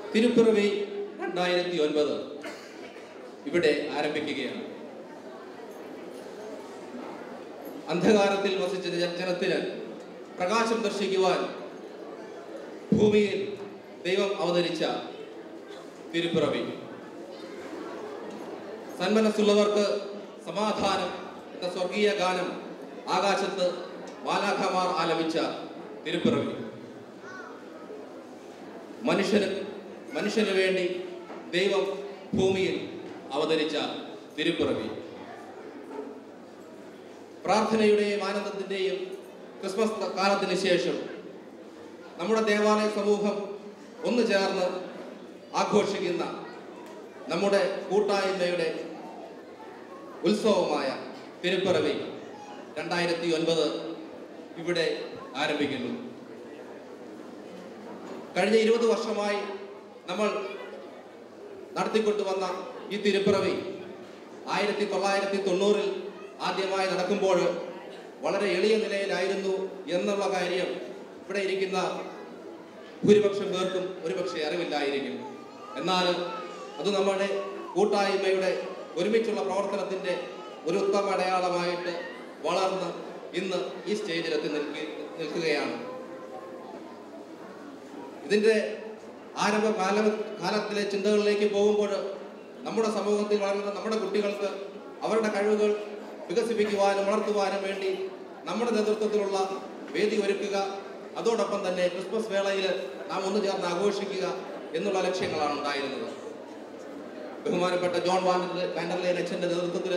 തിരുപ്പിറവി രണ്ടായിരത്തി ഒൻപത് ഇവിടെ ആരംഭിക്കുകയാണ് അന്ധകാരത്തിൽ വസിച്ച ജ- ജനത്തിന് പ്രകാശം ദർശിക്കുവാൻ ഭൂമിയിൽ ദൈവം അവതരിച്ച തിരുപ്പിറവി സന്മനസ്സുള്ളവർക്ക് സമാധാനം എന്ന സ്വർഗീയ ഗാനം ആകാശത്ത് മാലാഖമാർ ആലപിച്ച തിരുപ്പിറവി മനുഷ്യന് മനുഷ്യന് വേണ്ടി ദൈവം ഭൂമിയിൽ അവതരിച്ച തിരുപ്പിറവി പ്രാർത്ഥനയുടെയും ആനന്ദത്തിൻ്റെയും ക്രിസ്മസ് കാലത്തിന് ശേഷം നമ്മുടെ ദേവാലയ സമൂഹം ഒന്നു ചേർന്ന് ആഘോഷിക്കുന്ന നമ്മുടെ കൂട്ടായ്മയുടെ ഉത്സവമായ തിരുപ്പിറവി രണ്ടായിരത്തി ഒൻപത് ഇവിടെ ആരംഭിക്കുന്നു കഴിഞ്ഞ ഇരുപത് വർഷമായി നമ്മൾ നടത്തിക്കൊണ്ടുവന്ന ഈ തിരുപ്പിറവി ആയിരത്തി തൊള്ളായിരത്തി തൊണ്ണൂറിൽ ആദ്യമായി നടക്കുമ്പോൾ വളരെ എളിയ നിലയിലായിരുന്നു എന്നുള്ള കാര്യം ഇവിടെ ഇരിക്കുന്ന ഭൂരിപക്ഷം പേർക്കും ഒരുപക്ഷെ അറിവില്ലായിരിക്കും എന്നാൽ അത് നമ്മുടെ കൂട്ടായ്മയുടെ ഒരുമിച്ചുള്ള പ്രവർത്തനത്തിൻ്റെ ഒരു ഉത്തമ അടയാളമായിട്ട് വളർന്ന് ഇന്ന് ഈ സ്റ്റേജിലെത്തി നിൽക്കുക നിൽക്കുകയാണ് ഇതിൻ്റെ ആരംഭ കാല കാലത്തിലെ ചിന്തകളിലേക്ക് പോകുമ്പോൾ നമ്മുടെ സമൂഹത്തിൽ വളരുന്ന നമ്മുടെ കുട്ടികൾക്ക് അവരുടെ കഴിവുകൾ വികസിപ്പിക്കുവാനും വളർത്തുവാനും വേണ്ടി നമ്മുടെ നേതൃത്വത്തിലുള്ള വേദി ഒരുക്കുക അതോടൊപ്പം തന്നെ ക്രിസ്മസ് വേളയിൽ നാം ഒന്നു ചേർന്ന് ആഘോഷിക്കുക എന്നുള്ള ലക്ഷ്യങ്ങളാണ് ഉണ്ടായിരുന്നത് ബഹുമാനപ്പെട്ട ജോൺ വാൻഡർ വാൻഡർലൈൻ അച്ഛൻ്റെ നേതൃത്വത്തിൽ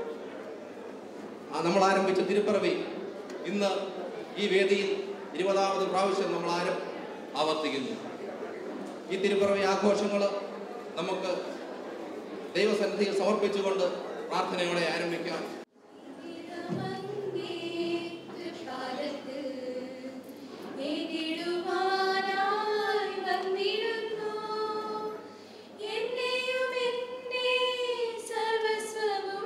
ആ നമ്മൾ ആരംഭിച്ച തിരുപ്പിറവി ഇന്ന് ഈ വേദിയിൽ ഇരുപതാമത് പ്രാവശ്യം നമ്മൾ ആരും ആവർത്തിക്കുന്നു ഈ തിരുപ്പിറവി ആഘോഷങ്ങൾ നമുക്ക് ദൈവസന്നിധിയിൽ സമർപ്പിച്ചുകൊണ്ട് പ്രാർത്ഥനയോടെ ആരംഭിക്കാം എതിടുവാനായി വന്നിരുന്നു എന്നെയും എന്റെ സർവസ്വവും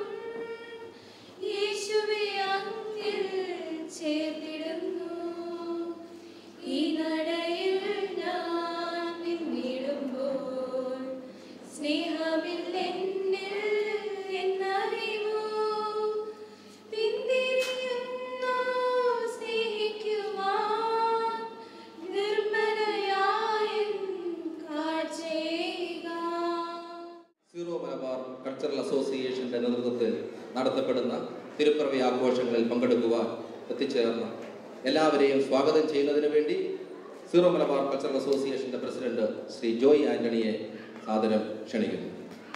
യേശുവേ അങ്ങിൽ ചേർത്തിടുന്നു ഈ നടയിൽ ഞാൻ നിന്നിടുമ്പോൾ സ്നേഹമില്ലെന്നിൽ എന്നറിവൂ പിന്തിരിയുന്നു സ്നേഹിക്കുവാൻ നിർമ്മലയായ കാഴ്ചയേക സീറോ മലബാർ കൾച്ചറൽ അസോസിയേഷന്റെ നേതൃത്വത്തിൽ നടത്തപ്പെടുന്ന തിരുപ്പിറവി ആഘോഷങ്ങളിൽ പങ്കെടുക്കുവാൻ എത്തിച്ചേർന്ന എല്ലാവരെയും സ്വാഗതം ചെയ്യുന്നതിന് വേണ്ടി സീറോ മലബാർ കൾച്ചറൽ അസോസിയേഷന്റെ പ്രസിഡന്റ് ശ്രീ ജോയ് ആന്റണിയെ സാദരം ക്ഷണിക്കുന്നു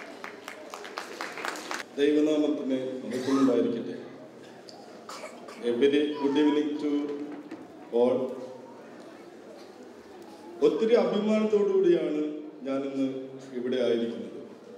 ദൈവനാമത്തിന് മഹത്വമുണ്ടായിരിക്കട്ടെ a very good evening to all ഒത്തിരി അഭിമാനത്തോടു കൂടിയാണ് ഞാനിന്ന് ഇവിടെ ആയിരിക്കുന്നത്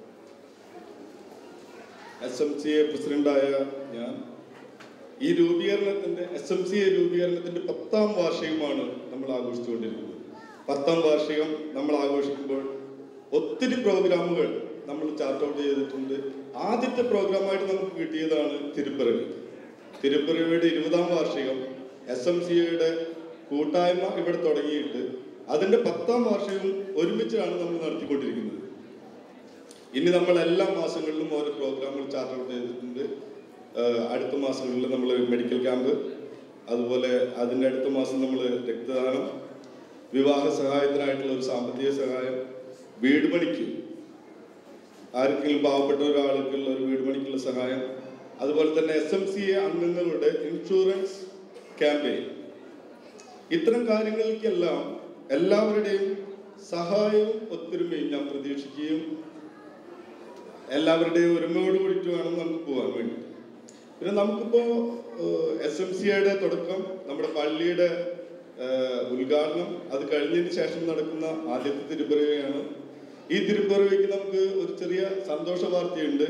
എസ് എം സി എ പ്രസിഡന്റായ ഞാൻ ഈ രൂപീകരണത്തിന്റെ എസ് എം സി എ രൂപീകരണത്തിന്റെ പത്താം വാർഷികമാണ് നമ്മൾ ആഘോഷിച്ചുകൊണ്ടിരിക്കുന്നത് പത്താം വാർഷികം നമ്മൾ ആഘോഷിക്കുമ്പോൾ ഒത്തിരി പ്രോഗ്രാമുകൾ നമ്മൾ ചാർട്ട് ഔട്ട് ചെയ്തിട്ടുണ്ട് ആദ്യത്തെ പ്രോഗ്രാമായിട്ട് നമുക്ക് കിട്ടിയതാണ് തിരുപ്പിറവി തിരുപ്പിറവിയുടെ ഇരുപതാം വാർഷികം എസ് എം സി എയുടെ കൂട്ടായ്മ ഇവിടെ തുടങ്ങിയിട്ട് അതിന്റെ പത്താം വാർഷികം ഒരുമിച്ചാണ് നമ്മൾ നടത്തിക്കൊണ്ടിരിക്കുന്നത് ഇനി നമ്മൾ എല്ലാ മാസങ്ങളിലും ഓരോ പ്രോഗ്രാമുകൾ ചാർട്ട് ഔട്ട് ചെയ്തിട്ടുണ്ട് ആഹ് അടുത്ത മാസങ്ങളിൽ നമ്മൾ മെഡിക്കൽ ക്യാമ്പ് അതുപോലെ അതിൻ്റെ അടുത്ത മാസം നമ്മൾ രക്തദാനം വിവാഹ സഹായത്തിനായിട്ടുള്ള ഒരു സാമ്പത്തിക സഹായം വീട് പണിക്ക് ആർക്കെങ്കിലും പാവപ്പെട്ട ഒരാൾക്കുള്ള ഒരു വീട് പണിക്കുള്ള സഹായം അതുപോലെ തന്നെ എസ് എം സി എ അംഗങ്ങളുടെ ഇൻഷുറൻസ് ക്യാമ്പയിൻ ഇത്തരം കാര്യങ്ങൾക്കെല്ലാം എല്ലാവരുടെയും സഹായവും ഒത്തൊരുമയും ഞാൻ പ്രതീക്ഷിക്കുകയും എല്ലാവരുടെയും ഒരുമയോട് കൂടിയിട്ട് വേണം നമുക്ക് പോകാൻ വേണ്ടി പിന്നെ നമുക്കിപ്പോ എസ് എം സിയുടെ തുടക്കം നമ്മുടെ പള്ളിയുടെ ഏഹ്, ഉദ്ഘാടനം അത് കഴിഞ്ഞതിന് ശേഷം നടക്കുന്ന ആദ്യത്തെ തിരുപ്പിറവിയാണ് ഈ തിരുപ്പിറവിക്ക് നമുക്ക് ഒരു ചെറിയ സന്തോഷ വാർത്തയുണ്ട്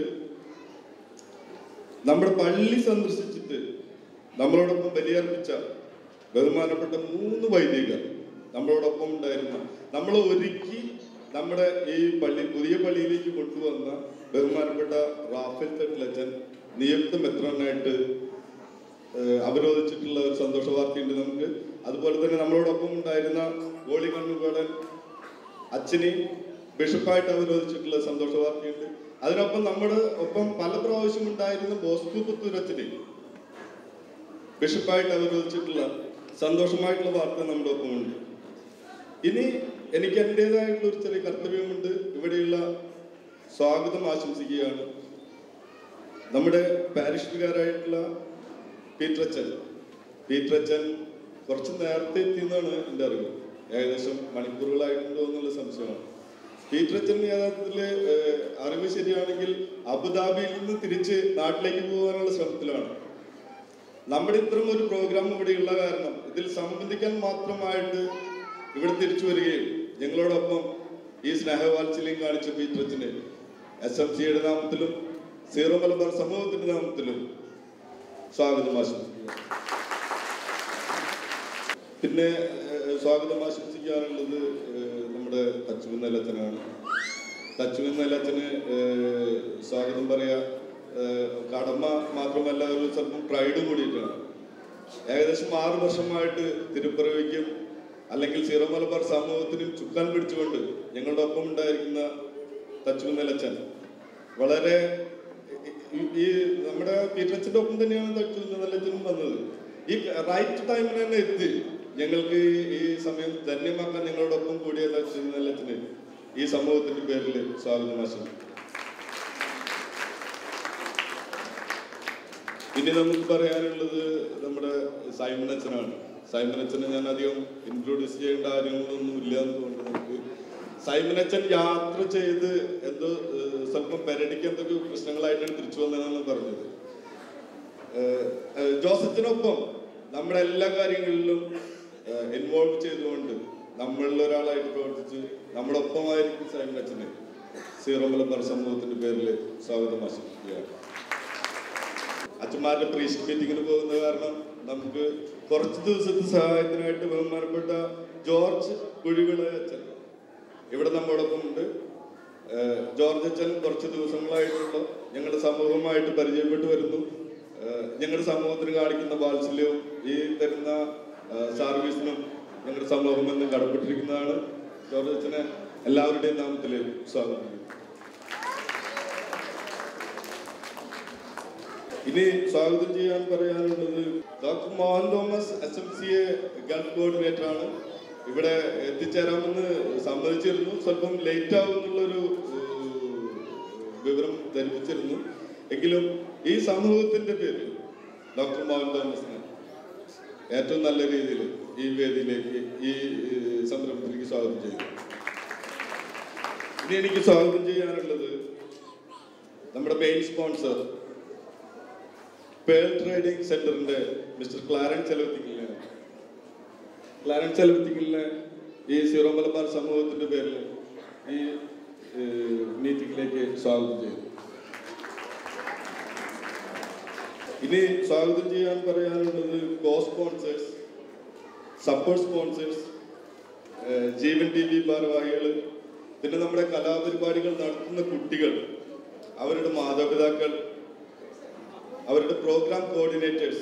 നമ്മുടെ പള്ളി സന്ദർശിച്ചിട്ട് നമ്മളോടൊപ്പം ബലിയർപ്പിച്ച ബഹുമാനപ്പെട്ട മൂന്ന് വൈദികർ നമ്മളോടൊപ്പം ഉണ്ടായിരുന്നു നമ്മളെ ഒരുക്കി നമ്മുടെ ഈ പള്ളി പുതിയ പള്ളിയിലേക്ക് കൊണ്ടുവന്ന ബഹുമാനപ്പെട്ട റാഫേൽ തട്ടിലച്ചൻ നിയുക്ത മെത്രാനായിട്ട് ഏഹ്, അവരോധിച്ചിട്ടുള്ള ഒരു സന്തോഷ വാർത്തയുണ്ട് നമുക്ക് അതുപോലെ തന്നെ നമ്മളോടൊപ്പം ഉണ്ടായിരുന്ന ഗോളി കണ്ണുകടൻ അച്ഛനെയും ബിഷപ്പായിട്ട് അവരോധിച്ചിട്ടുള്ള സന്തോഷ വാർത്തയുണ്ട് അതിനൊപ്പം നമ്മുടെ ഒപ്പം പല പ്രാവശ്യം ഉണ്ടായിരുന്ന ബോസ്കു പുത്തൂരച്ചനെ ബിഷപ്പായിട്ട് അവരോധിച്ചിട്ടുള്ള സന്തോഷമായിട്ടുള്ള വാർത്ത നമ്മുടെ ഒപ്പമുണ്ട് ഇനി എനിക്ക് എൻ്റെതായിട്ടുള്ള ഒരു ചെറിയ കർത്തവ്യമുണ്ട് ഇവിടെയുള്ള സ്വാഗതം ആശംസിക്കുകയാണ് നമ്മുടെ പാരിഷുകാരായിട്ടുള്ള പീറ്ററച്ചൻ പീറ്ററച്ചൻ കുറച്ച് നേരത്തെ എത്തിയെന്നാണ് എൻ്റെ അറിവ് ഏകദേശം മണിക്കൂറുകളായിട്ടുണ്ടോ എന്നുള്ള സംശയമാണ് പീറ്ററച്ചൻ യഥാർത്ഥത്തിൽ അറിവ് ശരിയാണെങ്കിൽ അബുദാബിയിൽ നിന്ന് തിരിച്ച് നാട്ടിലേക്ക് പോകാനുള്ള ശ്രമത്തിലാണ് നമ്മുടെ ഇത്തരം ഒരു പ്രോഗ്രാം ഇവിടെയുള്ള കാരണം ഇതിൽ സംബന്ധിക്കാൻ മാത്രമായിട്ട് ഇവിടെ തിരിച്ചു വരികയും ഞങ്ങളോടൊപ്പം ഈ സ്നേഹവാത്സല്യം കാണിച്ച പീറ്ററച്ചന് എസ് എം സിയുടെ നാമത്തിലും സീറോ മലബാർ സമൂഹത്തിന്റെ നാമത്തിലും സ്വാഗതം ആശംസിക്കുക പിന്നെ ഏഹ്, സ്വാഗതം ആശംസിക്കാനുള്ളത് ഏഹ്, നമ്മുടെ തച്ചുവിൻ നിലച്ചനാണ് തച്ചുവിൻ നിലച്ചന് ഏഹ്, സ്വാഗതം പറയാ ഏഹ്, കടമ മാത്രമല്ല ഒരു സ്വല്പം പ്രൈഡും കൂടിയിട്ടാണ് ഏകദേശം ആറ് വർഷമായിട്ട് തിരുപ്പിറവിക്കും അല്ലെങ്കിൽ സീറോ മലബാർ സമൂഹത്തിനും ചുക്കാൻ പിടിച്ചുകൊണ്ട് ഞങ്ങളുടെ ഒപ്പം ഉണ്ടായിരിക്കുന്ന തച്ചുവിൻ നിലച്ചൻ വളരെ ഈ- ഈ നമ്മുടെ പീറ്ററച്ചന്റെ ഒപ്പം തന്നെയാണ് തച്ചുവിൻ നിലച്ചനും വന്നത് ഈ റൈറ്റ് ടൈമിൽ തന്നെ എത്തി ഞങ്ങൾക്ക് ഈ- ഈ സമയം ധന്യമാക്കാൻ ഞങ്ങളോടൊപ്പം കൂടിയ തച്ചുവിൻ നിലച്ചന് ഈ സമൂഹത്തിന്റെ പേരിൽ സ്വാഗതം ആശംസിക്കുന്നു ഇനി നമുക്ക് പറയാനുള്ളത് നമ്മുടെ സൈമൺ അച്ഛനാണ് സൈമൺ അച്ഛനെ ഞാൻ അധികം ഇൻട്രൊഡ്യൂസ് ചെയ്യേണ്ട കാര്യങ്ങളൊന്നും ഇല്ല എന്ന് തോന്നുന്നു നമുക്ക് സൈമൺ അച്ഛൻ യാത്ര ചെയ്ത് എന്തോ ഏഹ്, സ്വല്പം പെരടിക്ക് എന്തൊക്കെ പ്രശ്നങ്ങളായിട്ടാണ് തിരിച്ചു വന്നതെന്നാണ് പറഞ്ഞത് ഏഹ്, ഏഹ്, ജോസഫിനൊപ്പം നമ്മുടെ എല്ലാ കാര്യങ്ങളിലും ഇൻവോൾവ് ചെയ്തുകൊണ്ട് നമ്മളിൽ ഒരാളായിട്ട് പ്രവർത്തിച്ച് നമ്മുടെ ഒപ്പമായിരിക്കും സൈമൺ അച്ഛന് സീറോ മലബാർ സമൂഹത്തിന്റെ പേരിൽ സ്വാഗതം ആശംസിക്കുകയാണ് അച്ഛന്മാരുടെ പ്രീസ്റ്റ് മീറ്റിങ്ങിന് പോകുന്ന കാരണം നമുക്ക് കുറച്ച് ദിവസത്തെ സഹായത്തിനായിട്ട് ബഹുമാനപ്പെട്ട ജോർജ് കുഴിവിള അച്ഛൻ ഇവിടെ നമ്മോടൊപ്പം ഉണ്ട് ഏഹ് ജോർജ് അച്ഛൻ കുറച്ച് ദിവസങ്ങളായിട്ടുള്ള ഞങ്ങളുടെ സമൂഹമായിട്ട് പരിചയപ്പെട്ടു വരുന്നു ഏഹ് ഞങ്ങളുടെ സമൂഹത്തിന് കാണിക്കുന്ന വാത്സല്യവും ഈ തരുന്ന ഏഹ് സർവീസിനും ഞങ്ങളുടെ സമൂഹം എന്ന് കടപ്പെട്ടിരിക്കുന്നതാണ് ജോർജ് അച്ഛനെ എല്ലാവരുടെയും നാമത്തിൽ സ്വാഗതം ചെയ്യുന്നു. ഇനി സ്വാഗതം ചെയ്യാൻ പറയാനുള്ളത് doctor Mohan Thomas S M C A Gulf coordinator ആണ് ഇവിടെ എത്തിച്ചേരാമെന്ന് സമ്മതിച്ചിരുന്നു സ്വല്പം ലേറ്റ് ആവുമെന്നുള്ളൊരു ഏഹ്, വിവരം ധരിപ്പിച്ചിരുന്നു എങ്കിലും ഈ സമൂഹത്തിന്റെ പേരിൽ ഡോക്ടർ മോഹൻ തോമസിനെ ഏറ്റവും നല്ല രീതിയിൽ ഈ വേദിയിലേക്ക് ഈ ഏഹ്, സംരംഭത്തിലേക്ക് സ്വാഗതം ചെയ്യുന്നു ഇനി എനിക്ക് സ്വാഗതം ചെയ്യാനുള്ളത് നമ്മുടെ മെയിൻ സ്പോൺസർ പേൾ ട്രേഡിംഗ് സെന്ററിന്റെ മിസ്റ്റർ ക്ലാരൻ ചെലവത്തിക്കലിനെ ക്ലാരൻ ചെലവത്തിക്കലിനെ ഈ സീറോ മലബാർ സമൂഹത്തിന്റെ പേരിൽ ഈ ഏഹ്, മീറ്റിംഗിലേക്ക് സ്വാഗതം ചെയ്തു ഇനി സ്വാഗതം ചെയ്യാൻ പറയാനുള്ളത് co sponsors support sponsors Jeevan T V ഭാരവാഹികൾ പിന്നെ നമ്മുടെ കലാപരിപാടികൾ നടത്തുന്ന കുട്ടികൾ അവരുടെ മാതാപിതാക്കൾ അവരുടെ പ്രോഗ്രാം കോർഡിനേറ്റേഴ്സ്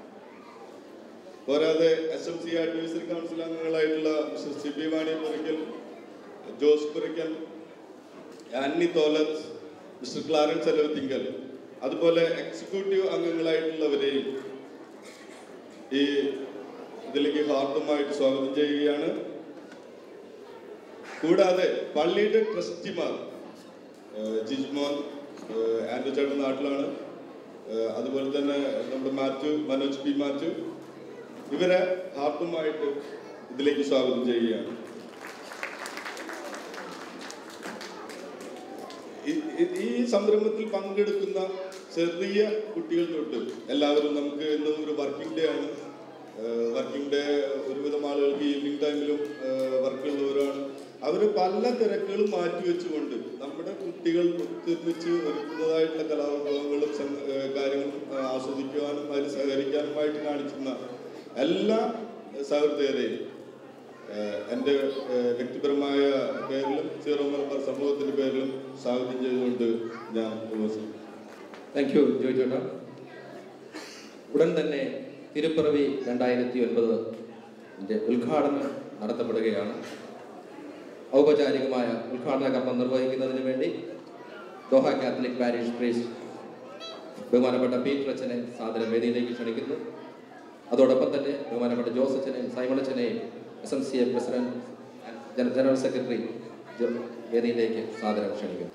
പോരാതെ S M C advisory council അംഗങ്ങളായിട്ടുള്ള മിസ്റ്റർ സിബി വാണി പുരയ്ക്കൽ ജോസ് പുരയ്ക്കൽ ആന്നി തോലത്ത് മിസ്റ്റർ ക്ലാരൻ ചെലവത്തിങ്കൽ അതുപോലെ എക്സിക്യൂട്ടീവ് അംഗങ്ങളായിട്ടുള്ളവരെയും ഈ ഇതിലേക്ക് ഹാർദമായിട്ട് സ്വാഗതം ചെയ്യുകയാണ് കൂടാതെ പള്ളിയുടെ ട്രസ്റ്റിമാർ ഏഹ് ജിജ്മോൻ ഏഹ് ആൻഡ്രു ചേട്ടൻ നാട്ടിലാണ് ഏഹ് അതുപോലെ തന്നെ നമ്മുടെ മാത്യു മനോജ് പി മാത്യു ഇവരെ ഹാർദമായിട്ട് ഇതിലേക്ക് സ്വാഗതം ചെയ്യുകയാണ് ഈ- ഈ- ഈ സംരംഭത്തിൽ പങ്കെടുക്കുന്ന ചെറിയ കുട്ടികൾ തൊട്ട് എല്ലാവരും നമുക്ക് ഇന്ന് ഒരു വർക്കിംഗ് ഡേ ആണ് വർക്കിംഗ് ഡേ ഒരുവിധം ആളുകൾക്ക് ഈവനിങ് ടൈമിലും വർക്കുള്ളവരാണ് അവർ പല തിരക്കുകളും മാറ്റിവെച്ചുകൊണ്ട് നമ്മുടെ കുട്ടികൾ ഒത്തൊരുമിച്ച് ഒരുക്കുന്നതായിട്ടുള്ള കലാവിഭവങ്ങളും സം- ഏഹ് കാര്യങ്ങളും ഏഹ് ആസ്വദിക്കുവാനും അതിൽ സഹകരിക്കാനുമായിട്ട് കാണിക്കുന്ന എല്ലാ സഹൃദയരെയും ഏഹ് എൻ്റെ ഏഹ് വ്യക്തിപരമായ പേരിലും സീറോ മലബാർ സമൂഹത്തിന്റെ പേരിലും സ്വാഗതം ചെയ്തുകൊണ്ട് ഞാൻ ഉപവസിക്കും താങ്ക് യു ജോയ് ചേട്ടാ ഉടൻ തന്നെ തിരുപ്പിറവി രണ്ടായിരത്തി ഒൻപത് ഉദ്ഘാടനം നടത്തപ്പെടുകയാണ് ഔപചാരികമായ ഉദ്ഘാടന കർമ്മം നിർവഹിക്കുന്നതിന് വേണ്ടി ദോഹ കാത്തലിക് പാരിഷ് പ്രീസ്റ്റ് ബഹുമാനപ്പെട്ട പീറ്റർ അച്ഛനെ സാദരം വേദിയിലേക്ക് ക്ഷണിക്കുന്നു അതോടൊപ്പം തന്നെ ബഹുമാനപ്പെട്ട ജോസ് അച്ഛനെയും സൈമൺ അച്ഛനെയും S M C A president ജന- ജനറൽ സെക്രട്ടറി ജോ- വേദിയിലേക്ക് സാദരം ക്ഷണിക്കുന്നു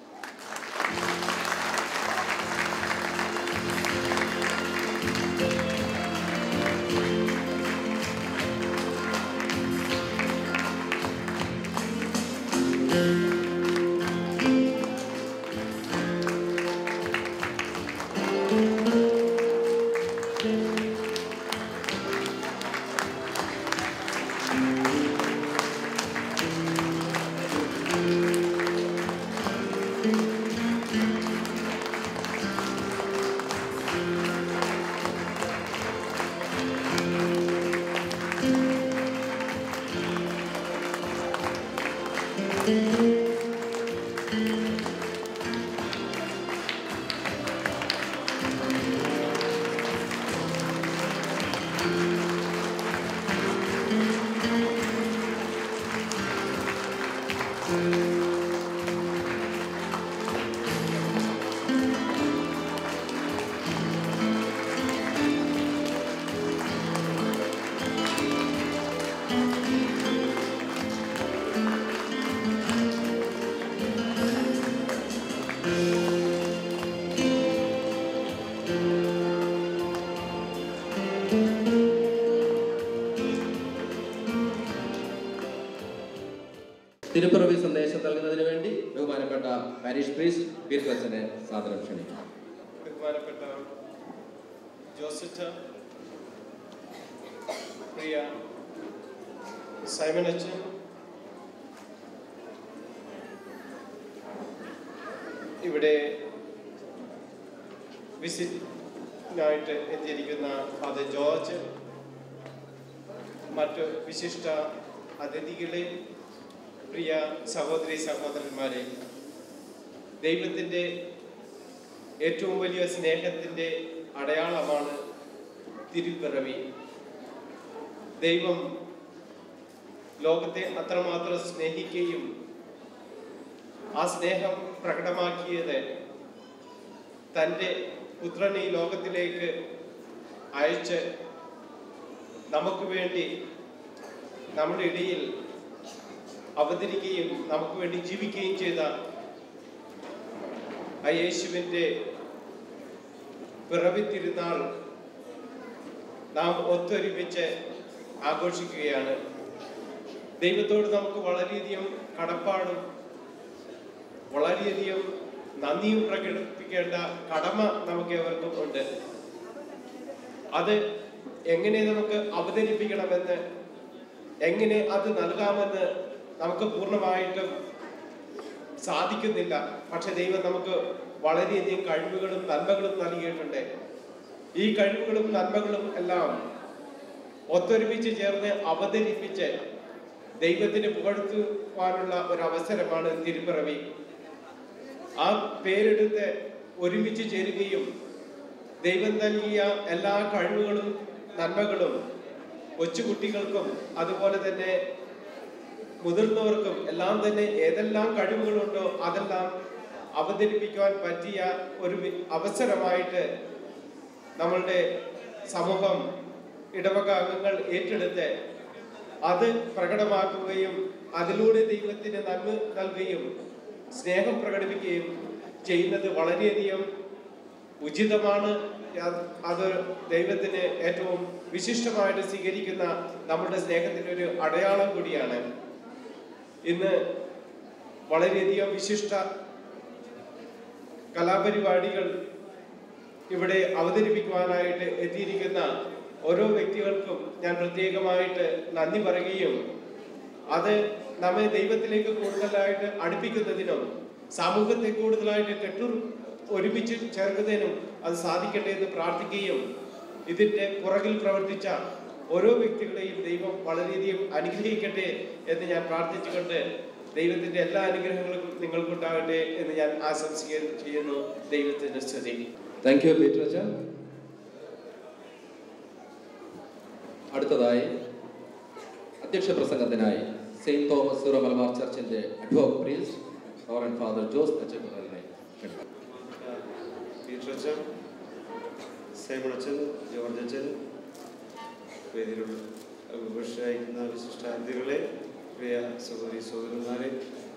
തിരുപ്പിറവി സന്ദേശം നൽകുന്നതിന് വേണ്ടി ബഹുമാനപ്പെട്ട പാരീഷ് പ്രീസ്റ്റ് പീറ്റർ അച്ഛനെ സാദരം ക്ഷണിക്കുന്നു ബഹുമാനപ്പെട്ട ജോസഫ് പ്രിയ സൈമൺ അച്ഛൻ ഇവിടെ വിസിറ്റിനായിട്ട് എത്തിയിരിക്കുന്ന ഫാദർ ജോർജ് മറ്റ് വിശിഷ്ട അതിഥികളെ പ്രിയ സഹോദരി സഹോദരന്മാരെ ദൈവത്തിൻ്റെ ഏറ്റവും വലിയ സ്നേഹത്തിൻ്റെ അടയാളമാണ് തിരുപ്പിറവി ദൈവം ലോകത്തെ അത്രമാത്രം സ്നേഹിക്കുകയും ആ സ്നേഹം പ്രകടമാക്കിയത് തൻ്റെ പുത്രനെ ഈ ലോകത്തിലേക്ക് അയച്ച് നമുക്ക് വേണ്ടി നമ്മുടെ ഇടയിൽ അവതരിക്കുകയും നമുക്ക് വേണ്ടി ജീവിക്കുകയും ചെയ്ത ആ യേശുവിൻ്റെ പിറവി തിരുനാൾ നാം ഒത്തൊരുമിച്ച് ആഘോഷിക്കുകയാണ് ദൈവത്തോട് നമുക്ക് വളരെയധികം കടപ്പാടും വളരെയധികം നന്ദിയും പ്രകടിപ്പിക്കേണ്ട കടമ നമുക്ക് ഏവർക്കും ഉണ്ട് അത് എങ്ങനെ നമുക്ക് അവതരിപ്പിക്കണമെന്ന് എങ്ങനെ അത് നൽകാമെന്ന് നമുക്ക് പൂർണ്ണമായിട്ടും സാധിക്കുന്നില്ല പക്ഷെ ദൈവം നമുക്ക് വളരെയധികം കഴിവുകളും നന്മകളും നൽകിയിട്ടുണ്ട് ഈ കഴിവുകളും നന്മകളും എല്ലാം ഒത്തൊരുമിച്ച് ചേർന്ന് അവതരിപ്പിച്ച് ദൈവത്തിന് പുകഴ്ത്തുവാനുള്ള ഒരു അവസരമാണ് തിരുപ്പിറവി ആ പേരെടുത്ത് ഒരുമിച്ച് ചേരുകയും ദൈവം നൽകിയ എല്ലാ കഴിവുകളും നന്മകളും കൊച്ചുകുട്ടികൾക്കും അതുപോലെ തന്നെ മുതിർന്നവർക്കും എല്ലാം തന്നെ ഏതെല്ലാം കഴിവുകളുണ്ടോ അതെല്ലാം അവതരിപ്പിക്കുവാൻ പറ്റിയ ഒരു വി- അവസരമായിട്ട് നമ്മളുടെ സമൂഹം ഇടവക അംഗങ്ങൾ ഏറ്റെടുത്ത് അത് പ്രകടമാക്കുകയും അതിലൂടെ ദൈവത്തിന് നന്മ നൽകുകയും സ്നേഹം പ്രകടിപ്പിക്കുകയും ചെയ്യുന്നത് വളരെയധികം ഉചിതമാണ് അത് അത് ദൈവത്തിന് ഏറ്റവും വിശിഷ്ടമായിട്ട് സ്വീകരിക്കുന്ന നമ്മുടെ സ്നേഹത്തിന്റെ ഒരു അടയാളം കൂടിയാണ് ഇന്ന് വളരെയധികം വിശിഷ്ട കലാപരിപാടികൾ ഇവിടെ അവതരിപ്പിക്കുവാനായിട്ട് എത്തിയിരിക്കുന്ന ഓരോ വ്യക്തികൾക്കും ഞാൻ പ്രത്യേകമായിട്ട് നന്ദി പറയുകയും അത് നമ്മെ ദൈവത്തിലേക്ക് കൂടുതലായിട്ട് അടുപ്പിക്കുന്നതിനും സമൂഹത്തെ കൂടുതലായിട്ട് കെട്ടു ഒരുമിച്ച് ചേർക്കുന്നതിനും അത് സാധിക്കട്ടെ എന്ന് പ്രാർത്ഥിക്കുകയും ഇതിന്റെ പുറകിൽ പ്രവർത്തിച്ച ഓരോ വ്യക്തികളെയും ദൈവം വളരെയധികം അനുഗ്രഹിക്കട്ടെ എന്ന് ഞാൻ പ്രാർത്ഥിച്ചുകൊണ്ട് ദൈവത്തിന്റെ എല്ലാ അനുഗ്രഹങ്ങളും നിങ്ങൾക്കുണ്ടാകട്ടെ എന്ന് ഞാൻ ആശംസിക്കുകയും ചെയ്യുന്നു ദൈവത്തിന്റെ സ്തുതി താങ്ക് യു പീറ്റർ അച്ഛൻ അടുത്തതായി അധ്യക്ഷ പ്രസംഗത്തിനായി സെയിന്റ് തോമസ് സീറോ മലബാർ ചർച്ചിന്റെ അഡ്വോക് പ്രീസ് റവറൻ ഫാദർ ജോസ് അച്ചക്കുറലിനെ പീറ്ററച്ചൻ സൈമണച്ചൻ ജോർജ് അച്ഛൻ വേദിയിലുള്ള ഉപേക്ഷയക്കുന്ന വിശിഷ്ടാതിഥികളെ പ്രിയ സഹോദരി സഹോദരന്മാരെ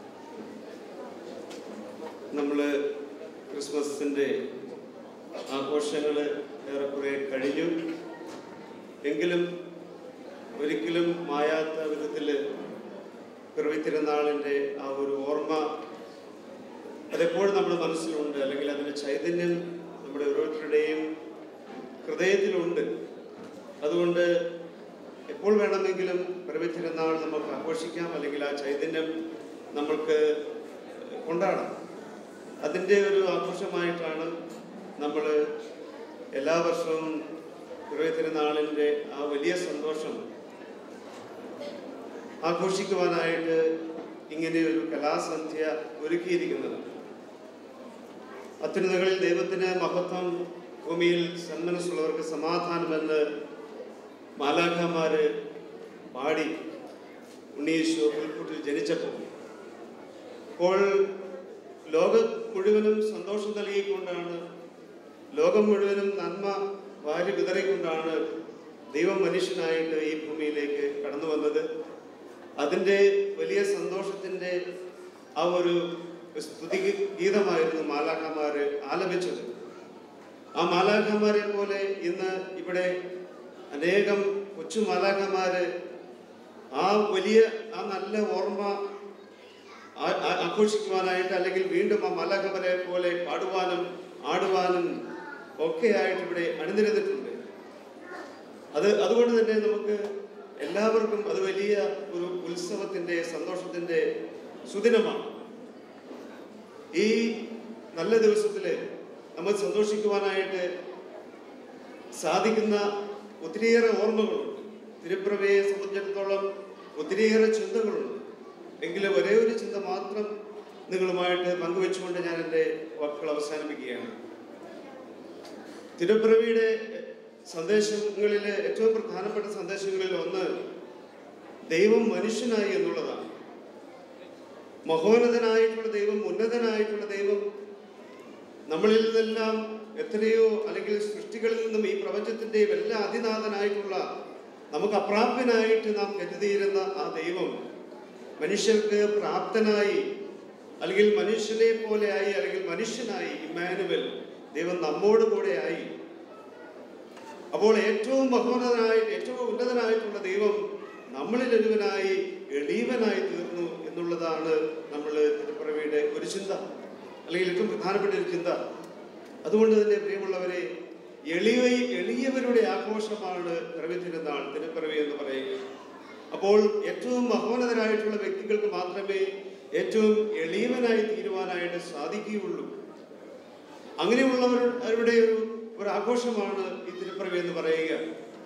നമ്മൾ ക്രിസ്മസിൻ്റെ ആഘോഷങ്ങൾ ഏറെക്കുറെ കഴിഞ്ഞു എങ്കിലും ഒരിക്കലും മായാത്ത വിധത്തിൽ പിറവി തിരുനാളിൻ്റെ ആ ഒരു ഓർമ്മ അതെപ്പോഴും നമ്മുടെ മനസ്സിലുണ്ട് അല്ലെങ്കിൽ അതിൻ്റെ ചൈതന്യം നമ്മുടെ ഓരോരുത്തരുടെയും ഹൃദയത്തിലുണ്ട് അതുകൊണ്ട് എപ്പോൾ വേണമെങ്കിലും പിറവി തിരുനാൾ നമുക്ക് ആഘോഷിക്കാം അല്ലെങ്കിൽ ആ ചൈതന്യം നമ്മൾക്ക് കൊണ്ടാടാം അതിൻ്റെ ഒരു ആഘോഷമായിട്ടാണ് നമ്മൾ എല്ലാ വർഷവും പിറവി തിരുനാളിൻ്റെ ആ വലിയ സന്തോഷം ആഘോഷിക്കുവാനായിട്ട് ഇങ്ങനെ ഒരു കലാസന്ധ്യ ഒരുക്കിയിരിക്കുന്നത് അത്യുന്നതകളിൽ ദൈവത്തിന് മഹത്വം ഭൂമിയിൽ സന്മനസ്സുള്ളവർക്ക് സമാധാനമെന്ന് മാലാഖമാര് പാടി ഉണ്ണീശോ പുൽക്കൂട്ടിൽ ജനിച്ചപ്പോൾ അപ്പോൾ ലോകം മുഴുവനും സന്തോഷം നൽകിക്കൊണ്ടാണ് ലോകം മുഴുവനും നന്മ വാരി വിതറിക്കൊണ്ടാണ് ദൈവം മനുഷ്യനായിട്ട് ഈ ഭൂമിയിലേക്ക് കടന്നു വന്നത് അതിൻ്റെ വലിയ സന്തോഷത്തിൻ്റെ ആ ഒരു സ്തുതി ഗീതമായിരുന്നു മാലാഖമാര് ആലപിച്ചത് ആ മാലാഖമാരെ പോലെ ഇന്ന് ഇവിടെ അനേകം കൊച്ചു മാലാഖമാര് ആ വലിയ ആ നല്ല ഓർമ്മ ആ- ആ- ആഘോഷിക്കുവാനായിട്ട് അല്ലെങ്കിൽ വീണ്ടും ആ മലകമരെ പോലെ പാടുവാനും ആടുവാനും ഒക്കെ ആയിട്ട് ഇവിടെ അണിനിരന്നിട്ടുണ്ട് അത് അതുകൊണ്ട് തന്നെ നമുക്ക് എല്ലാവർക്കും അത് വലിയ ഒരു ഉത്സവത്തിന്റെ സന്തോഷത്തിന്റെ സുദിനമാണ് ഈ നല്ല ദിവസത്തില് നമ്മൾ സന്തോഷിക്കുവാനായിട്ട് സാധിക്കുന്ന ഒത്തിരിയേറെ ഓർമ്മകളുണ്ട് തിരുപ്രവയെ സംബന്ധിച്ചിടത്തോളം ഒത്തിരിയേറെ ചിന്തകളുണ്ട് എങ്കിലും ഒരേ ഒരു ചിന്ത മാത്രം നിങ്ങളുമായിട്ട് പങ്കുവെച്ചുകൊണ്ട് ഞാൻ എൻ്റെ വാക്കുകൾ അവസാനിപ്പിക്കുകയാണ് തിരുപ്പിറവിയുടെ സന്ദേശങ്ങളിലെ ഏറ്റവും പ്രധാനപ്പെട്ട സന്ദേശങ്ങളിൽ ഒന്ന് ദൈവം മനുഷ്യനായി എന്നുള്ളതാണ് മഹോന്നതനായിട്ടുള്ള ദൈവം ഉന്നതനായിട്ടുള്ള ദൈവം നമ്മളിൽ നിന്നെല്ലാം എത്രയോ അല്ലെങ്കിൽ സൃഷ്ടികളിൽ നിന്നും ഈ പ്രപഞ്ചത്തിൻ്റെയും എല്ലാ അതിനാഥനായിട്ടുള്ള നമുക്ക് അപ്രാപ്യനായിട്ട് നാം കരുതിയിരുന്ന ആ ദൈവം മനുഷ്യർക്ക് പ്രാപ്തനായി അല്ലെങ്കിൽ മനുഷ്യനെ പോലെയായി അല്ലെങ്കിൽ മനുഷ്യനായി ഇമ്മാനുവൽ ദൈവം നമ്മോട് കൂടെ ആയി അപ്പോൾ ഏറ്റവും മഹോന്നതനായി ഏറ്റവും ഉന്നതനായിട്ടുള്ള ദൈവം നമ്മളിൽ ഒരുവനായി എളിയവനായി തീർന്നു എന്നുള്ളതാണ് നമ്മൾ തിരുപ്പറവിയുടെ ഒരു ചിന്ത അല്ലെങ്കിൽ ഏറ്റവും പ്രധാനപ്പെട്ട ഒരു ചിന്ത അതുകൊണ്ട് തന്നെ പ്രിയമുള്ളവരെ എളിയ എളിയവരുടെ ആഘോഷമാണ് പിറവി തിരുനാൾ തിരുപ്പിറവി എന്ന് പറയുക അപ്പോൾ ഏറ്റവും മഹോന്നതരായിട്ടുള്ള വ്യക്തികൾക്ക് മാത്രമേ ഏറ്റവും എളിയവനായി തീരുവാനായിട്ട് സാധിക്കുകയുള്ളൂ അങ്ങനെയുള്ളവർ അവരുടെ ഒരു ഒരു ആഘോഷമാണ് ഈ തിരുപ്പിറവി എന്ന് പറയുക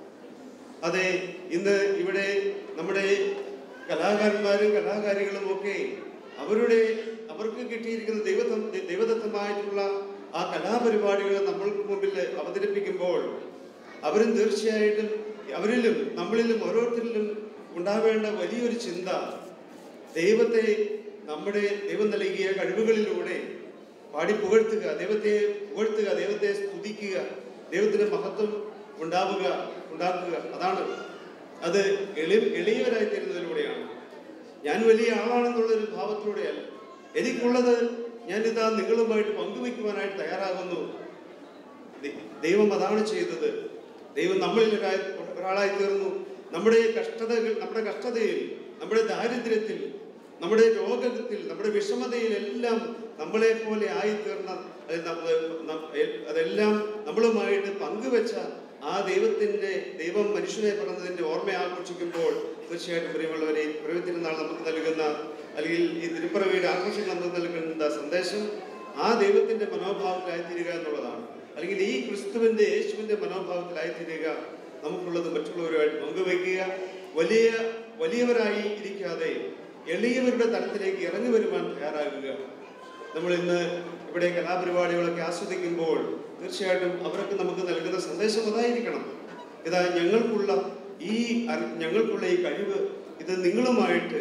അതെ ഇന്ന് ഇവിടെ നമ്മുടെ കലാകാരന്മാരും കലാകാരികളും ഒക്കെ അവരുടെ അവർക്ക് കിട്ടിയിരിക്കുന്ന ദൈവത്വം ദൈവദത്തമായിട്ടുള്ള ആ കലാപരിപാടികൾ നമ്മൾക്ക് മുമ്പിൽ അവതരിപ്പിക്കുമ്പോൾ അവരും തീർച്ചയായിട്ടും അവരിലും നമ്മളിലും ഓരോരുത്തരിലും ഉണ്ടാവേണ്ട വലിയൊരു ചിന്ത ദൈവത്തെ നമ്മുടെ ദൈവം നൽകിയ കഴിവുകളിലൂടെ പാടി പുകഴ്ത്തുക ദൈവത്തെ പുകഴ്ത്തുക ദൈവത്തെ സ്തുതിക്കുക ദൈവത്തിന്റെ മഹത്വം ഉണ്ടാവുക ഉണ്ടാക്കുക അതാണ് അത് എളി എളിയവരായി തീരുന്നതിലൂടെയാണ് ഞാൻ വലിയ ആളാണെന്നുള്ള ഒരു ഭാവത്തിലൂടെയല്ല എനിക്കുള്ളത് ഞാൻ ഇതാ നിങ്ങളുമായിട്ട് പങ്കുവയ്ക്കുവാനായിട്ട് തയ്യാറാകുന്നു ദൈ- ദൈവം അതാണ് ചെയ്തത് ദൈവം നമ്മളിൽ ഒരാ- ഒരാളായി തീർന്നു നമ്മുടെ കഷ്ടതകൾ നമ്മുടെ കഷ്ടതയിൽ നമ്മുടെ ദാരിദ്ര്യത്തിൽ നമ്മുടെ രോഗത്തിൽ നമ്മുടെ വിഷമതയിലെല്ലാം നമ്മളെ പോലെ ആയിത്തീർന്ന അത് നമ്മ- ന- എ- അതെല്ലാം നമ്മളുമായിട്ട് പങ്കുവെച്ച ആ ദൈവത്തിന്റെ ദൈവം മനുഷ്യനെ പറഞ്ഞതിന്റെ ഓർമ്മ ആഘോഷിക്കുമ്പോൾ തീർച്ചയായിട്ടും പ്രിയമുള്ളവരെ പ്രവൃത്തിനാൾ നമുക്ക് നൽകുന്ന അല്ലെങ്കിൽ ഈ തിരുപ്പിറവിയുടെ ആഘോഷം നമുക്ക് നൽകുന്ന സന്ദേശം ആ ദൈവത്തിന്റെ മനോഭാവത്തിലായിത്തീരുക എന്നുള്ളതാണ് അല്ലെങ്കിൽ ഈ ക്രിസ്തുവിന്റെ യേശുവിന്റെ മനോഭാവത്തിലായിത്തീരുക നമുക്കുള്ളത് മറ്റുള്ളവരുമായിട്ട് പങ്കുവയ്ക്കുക വലിയ വലിയവരായി ഇരിക്കാതെ എളിയവരുടെ തലത്തിലേക്ക് ഇറങ്ങി വരുവാൻ തയ്യാറാകുക നമ്മൾ ഇന്ന് ഇവിടെ കലാപരിപാടികളൊക്കെ ആസ്വദിക്കുമ്പോൾ തീർച്ചയായിട്ടും അവരൊക്കെ നമുക്ക് നൽകുന്ന സന്ദേശം അതായിരിക്കണം ഇതാ ഞങ്ങൾക്കുള്ള ഈ അറി- ഞങ്ങൾക്കുള്ള ഈ കഴിവ് ഇത് നിങ്ങളുമായിട്ട്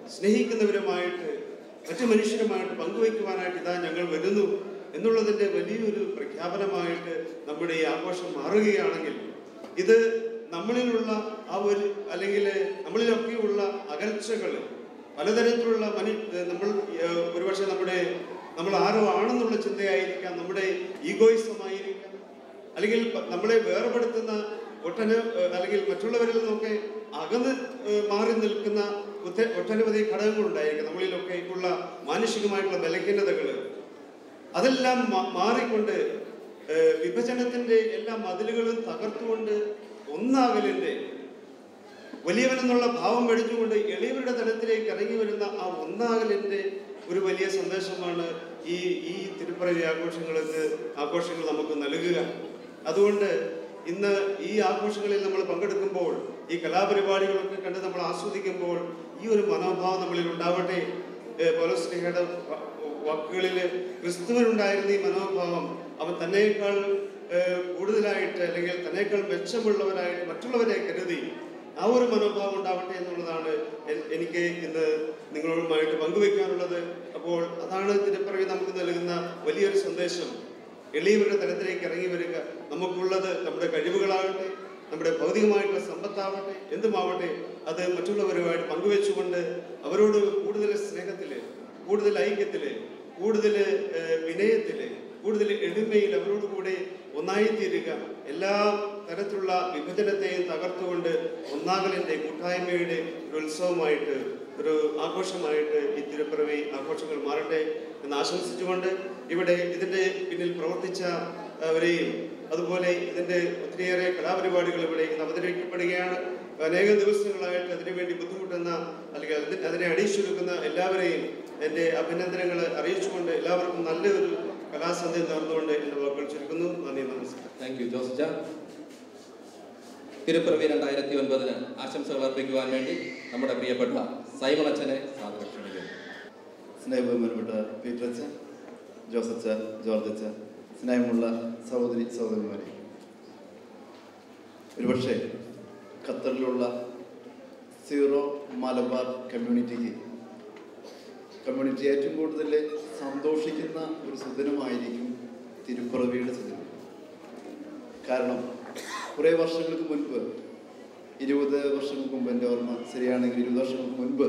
സ്നേഹിക്കുന്നവരുമായിട്ട് മറ്റു മനുഷ്യരുമായിട്ട് പങ്കുവയ്ക്കുവാനായിട്ട് ഇതാ ഞങ്ങൾ വരുന്നു എന്നുള്ളതിൻ്റെ വലിയൊരു പ്രഖ്യാപനമായിട്ട് നമ്മുടെ ഈ ആഘോഷം മാറുകയാണെങ്കിൽ ഇത് നമ്മളിലുള്ള ആ ഒരു അല്ലെങ്കിൽ നമ്മളിലൊക്കെയുള്ള അകൽച്ചകൾ പലതരത്തിലുള്ള മനു നമ്മൾ ഏഹ്, ഒരുപക്ഷെ നമ്മുടെ നമ്മൾ ആരോ ആണെന്നുള്ള ചിന്തയായിരിക്കാം നമ്മുടെ ഈഗോയിസമായിരിക്കാം അല്ലെങ്കിൽ പ- നമ്മളെ വേർപെടുത്തുന്ന ഒട്ടന ഏഹ്, അല്ലെങ്കിൽ മറ്റുള്ളവരിൽ നിന്നൊക്കെ അകന്ന് ഏഹ്, മാറി നിൽക്കുന്ന ഒത്ത- ഒട്ടനവധി ഘടകങ്ങളുണ്ടായിരിക്കും നമ്മളിലൊക്കെ ഉള്ള മാനുഷികമായിട്ടുള്ള ബലഹീനതകൾ അതെല്ലാം മാ- മാറിക്കൊണ്ട് ഏഹ്, വിഭജനത്തിന്റെ എല്ലാ മതിലുകളും തകർത്തുകൊണ്ട് ഒന്നാകലിന്റെ വലിയവനെന്നുള്ള ഭാവം വെടിഞ്ഞുകൊണ്ട് എളിയവരുടെ തലത്തിലേക്ക് ഇറങ്ങി വരുന്ന ആ ഒന്നാകലിന്റെ ഒരു വലിയ സന്ദേശമാണ് ഈ ഈ തിരുപ്പറവി ആഘോഷങ്ങൾക്ക് ആഘോഷങ്ങൾ നമുക്ക് നൽകുക അതുകൊണ്ട് ഇന്ന് ഈ ആഘോഷങ്ങളിൽ നമ്മൾ പങ്കെടുക്കുമ്പോൾ ഈ കലാപരിപാടികളൊക്കെ കണ്ട് നമ്മൾ ആസ്വദിക്കുമ്പോൾ ഈ ഒരു മനോഭാവം നമ്മളിൽ ഉണ്ടാവട്ടെ പൗലോസ്ലിഹയുടെ വാക്കുകളിൽ ക്രിസ്തുവിനുണ്ടായിരുന്ന ഈ മനോഭാവം അവൻ തന്നേക്കാൾ ഏഹ്, കൂടുതലായിട്ട് അല്ലെങ്കിൽ തന്നേക്കാൾ മെച്ചമുള്ളവരായിട്ട് മറ്റുള്ളവരെ കരുതി ആ ഒരു മനോഭാവം ഉണ്ടാവട്ടെ എന്നുള്ളതാണ് എൻ- എനിക്ക് ഇന്ന് നിങ്ങളുമായിട്ട് പങ്കുവെക്കാനുള്ളത് അപ്പോൾ അതാണ് തിരുപ്പറവി നമുക്ക് നൽകുന്ന വലിയൊരു സന്ദേശം എളിയവരുടെ തലത്തിലേക്ക് ഇറങ്ങി വരിക നമുക്കുള്ളത് നമ്മുടെ കഴിവുകളാകട്ടെ നമ്മുടെ ഭൗതികമായിട്ടുള്ള സമ്പത്താവട്ടെ എന്തുമാവട്ടെ അത് മറ്റുള്ളവരുമായിട്ട് പങ്കുവെച്ചുകൊണ്ട് അവരോട് കൂടുതൽ സ്നേഹത്തില് കൂടുതൽ ഐക്യത്തില് കൂടുതൽ വിനയത്തില് കൂടുതൽ എളിമയിൽ അവരോട് കൂടെ ഒന്നായിത്തീരുക എല്ലാ തരത്തിലുള്ള വിഭജനത്തെയും തകർത്തുകൊണ്ട് ഒന്നാകലിന്റെ കൂട്ടായ്മയുടെ ഒരു ഉത്സവമായിട്ട് ഒരു ആഘോഷമായിട്ട് ഈ തിരുപ്പിറവി ആഘോഷങ്ങൾ മാറട്ടെ എന്ന് ആശംസിച്ചുകൊണ്ട് ഇവിടെ ഇതിന്റെ പിന്നിൽ പ്രവർത്തിച്ച അവരെയും അതുപോലെ ഇതിന്റെ ഒത്തിരിയേറെ കലാപരിപാടികൾ ഇവിടെ ഇന്ന് അവതരിപ്പിക്കപ്പെടുകയാണ് അനേക ദിവസങ്ങളായിട്ട് അതിനുവേണ്ടി ബുദ്ധിമുട്ടുന്ന അല്ലെങ്കിൽ അതിന് അതിനെ അടിച്ചൊരുക്കുന്ന എല്ലാവരെയും എൻ്റെ അഭിനന്ദനങ്ങൾ അറിയിച്ചുകൊണ്ട് എല്ലാവർക്കും നല്ലൊരു കലാസന്ധ്യ നേർന്നുകൊണ്ട് എൻ്റെ വാക്കുകൾ ചുരുക്കുന്നു നന്ദി നമസ്കാരം താങ്ക് യു ജോസ് ചാ തിരുപ്പിറവി രണ്ടായിരത്തി ഒൻപതിന് ആശംസകൾ അർപ്പിക്കുവാൻ വേണ്ടി നമ്മുടെ പ്രിയപ്പെട്ട സൈമൺ അച്ഛനെ സാദരം ക്ഷണിക്കുന്നു സ്നേഹബഹുമാനപ്പെട്ട പീറ്ററച്ച ജോസച്ച ജോർജച്ച സ്നേഹമുള്ള സഹോദരി സഹോദരന്മാരെ ഒരുപക്ഷെ ഖത്തറിലുള്ള സീറോ മലബാർ കമ്മ്യൂണിറ്റിക്ക് കമ്മ്യൂണിറ്റി ഏറ്റവും കൂടുതൽ സന്തോഷിക്കുന്ന ഒരു സുദിനമായിരിക്കും തിരുപ്പിറവിയുടെ സുദിനം കാരണം കുറേ വർഷങ്ങൾക്ക് മുൻപ് ഇരുപത് വർഷങ്ങൾക്ക് മുമ്പ് എൻ്റെ ഓർമ്മ ശരിയാണെങ്കിൽ ഇരുപത് വർഷങ്ങൾക്ക് മുൻപ്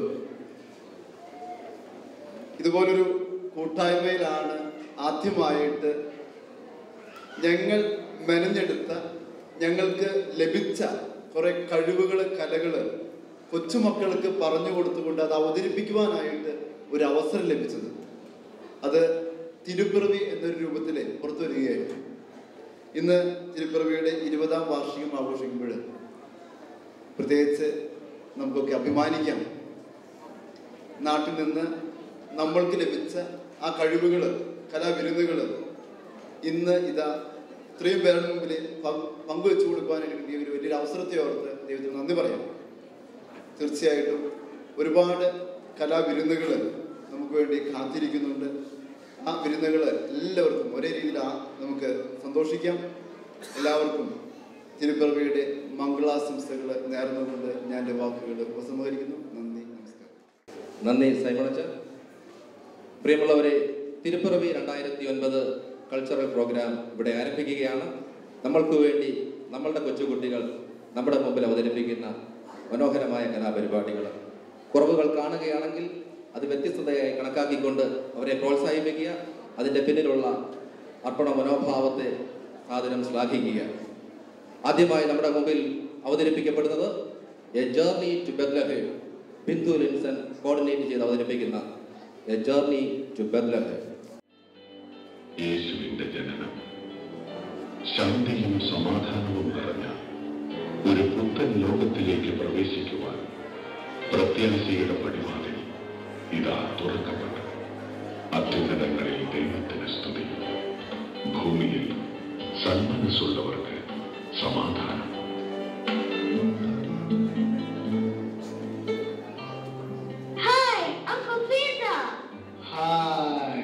ഇതുപോലൊരു കൂട്ടായ്മയിലാണ് ആദ്യമായിട്ട് ഞങ്ങൾ മെനഞ്ഞെടുത്ത ഞങ്ങൾക്ക് ലഭിച്ച കുറെ കഴിവുകൾ കലകൾ കൊച്ചുമക്കൾക്ക് പറഞ്ഞു കൊടുത്തുകൊണ്ട് അത് അവതരിപ്പിക്കുവാനായിട്ട് ഒരു അവസരം ലഭിച്ചത് അത് തിരുപ്പിറവി എന്നൊരു രൂപത്തിൽ പുറത്തു വരികയായിരുന്നു ഇന്ന് തിരുപ്പിറവിയുടെ ഇരുപതാം വാർഷികം ആഘോഷിക്കുമ്പോൾ പ്രത്യേകിച്ച് നമുക്കൊക്കെ അഭിമാനിക്കാം നാട്ടിൽ നിന്ന് നമ്മൾക്ക് ലഭിച്ച ആ കഴിവുകൾ കലാവിരുന്നുകൾ ഇന്ന് ഇതാ ഇത്രയും പേരുടെ മുമ്പിൽ പങ്ക് പങ്കുവെച്ചു കൊടുക്കാനായിട്ട് കിട്ടിയ ഒരു വലിയൊരു അവസരത്തെ ഓർത്ത് ദൈവത്തിന് നന്ദി പറയാം തീർച്ചയായിട്ടും ഒരുപാട് കലാവിരുന്നുകൾ നമുക്ക് വേണ്ടി കാത്തിരിക്കുന്നുണ്ട് ആ വിരുന്നുകൾ എല്ലാവർക്കും ഒരേ രീതിയിൽ ആ നമുക്ക് സന്തോഷിക്കാം എല്ലാവർക്കും തിരുപ്പിറവിയുടെ മംഗളാശംസകൾ നേർന്നുകൊണ്ട് ഞാൻ എൻ്റെ വാക്കുകൾ ഉപസംഹരിക്കുന്നു നന്ദി നമസ്കാരം നന്ദി സൈമൺ അച്ഛൻ പ്രിയമുള്ളവരെ തിരുപ്പിറവി രണ്ടായിരത്തി ഒൻപത് കൾച്ചറൽ പ്രോഗ്രാം ഇവിടെ ആരംഭിക്കുകയാണ് നമ്മൾക്ക് വേണ്ടി നമ്മളുടെ കൊച്ചുകുട്ടികൾ നമ്മുടെ മുമ്പിൽ അവതരിപ്പിക്കുന്ന മനോഹരമായ കലാപരിപാടികൾ കുറവുകൾ കാണുകയാണെങ്കിൽ അത് വ്യത്യസ്തതയായി കണക്കാക്കിക്കൊണ്ട് അവരെ പ്രോത്സാഹിപ്പിക്കുക അതിൻ്റെ പിന്നിലുള്ള അർപ്പണ മനോഭാവത്തെ സാധനം ശ്ലാഘിക്കുക ആദ്യമായി നമ്മുടെ മുമ്പിൽ അവതരിപ്പിക്കപ്പെടുന്നത് a journey to Bethlehem Bindu Linson coordinate ചെയ്ത് അവതരിപ്പിക്കുന്ന എ ജേർണി ടു ബെത്ലഹേം യേശുവിന്റെ ജനനം ശാന്തിയും സമാധാനവും നിറഞ്ഞ ഒരു പുത്തൻ ലോകത്തിലേക്ക് പ്രവേശിക്കുവാൻ പ്രത്യാശയുടെ പടിവാതിൽ ഇതാ തുറക്കപ്പെട്ടു അത്യുന്നതങ്ങളിൽ ദൈവത്തിന് സ്തുതി ഭൂമിയിൽ സന്മനസ്സുള്ളവർക്ക് സമാധാനം Hi, Uncle Santa. Hi.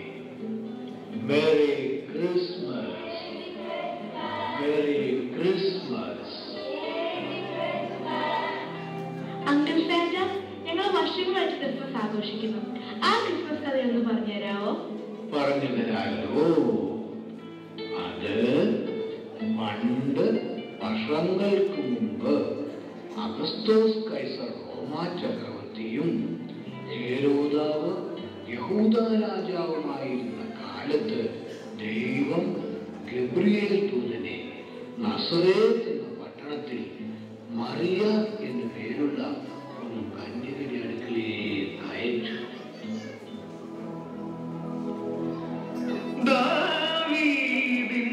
Merry Christmas. Merry Christmas. Uncle Santa ഞങ്ങൾ നമ്മൾ വർഷങ്ങളായിട്ട് ക്രിസ്മസ് ആഘോഷിക്കുന്നു ആ ക്രിസ്മസ് കഥ ഒന്ന് പറഞ്ഞുതരാമോ പറഞ്ഞു തരാലോ അത് പണ്ട് വർഷങ്ങൾക്ക് മുമ്പ് അഗസ്തോസ് കൈസർ റോമാ ചക്രവർത്തിയും ഹേരോദാവ് യഹൂദ രാജാവുമായിരുന്ന കാലത്ത് ദൈവം ഗബ്രിയേൽ ദൂതനെ നസറേത്ത് എന്ന പട്ടണത്തിൽ മറിയ എന്നു പേരുള്ള ഒരു കന്യകയുടെ അടുക്കലേക്ക് അയച്ചു ദാവീദിൻ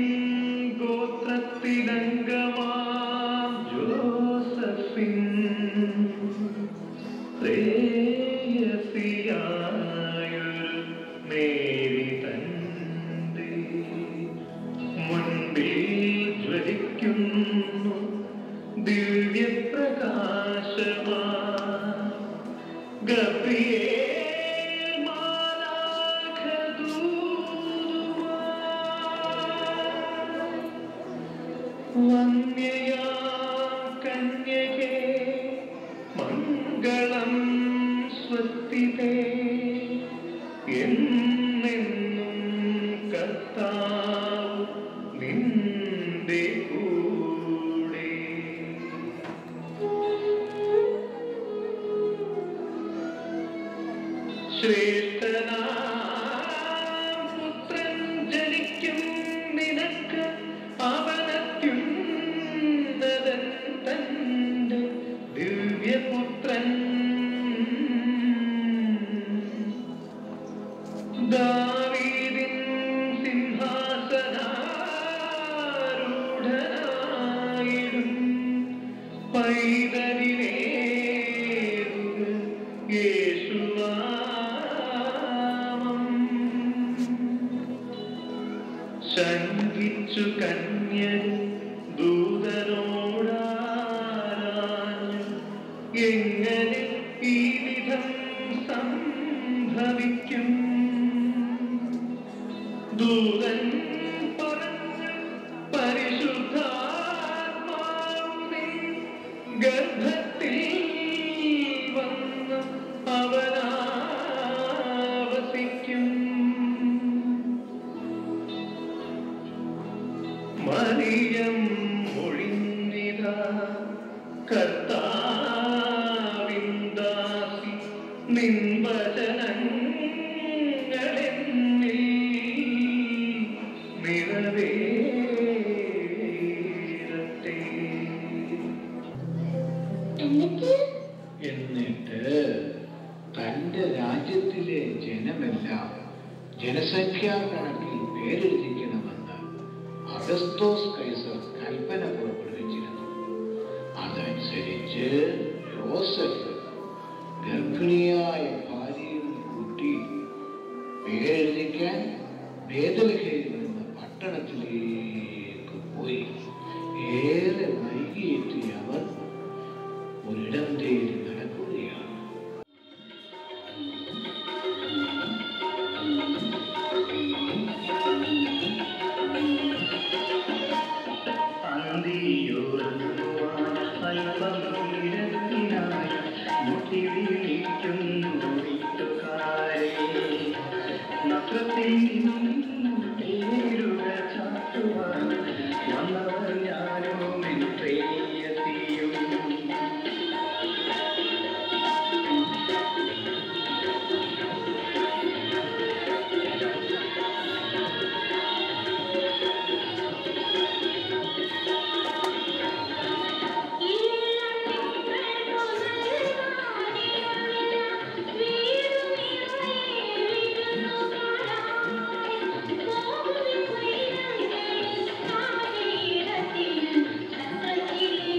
ഗോത്രത്തിലംഗമാം ജോസഫിൻ ശ്രേയസിയായൊരു മേരി തന്റെ മുൻപിൽ ജ്വലിക്കുന്നു ദിവ്യപ്രകാശമാ ഗബ്രിയേൽ വന്യയാ കന്യകേ മംഗളം സ്വസ്തിതേ എന്നെന്നും കർത്താവ് നിന്റെ കൂടെ ശ്രേഷ്ഠനാം പുത്രൻ ജനിക്കും നിനക്ക് അവനത്യുന്നതൻ തന്റെ ദിവ്യപുത്രൻ ദാവീദിൻ സിംഹാസനാരൂഢനായിടും പൈതലിനേ യേശുവാമം ശങ്കിച്ചു കന്യൻ ദൂതനോടാരാഞ്ഞു എങ്ങനെ ഈ വിധം സംഭവിക്കും ദൂതൻ പറഞ്ഞു പരിശുദ്ധാത്മാവിൻ ഗർഭത്തിൽ വന്ന് അവനാവസിക്കും മറിയം ഒഴിഞ്ഞിത കർത്താവിൻ ദാസി നിൻ വചനങ്ങളെന്നിൽ നിറവേറട്ടെ എന്നിട്ട് എന്നിട്ട് തന്റെ രാജ്യത്തിലെ ജനമെല്ലാം ജനസംഖ്യാ കണക്കിൽ പേരെഴുതിക്കണമെന്ന് അഗസ്തോസ് കൈസർ കൽപ്പന പുറപ്പെടുവിച്ചിരുന്നു അതനുസരിച്ച് യോസഫ് ഗർഭിണിയായ ഭാര്യയും കൂട്ടി പേരെഴുതിക്കാൻ ബേദലഹയിൽ നിന്ന് പട്ടണത്തിലേക്ക് പോയി ഏറെ വൈകിയെത്തിയ അവർ ഒരിടം തേടി നടക്കുകയാണ് വീടും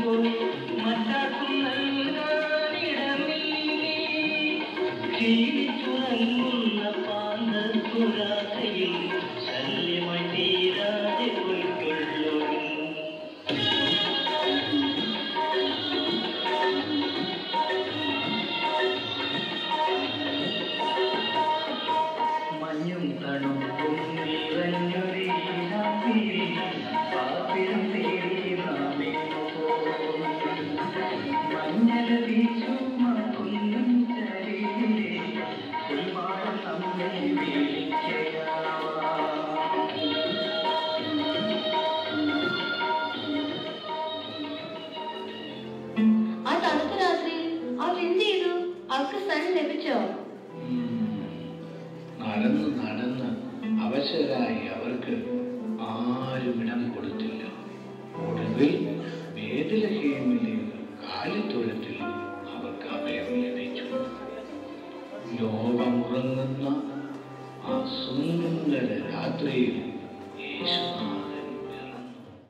വരുമ്പോൾ മറ്റാർക്കും നൽകാനിടമില്ലേ ജീവിച്ചുറങ്ങുന്ന പാന്തപുരാതയിൽ ശല്യമായി തീരാതെ പോയിട്ടുള്ളൂ മഞ്ഞും തണുപ്പും നിറഞ്ഞൊരീ രാത്രിയിൽ പാപ്പിരം തേടി നാമേനു മഞ്ഞൾ വീശുമാകുന്നും ചരിയിലെ ഉൾമാടം നമ്മെ വിളിക്കയാവാ ആ തണുത്ത രാത്രി അവൾ എന്ത് ചെയ്തു അവൾക്ക് സൺ ലഭിച്ചോ നടന്ന് നടന്ന് അവശരായി അവർക്ക് ആരും ഇടം കൊടുത്തില്ല ഒടുവിൽ വേദലഹീമിലെ കാലിത്തൊഴുത്തിൽ അവർക്ക് അഭയം ലഭിച്ചു ലോകമുറങ്ങുന്ന ആ സുന്ദര രാത്രിയിൽ യേശുനാഥൻ പിറന്നു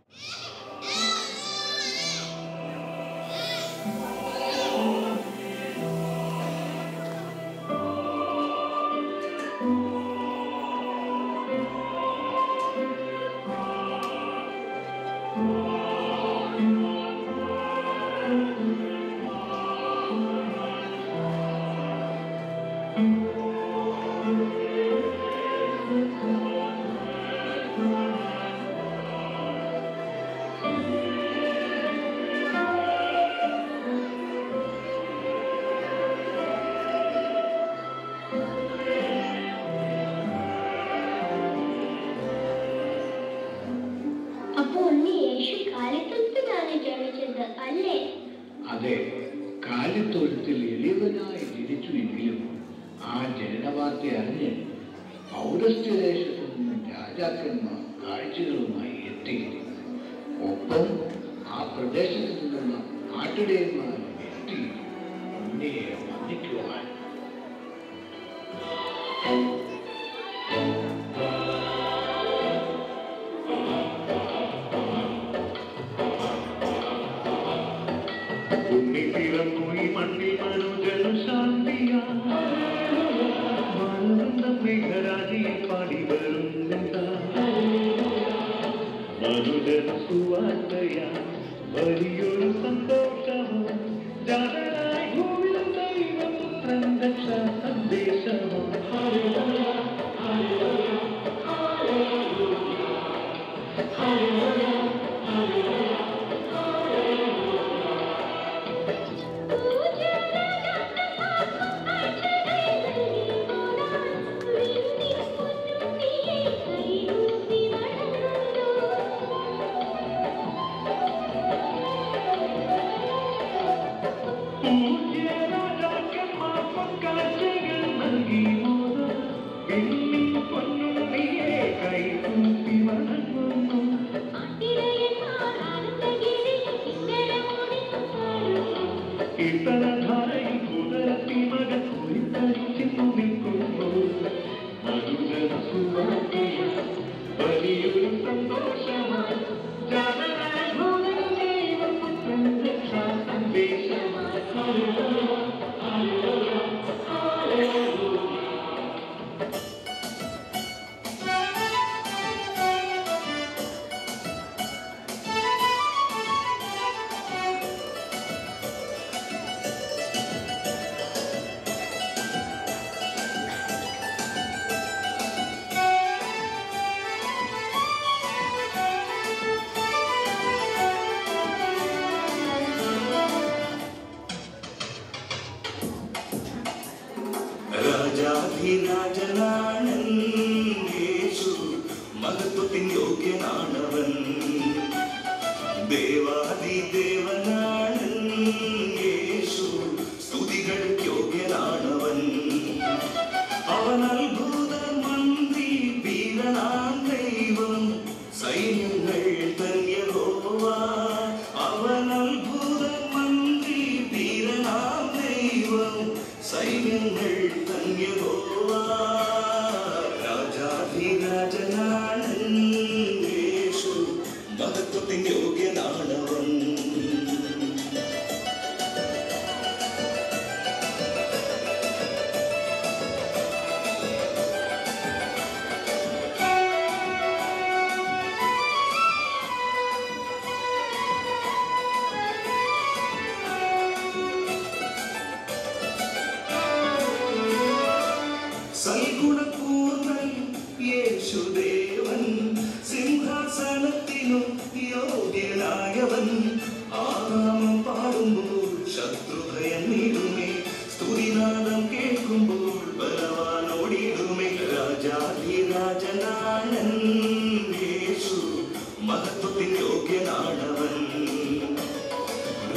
അപ്പൊ ഉണ്ണി യേശു കാലിത്തൊട്ടിലാണ് ജനിച്ചത് അല്ലേ അതെ കാലിത്തൊഴുത്തിൽ എളിയവനായി ജനിച്ചുവെങ്കിലും ആ ജനനവാർത്ത അറിഞ്ഞ് പൗരസ്ത്യദേശത്തു നിന്നും രാജാക്കന്മാർ കാഴ്ചകളുമായി എത്തി ഒപ്പം ആ പ്രദേശത്ത് നിന്നുള്ള നാട്ടിടയന്മാരും എത്തി ഉണ്ണിയെ വന്ദിക്കുവാൻ ഉണ്ണിപ്പിറന്നുയി മണ്ണിൽ മനുജനു ശാന്തിയാ മാനവന്തം മേഘരാജിയിൽ പാടി വരുന്നുണ്ടാ മനുജന സുവാർത്തയാ വലിയൊരു സന്തോഷമോ ജാതരായി ഭൂവിൽ ദൈവപുത്രൻ രക്ഷാ സന്ദേശമോ വലിയൊരു സന്തോഷമാണ് ജാതനായ ഭൂതൻ ദൈവപുത്രൻ രക്ഷാ സന്ദേശമാണ് രാജാധിരാജനാണൻ യേശു മഹത്വത്തിൻ യോഗ്യനാണവൻ ദേവാദിദേവനാണൻ യേശു സ്തുതികൾക്ക് യോഗ്യനാണവൻ അവൻ അത്ഭുത മന്ത്രി വീരനാം ദൈവം സൈന്യങ്ങൾ തൻ യഹോവ അവൻ അത്ഭുത മന്ത്രി വീരനാം ദൈവം സൈന്യങ്ങൾ തൻ യഹോവ രാജാധിരാജനാണ് യേശു മഹത്വത്തിൻ യോഗ്യനാണ്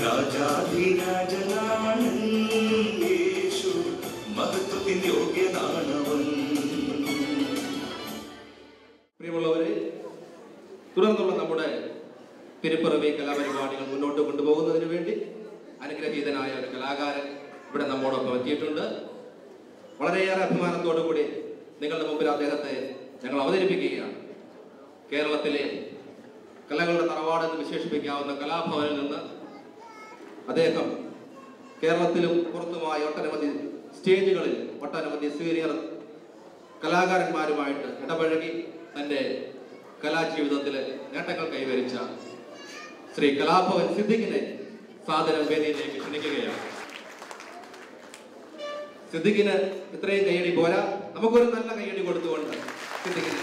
രാജാധിരാജനാണ് യേശു മഹത്വത്തിന് യോഗ്യനാണവൻ പ്രിയമുള്ളവരെ തുടർന്നുള്ള നമ്മുടെ തിരുപ്പിറവി കലാപരിപാടികൾ മുന്നോട്ട് കൊണ്ടുപോകുന്നതിന് വേണ്ടി അനുഗ്രഹീതനായ ഒരു കലാകാരൻ ഇവിടെ നമ്മോടൊപ്പം എത്തിയിട്ടുണ്ട് വളരെയേറെ അഭിമാനത്തോടു കൂടി നിങ്ങളുടെ മുമ്പിൽ അദ്ദേഹത്തെ ഞങ്ങൾ അവതരിപ്പിക്കുകയാണ് കേരളത്തിലെ കലകളുടെ തറവാട് എന്ന് വിശേഷിപ്പിക്കാവുന്ന കലാഭവനിൽ നിന്ന് അദ്ദേഹം കേരളത്തിലും പുറത്തുമായ ഒട്ടനവധി സ്റ്റേജുകളിൽ ഒട്ടനവധി സീനിയർ കലാകാരന്മാരുമായിട്ട് ഇടപഴകി തൻ്റെ കലാജീവിതത്തിൽ നേട്ടങ്ങൾ കൈവരിച്ച ശ്രീ കലാഭവൻ സിദ്ദിഖിനെ സാദരം വേദിയിലേക്ക് ക്ഷണിക്കുകയാണ് സിദ്ദിഖിന് ഇത്രയും കൈയടി പോരാ നമുക്കൊരു നല്ല കൈയടി കൊടുത്തുകൊണ്ട് സിദ്ദിഖിനെ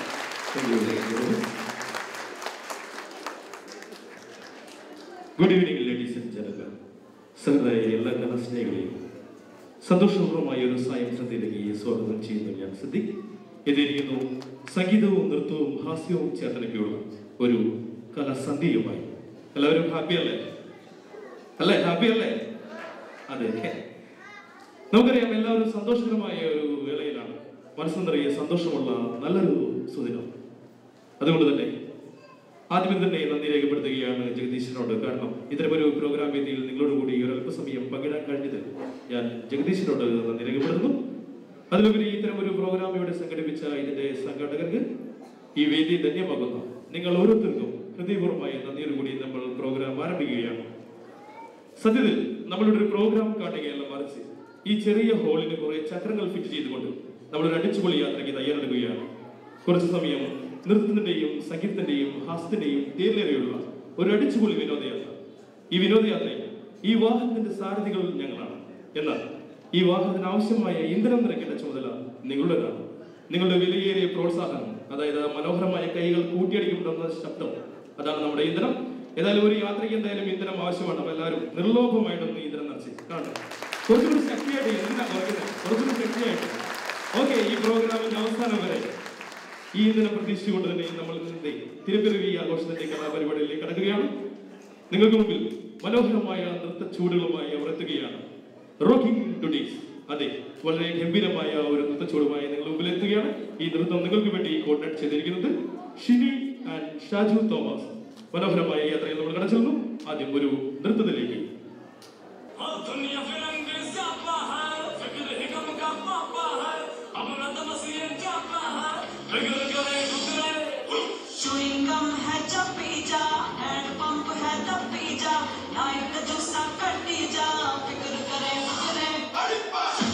good evening ladies and general സഹൃദയ എല്ലാ കലാസ്നേഹികളെയും സന്തോഷപൂർവമായ ഒരു സായം സന്ധ്യയിലേക്ക് സ്വാഗതം ചെയ്യുന്നു ഞാൻ സിദ്ദിഖ് എതിരിക്കുന്നു സംഗീതവും നൃത്തവും ഹാസ്യവും ചേർന്നിണക്കിയുള്ള ഒരു കലാസന്ധ്യയുമായി എല്ലാവരും ഹാപ്പി അല്ലേ അല്ലേ ഹാപ്പി അല്ലേ അതെ നമുക്കറിയാം എല്ലാവരും സന്തോഷകരമായ ഒരു വേളയിലാണ് മനസ്സ് നിറയെ സന്തോഷമുള്ള നല്ലൊരു സുദിനം അതുകൊണ്ട് തന്നെ ആദ്യം തന്നെ നന്ദി രേഖപ്പെടുത്തുകയാണ് ജഗദീശനോട് കാരണം ഇത്തരമൊരു പ്രോഗ്രാം വേദിയിൽ നിങ്ങളോട് കൂടി ഒരു അല്പസമയം പങ്കിടാൻ കഴിഞ്ഞത് ഞാൻ ജഗദീശനോട് നന്ദി രേഖപ്പെടുത്തുന്നു അതിലുപരി ഇത്തരം ഒരു പ്രോഗ്രാം ഇവിടെ സംഘടിപ്പിച്ച ഇതിന്റെ സംഘാടകർക്ക് ഈ വേദി ധന്യമാകുന്നു നിങ്ങൾ ഓരോരുത്തർക്കും ഹൃദയപൂർവ്വമായ നന്ദിയോടുകൂടി നമ്മൾ പ്രോഗ്രാം ആരംഭിക്കുകയാണ് സത്യത്തിൽ നമ്മളുടെ ഒരു പ്രോഗ്രാം കാണുകയല്ല മറിച്ച് ഈ ചെറിയ ഹോളിന് കുറെ ചക്രങ്ങൾ ഫിറ്റ് ചെയ്തുകൊണ്ട് നമ്മളൊരു അടിച്ചുപൊളി യാത്രയ്ക്ക് തയ്യാറെടുക്കുകയാണ് കുറച്ച് സമയം നൃത്തത്തിന്റെയും സംഗീതത്തിന്റെയും ഹാസ്യത്തിന്റെയും തേലേറിയുള്ള ഒരു അടിച്ചുപൊളി വിനോദയാത്ര ഈ വിനോദയാത്രയിൽ ഈ വാഹനത്തിന്റെ സാരഥികൾ ഞങ്ങളാണ് എന്നാൽ ഈ വാഹനത്തിന് ആവശ്യമായ ഇന്ധനം നിറയ്ക്കേണ്ട ചുമതല നിങ്ങളുടേതാണ് നിങ്ങളുടെ വിലയേറിയ പ്രോത്സാഹനം അതായത് മനോഹരമായ കൈകൾ കൂട്ടിയടിക്കുമെന്ന ശബ്ദം അതാണ് നമ്മുടെ ഇന്ധനം ഏതായാലും ഒരു യാത്രയ്ക്ക് എന്തായാലും ഇന്ധനം ആവശ്യമാണ് അപ്പൊ എല്ലാവരും നിർലോഭമായിട്ടൊന്ന് ഇന്ധനം നിറച്ച് കാണുക കുറച്ചുകൂടി ശക്തിയായിട്ട് എന്തിനാ കുറയ്ക്കുന്നത് കുറച്ചുകൂടി ശക്തിയായിട്ട് ഓക്കെ ഈ പ്രോഗ്രാമിന്റെ അവസാനം വരെ ഈ ഇന്ധനം പ്രതീക്ഷിച്ചുകൊണ്ട് തന്നെ നമ്മൾ ഇന്നത്തെ തിരുപ്പിറവി ആഘോഷത്തിന്റെ കലാപരിപാടിയിലേക്ക് കടക്കുകയാണ് നിങ്ങൾക്ക് മുമ്പിൽ മനോഹരമായ നൃത്ത ചൂടുകളുമായി അവർ എത്തുകയാണ് റോക്കിംഗ് ടുഡേസ് അതെ വളരെ ഗംഭീരമായ ഒരു നൃത്തച്ചൂടുമായി നിങ്ങൾ മുമ്പിൽ എത്തുകയാണ് ഈ നൃത്തം നിങ്ങൾക്ക് വേണ്ടി കോർഡിനേറ്റ് ചെയ്തിരിക്കുന്നത് ഷിനി ആൻഡ് ഷാജു തോമസ് മനോഹരമായ യാത്രയിൽ നമ്മൾ കടച്ചെല്ലുന്നു ആദ്യം ഒരു നൃത്തത്തിലേക്ക് Chewing-gum है चपी जा, हैंड पंप है तपी जा, नाइट जूसा कटी जा, फिक्र करे फिक्रे।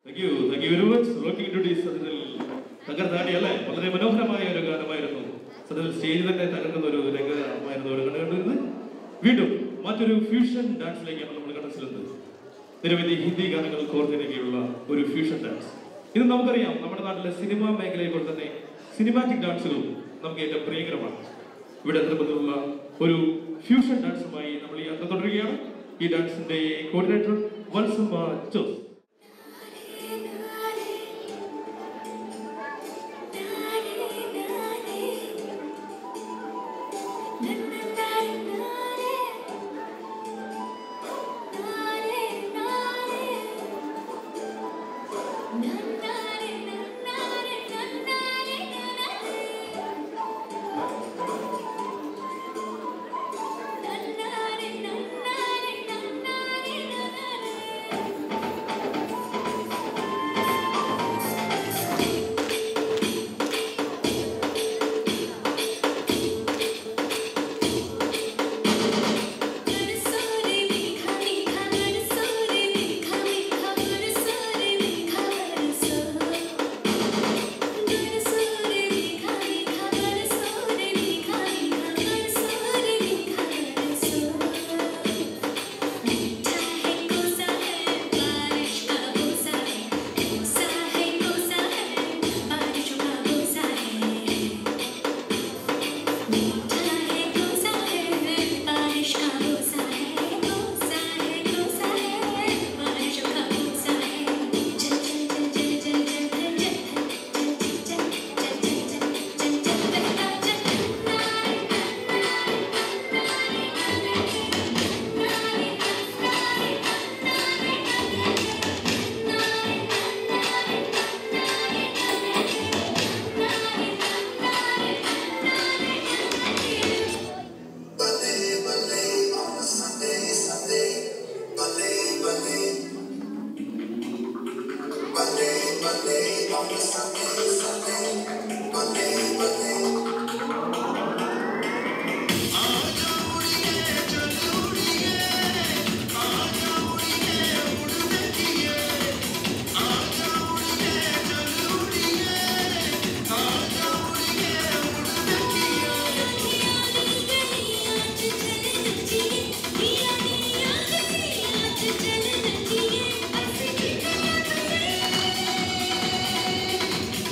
Thank you thank you very much rocking duty സത്യത്തിൽ തകർത്താടി അല്ലേ വളരെ മനോഹരമായ ഒരു ഗാനമായിരുന്നു സത്യത്തിൽ സ്റ്റേജ് തന്നെ തകർക്കുന്ന ഒരു രംഗമായിരുന്നു ഒരു കണ്ടുകൊണ്ടിരുന്നത് വീണ്ടും മറ്റൊരു ഫ്യൂഷൻ ഡാൻസിലേക്കാണ് നമ്മൾ കടച്ചിരുന്നത് നിരവധി ഹിന്ദി ഗാനങ്ങൾ കോർത്തിണക്കിയുള്ള ഒരു ഫ്യൂഷൻ ഡാൻസ് ഇത് നമുക്കറിയാം നമ്മുടെ നാട്ടിലെ സിനിമാ മേഖലയിൽ പോലെ തന്നെ സിനിമാറ്റിക് ഡാൻസുകളും നമുക്ക് ഏറ്റവും പ്രിയകരമാണ് ഇവിടെ അത്തരത്തിലുള്ള ഒരു ഫ്യൂഷൻ ഡാൻസുമായി നമ്മൾ ഈ യാത്ര തുടരുകയാണ് ഈ ഡാൻസിന്റെ coordinator Valsamma Jose Thank you.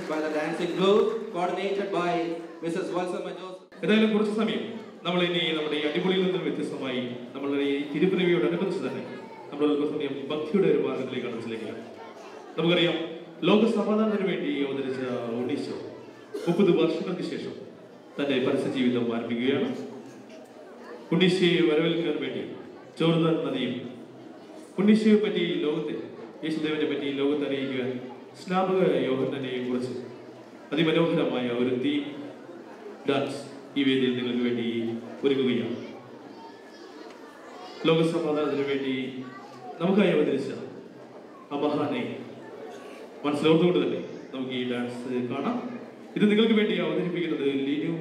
by the dancing group coordinated by Mrs. Valsama Joseph. ഏതായാലും കുറച്ച് സമയം നമ്മൾ ഇനി നമ്മുടെ ഈ അടിപൊളിയിൽ നിന്നും വ്യത്യസ്തമായി നമ്മളുടെ ഈ തിരുപ്പിറവിയോടനുബന്ധിച്ച് തന്നെ നമ്മൾ അല്പ സമയം ഭക്തിയുടെ ഒരു മാർഗത്തിലേക്ക് അടച്ചിലേക്കാം നമുക്കറിയാം ലോക സമാധാനത്തിന് വേണ്ടി അവതരിച്ച ഒഡീഷ മുപ്പത് വർഷങ്ങൾക്ക് ശേഷം തന്റെ പരസ്യ ജീവിതം ആരംഭിക്കുകയാണ് ഉണ്ണീശയെ വരവേൽക്കാൻ വേണ്ടി ചോർദാൻ നദിയും ഉണ്ണീശയെ പറ്റി ലോകത്തെ യേശുദേവനെ പറ്റി ലോകത്തെ അറിയിക്കുവാൻ സ്നാപക യോഹന്നനെയും കുറിച്ച് അതിമനോഹരമായ ഒരു തീം ഡാൻസ് ഈ വേദിയിൽ നിങ്ങൾക്ക് വേണ്ടി ഒരുങ്ങുകയാണ് ലോകസമാധാനത്തിന് വേണ്ടി നമുക്കായി അവതരിച്ച ആ മഹാനെ മനസ്സിലോർത്തുകൊണ്ട് തന്നെ നമുക്ക് ഈ ഡാൻസ് കാണാം ഇത് നിങ്ങൾക്ക് വേണ്ടി അവതരിപ്പിക്കുന്നത് ലിനു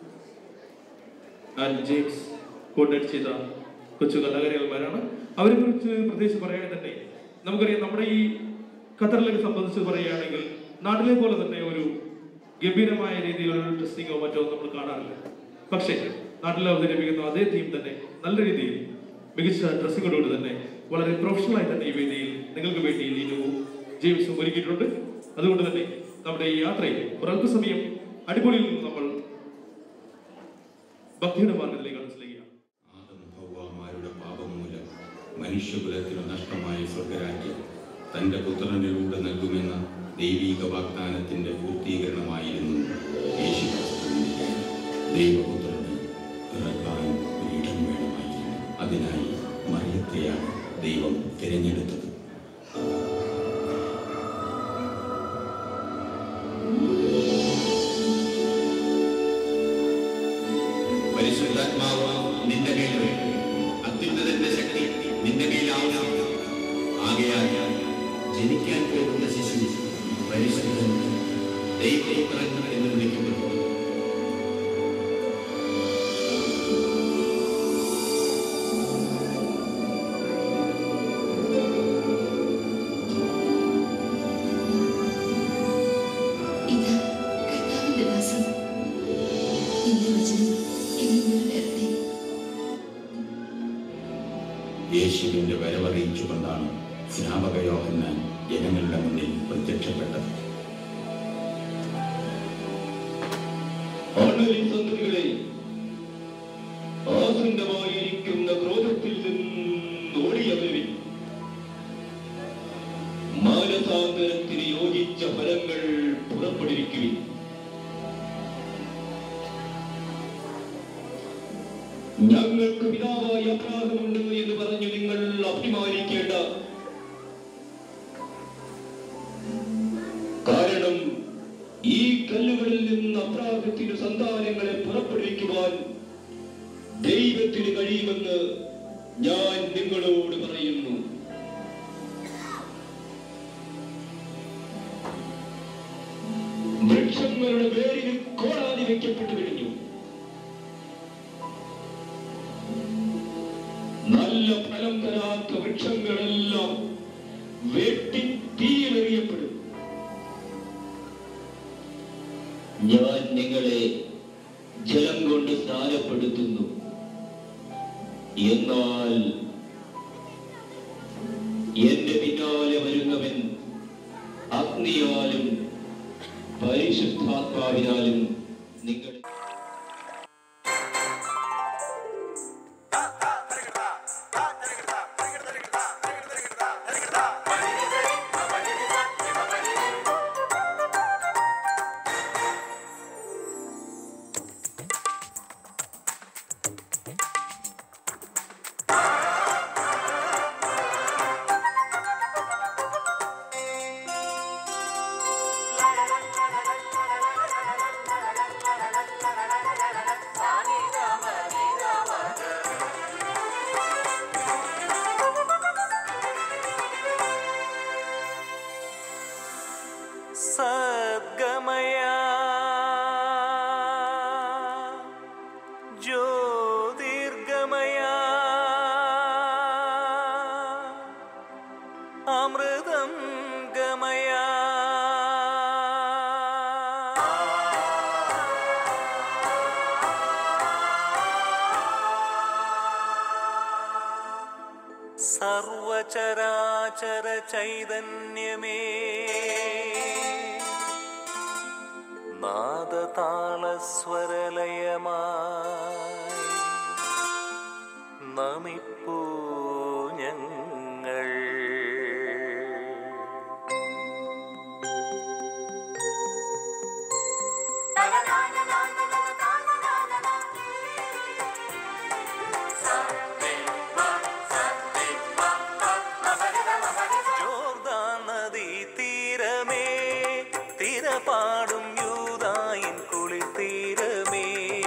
ആൻഡ് ജെയിംസ് കോർഡിനേറ്റ് ചെയ്ത കൊച്ചു കലാകാരികന്മാരാണ് അവരെ കുറിച്ച് പ്രത്യേകിച്ച് പറയുകയാണെങ്കിൽ തന്നെ നമുക്കറിയാം നമ്മുടെ ഈ ഖത്തറിലൊക്കെ സംബന്ധിച്ച് പറയുകയാണെങ്കിൽ നാട്ടിലെ പോലെ തന്നെ ഒരു ഗംഭീരമായ രീതിയിലുള്ള ഡ്രസ്സിങ്ങോ മറ്റോ നമ്മൾ കാണാറില്ല പക്ഷേ നാട്ടിൽ അവതരിപ്പിക്കുന്ന അതേ തീം തന്നെ നല്ല രീതിയിൽ മികച്ച ഡ്രസ്സിങ്ങോടുകൂടി തന്നെ വളരെ പ്രൊഫഷണലായി തന്നെ ഈ വേദിയിൽ നിങ്ങൾക്ക് വേണ്ടി ലിനുവും ജെയിംസും ഒരുക്കിയിട്ടുണ്ട് അതുകൊണ്ട് തന്നെ നമ്മുടെ ഈ യാത്രയിൽ ഒരല്പസമയം അടിപൊളിയിൽ നിന്ന് നമ്മൾ ഭക്തിയുടെ മാർഗത്തിലേക്ക് മനസ്സിലാക്കുക ഹൗവാമാരുടെ പാപം മൂലം മനുഷ്യകുലത്തിന് നഷ്ടമായ സ്വർഗരാജ്യം തന്റെ പുത്രനിലൂടെ നൽകുമെന്ന ദൈവീക വാഗ്ദാനത്തിന്റെ പൂർത്തീകരണമായിരുന്നു യേശു ക്രിസ്തുവിന്റെ ദൈവപുത്രന് പിറക്കാൻ ഒരിടം വേണമായിരുന്നു അതിനായി മറിയത്തെയാണ് ദൈവം തിരഞ്ഞെടുത്തത് പരിശുദ്ധാത്മാവ് നിന്റെ മേൽ വരും. അത്യുന്നതന്റെ ശക്തി നിന്റെ മേലാവും ആകയാൽ ജനിക്കാൻ പോകുന്ന ശിശു പരിശുദ്ധൻ ദൈവപുത്രൻ എന്ന് വിളിക്കപ്പെടും ഇത് കർത്താവിന്റെ ദാസൻ എന്റെ വചനം എന്നിൽ നിറവേറട്ടെ യേശുവിന്റെ വരവറിയിച്ചുകൊണ്ടാണ് സ്നാപക യോഹന്നാൻ ജനങ്ങളുടെ മുന്നിൽ പ്രത്യക്ഷപ്പെട്ടത് ആണ്ടലിൻ സന്തതികളെ ആസന്നമായിരിക്കുന്ന ക്രോധത്തിൽ നിന്ന് ഓടിയവരിൽ മാനസാന്തരത്തിന് യോജിച്ച ഫലങ്ങൾ പുറപ്പെടിരിക്കുവിൻ ഞങ്ങൾക്ക് പിതാവായ അബ്രാഹമുണ്ട് എന്ന് പറഞ്ഞു നിങ്ങൾ അഭിമാനിക്കേണ്ട കാരണം ഈ കല്ലുകളിൽ നിന്ന് അബ്രാഹത്തിന് സന്താനങ്ങളെ പുറപ്പെടുവിക്കുവാൻ ദൈവത്തിന് കഴിയുമെന്ന് ഞാൻ നിങ്ങളോട് പറയുന്നു വൃക്ഷങ്ങളുടെ വേരിന് കോടാതി വെക്കപ്പെട്ടു കഴിഞ്ഞു നല്ല ഫലം തരാത്ത വൃക്ഷങ്ങളെല്ലാം വെട്ടി തീയിലെറിയപ്പെടും ഞാൻ നിങ്ങളെ ജലം കൊണ്ട് സ്നാനപ്പെടുത്തുന്നു എന്നാൽ എന്റെ പിന്നാലെ വരുന്നവൻ അഗ്നിയാലും പരിശുദ്ധാത്മാവിനാലും നിങ്ങളെ സദ്ഗമയ ജ്യോതിർഗമയ അമൃതം ഗമയ സർവചരാചര ചൈതന്യമേ നാദതാളസ്വരലയമായി നമിപ്പൂ ഞങ്ങൾ ജോർദാൻ നദീ തീരമേ തിരപാടും യൂതായിൻ കുളിർ തീരമേ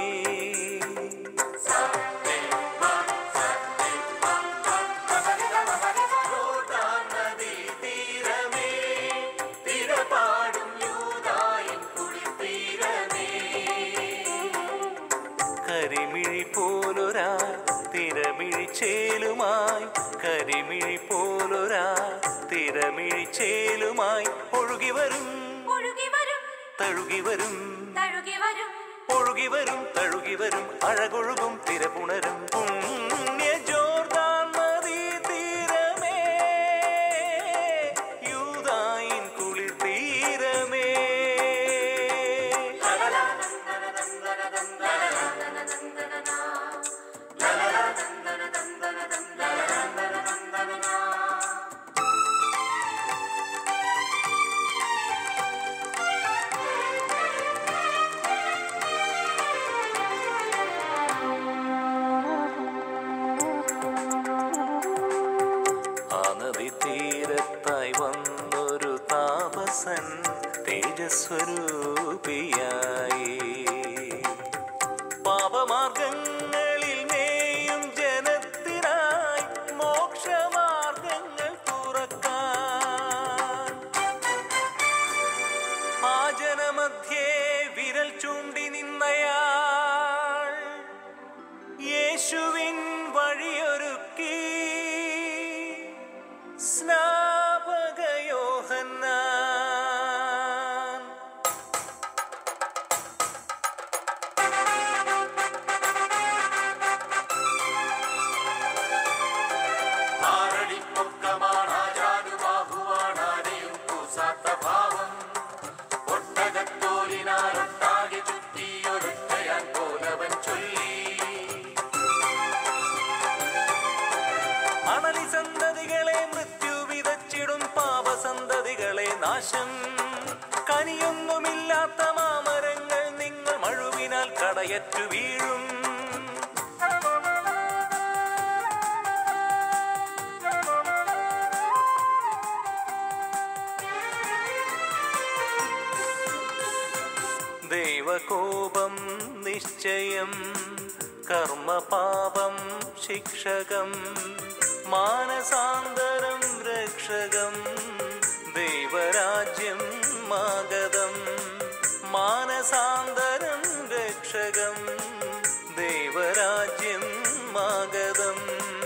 ജോർദാൻ നദീ തീരമേ തിരപാടും യൂതായിൻ കുളിർ തീരമേ കരിമിഴി പോലൊരാ തിരമിഴി ചേലുമായി കരിമിഴി പോലൊരാ തിരമിഴി ചേലുമായി ഒഴുകി വരും ഒഴുകി വരും തഴുകി വരും തഴുകി വരും ഒഴുകി വരും തഴുകി വരും അഴകൊഴുകും തിരപുണരും പുണ്യ ജോർദാൻ നദീ തീരമേ യൂതായിൻ കുളിർ തീരമേ ആ നദി തീരത്തായി വന്നൊരു താപസൻ തേജസ്വരൂപിയായി പാപമാർഗങ്ങളിൽ മേയും ജനത്തിനായി മോക്ഷമാർഗങ്ങൾ തുറക്കാൻ ആ ജനമധ്യേ വിരൽ ചൂണ്ടി നിന്നയാൾ യേശുവിൻ വഴിയൊരുക്കി സ്നാപകയോഹന്നാൻ ഒട്ടകത്തോലിനാലൊട്ടാകെ ചുറ്റിയൊരുത്തയാൻ പോലവൻ ചൊല്ലി അണലി സന്തതികളെ മൃത്യു വിതച്ചിടും പാപസന്തതികളെ നാശം കനിയൊന്നുമില്ലാത്ത മാമരങ്ങൾ നിങ്ങൾ മഴുവിനാൽ കടയറ്റു വീഴും ദൈവകോപം നിശ്ചയം കർമ്മപാപം ശിക്ഷകം മാനസാന്തരം രക്ഷകം ദൈവരാജ്യം മാഗതം മാനസാന്തരം രക്ഷകം ദൈവരാജ്യം മാഗതം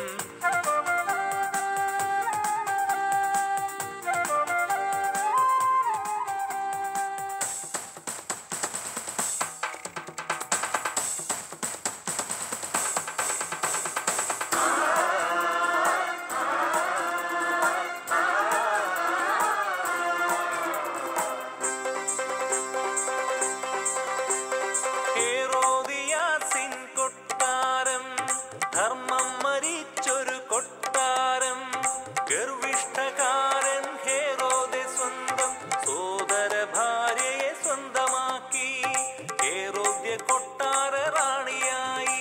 ഹേറോദിയാസിൻ കൊട്ടാരം ധർമ്മം മരിച്ചൊരു കൊട്ടാരം ഗർവിഷ്ഠകാരൻ ഹേറോദെ സ്വന്തം സോദര ഭാര്യയെ സ്വന്തമാക്കി ഹേറോദ്യ കൊട്ടാര റാണിയായി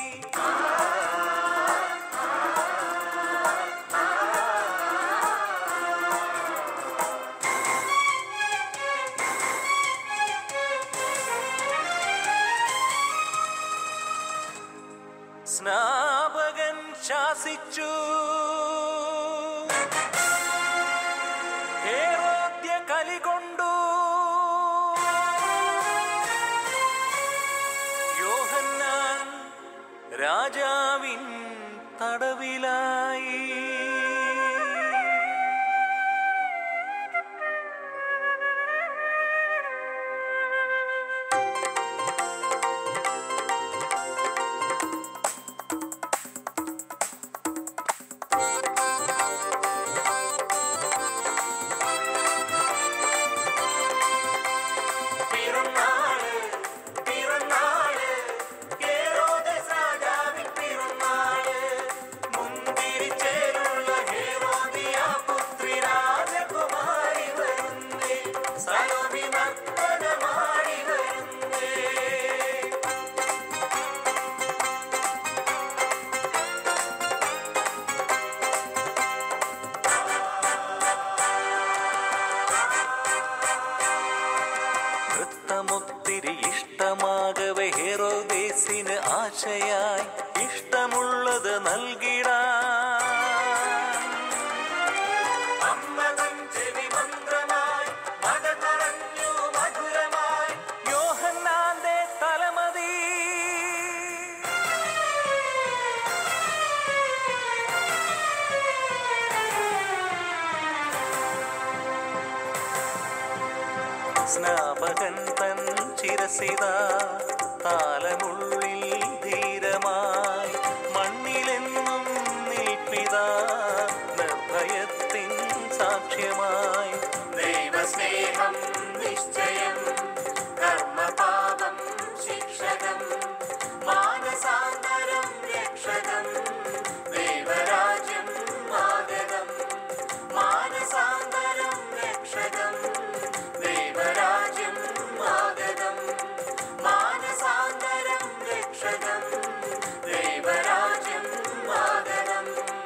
സ്നാപകൻ ശാസിച്ചു ഹേറോദ്യ കലികൊണ്ടു യോഹന്നാൻ രാജാവിൻ തടവിലായി പിറന്നാൾ നൽകിടാൻ അമ്മതൻ ചെവി മന്ത്രമായി മത പറഞ്ഞു മധുരമായി യോഹന്നാന്റെ തലമതി സ്നാപകൻ തൻ ചിരസിത താലമുള്ളിൽ ധീരമായി മണ്ണിലെന്നും നിൽപ്പിത നിർഭയത്തിൻ സാക്ഷ്യമായി ദൈവസ്നേഹം നിശ്ചയം കർമ്മപാപം ശിക്ഷകം മാനസാന്തരം രക്ഷകം ദൈവരാജ്യം മാതകം മാനസാന്തരം രക്ഷകം ദൈവരാജ്യം മാതകം മാനസാന്തരം രക്ഷകം ദൈവരാജ്യം മാതകം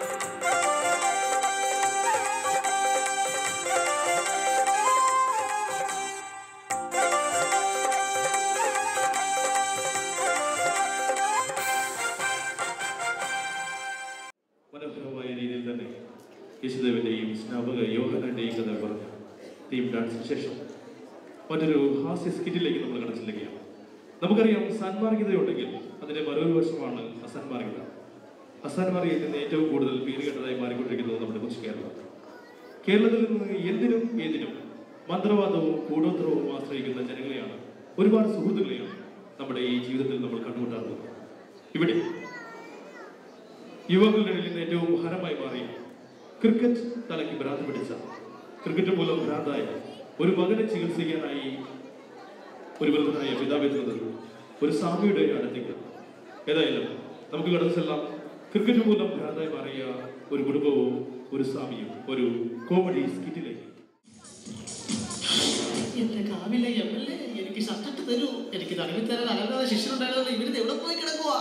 മനോഹരമായ രീതിയിൽ തന്നെ യേശുദേവന്റെയും സ്നാപക യോഹനന്റെയും കഥ പറഞ്ഞ തീം ഡാൻസിന് ശേഷം മറ്റൊരു ഹാസ്യ സ്കിറ്റിലേക്ക് നമ്മൾ കടച്ചിരിക്കുകയാണ് നമുക്കറിയാം സാൻമാർഗികതയുണ്ടെങ്കിൽ അതിന്റെ മറ്റൊരു വശമാണ് അസാൻമാർഗികത അസാൻമാർഗികതയിൽ നിന്ന് ഏറ്റവും കൂടുതൽ പേര് കേട്ടതായി മാറിക്കൊണ്ടിരിക്കുന്നത് നമ്മുടെ കൊച്ചു കേരളം കേരളത്തിൽ നിന്ന് എന്തിനും ഏതിനും മന്ത്രവാദവും കൂടോത്രവും ആശ്രയിക്കുന്ന ജനങ്ങളെയാണ് ഒരുപാട് സുഹൃത്തുക്കളെയാണ് നമ്മുടെ ഈ ജീവിതത്തിൽ നമ്മൾ കണ്ടുമുട്ടാറുള്ളത് ഇവിടെ യുവാക്കളുടെ ഇടയിൽ നിന്ന് ഏറ്റവും ഹരമായി മാറി ക്രിക്കറ്റ് തലയ്ക്ക് ഭ്രാന്ത് പിടിച്ച ക്രിക്കറ്റ് മൂലം ഭ്രാന്തായ ഒരു മകനെ ചികിത്സിക്കാനായി ഒരു വൃദ്ധനായ പിതാവെത്തുന്നത് ഒരു സ്വാമിയുടെ അടുത്തേക്ക് ഏതായാലും നമുക്ക് കടന്നു ചെല്ലാം ക്രിക്കറ്റ് മൂലം ഭ്രാന്തായി മാറിയ ഒരു കുടുംബവും ഒരു സ്വാമിയും ഒരു കോമഡി സ്കിറ്റിലേക്ക് എന്റെ കാവിലെ എം എൽ എ എനിക്ക് ഷർട്ടിട്ട് തരൂ എനിക്ക് തടവി തരാൻ അലങ്കാര ശിഷ്യനുണ്ടായിരുന്നു ഇവിടുന്ന് എവിടെ പോയി കിടക്കുവാ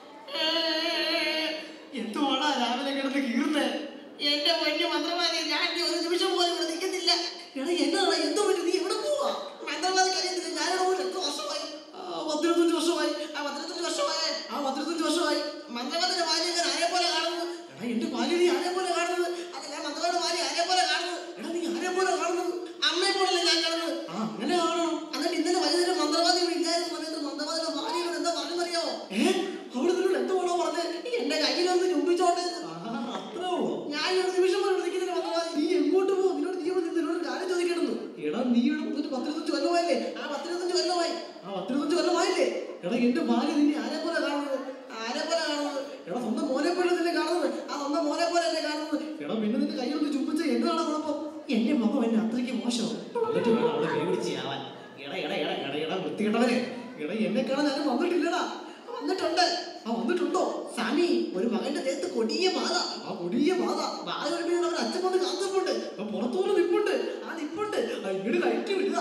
എന്തുവാടാ രാവിലെ കിടന്ന് കീറുന്നേ എന്റെ പൊന്നു മന്ത്രവാദി ഞാൻ ഇനി ഒരു നിമിഷം പോലും ഇവിടെ നിൽക്കത്തില്ല എടാ എന്നതാ എന്തോ പറ്റി നീ എവിടെ പോവാ മന്ത്രവാദി കഴിയുന്നില്ല ഞാനിവിടെ പോയിട്ട് എത്ര വർഷമായി ആ, പത്തിരുപത്തഞ്ച് വർഷമായി ആ പത്തിരുപത്തഞ്ച് വർഷമായി ആ പത്തിരുപത്തഞ്ച് വർഷമായി മന്ത്രവാദിന്റെ ഭാര്യ ഞാൻ ആരെ പോലെ കാണുന്നത് എടാ എന്റെ ഭാര്യ നീ ആരെ പോലെ കാണുന്നത് അല്ല ഞാൻ മന്ത്രവാദിന്റെ ഭാര്യ ആരെ പോലെ കാണുന്നത് എടാ നീ ആരെ പോലെ കാണുന്നത് അമ്മയെ പോലല്ലേ ഞാൻ കാണുന്നത് ആ അങ്ങനെ കാണണം എന്നിട്ട് ഇന്നലെ വൈകുന്നേരം മന്ത്രവാദി ഇവിടെ ഇല്ലായിരുന്ന സമയത്ത് മന്ത്രവാദിയുടെ ഭാര്യയോട് എന്താ പറഞ്ഞറിയാവോ ഏ അവിടെ നിന്നോട് എന്തുവാണോ പറഞ്ഞത് എന്റെ കയ്യിലൊന്ന് ചുംബിച്ചോട്ടെ അത്രേ ഉള്ളൂ ഞാൻ ഈ ഒരു നിമിഷം പോലും വിളിക്കുന്നില്ല മന്ത്രവാദി നീ എങ്ങോട്ട് പോകും നിന്നോട് നീ ഇവിടെ നിന്ന് നിന്നോട് ഒരു കാര്യം ചോദിക്കണമെന്ന് എടാ നീ ഇവിടെ വന്നിട്ട് പത്തിരുപത്തഞ്ച് കൊല്ലമായില്ലേ ആ പത്തിരുപത്തഞ്ച് കൊല്ലമായി ആ പത്തിരുപത്തഞ്ച് കൊല്ലമായില്ലേ എടാ എന്റെ ഭാര്യ നിന്നെ ആരെ പോലെ കാണുന്നത് ആരെ പോലെ കാണുന്നത് എടാ സ്വന്തം മോനെ പോലെ നിന്നെ കാണുന്നത് ആ സ്വന്തം മോനെ പോലെ അല്ലേ കാണുന്നത് എടാ പിന്നെ നിന്റെ കയ്യിലൊന്ന് ചുംബിച്ച എന്താണ് കുഴപ്പം എന്റെ മുഖം എന്നെ അത്രയ്ക്ക് മോശം എന്നിട്ട് വേണം അവളെ കൈപിടിച്ച് ആവാൻ എടാ എടാ എടാ എടാ എടാ വൃത്തികെട്ടവനെ എടാ എന്നെ കാണാൻ ആരും വന്നിട്ടില്ലടാ വന്നിട്ടുണ്ട് ആ വന്നിട്ടുണ്ടോ സാമി ഒരു മകന്റെ ദേഹത്ത് കൊടിയ ബാധ ആ കൊടിയ ബാധ ബാധ ഒരുമിച്ച് അവൻ അച്ഛൻ കൊണ്ട് കാത്തിട്ടുണ്ട് പുറത്തോട് നിപ്പുണ്ട് ആ നിപ്പുണ്ട് ആ ഇങ്ങോട്ട് കയറ്റി വിടുക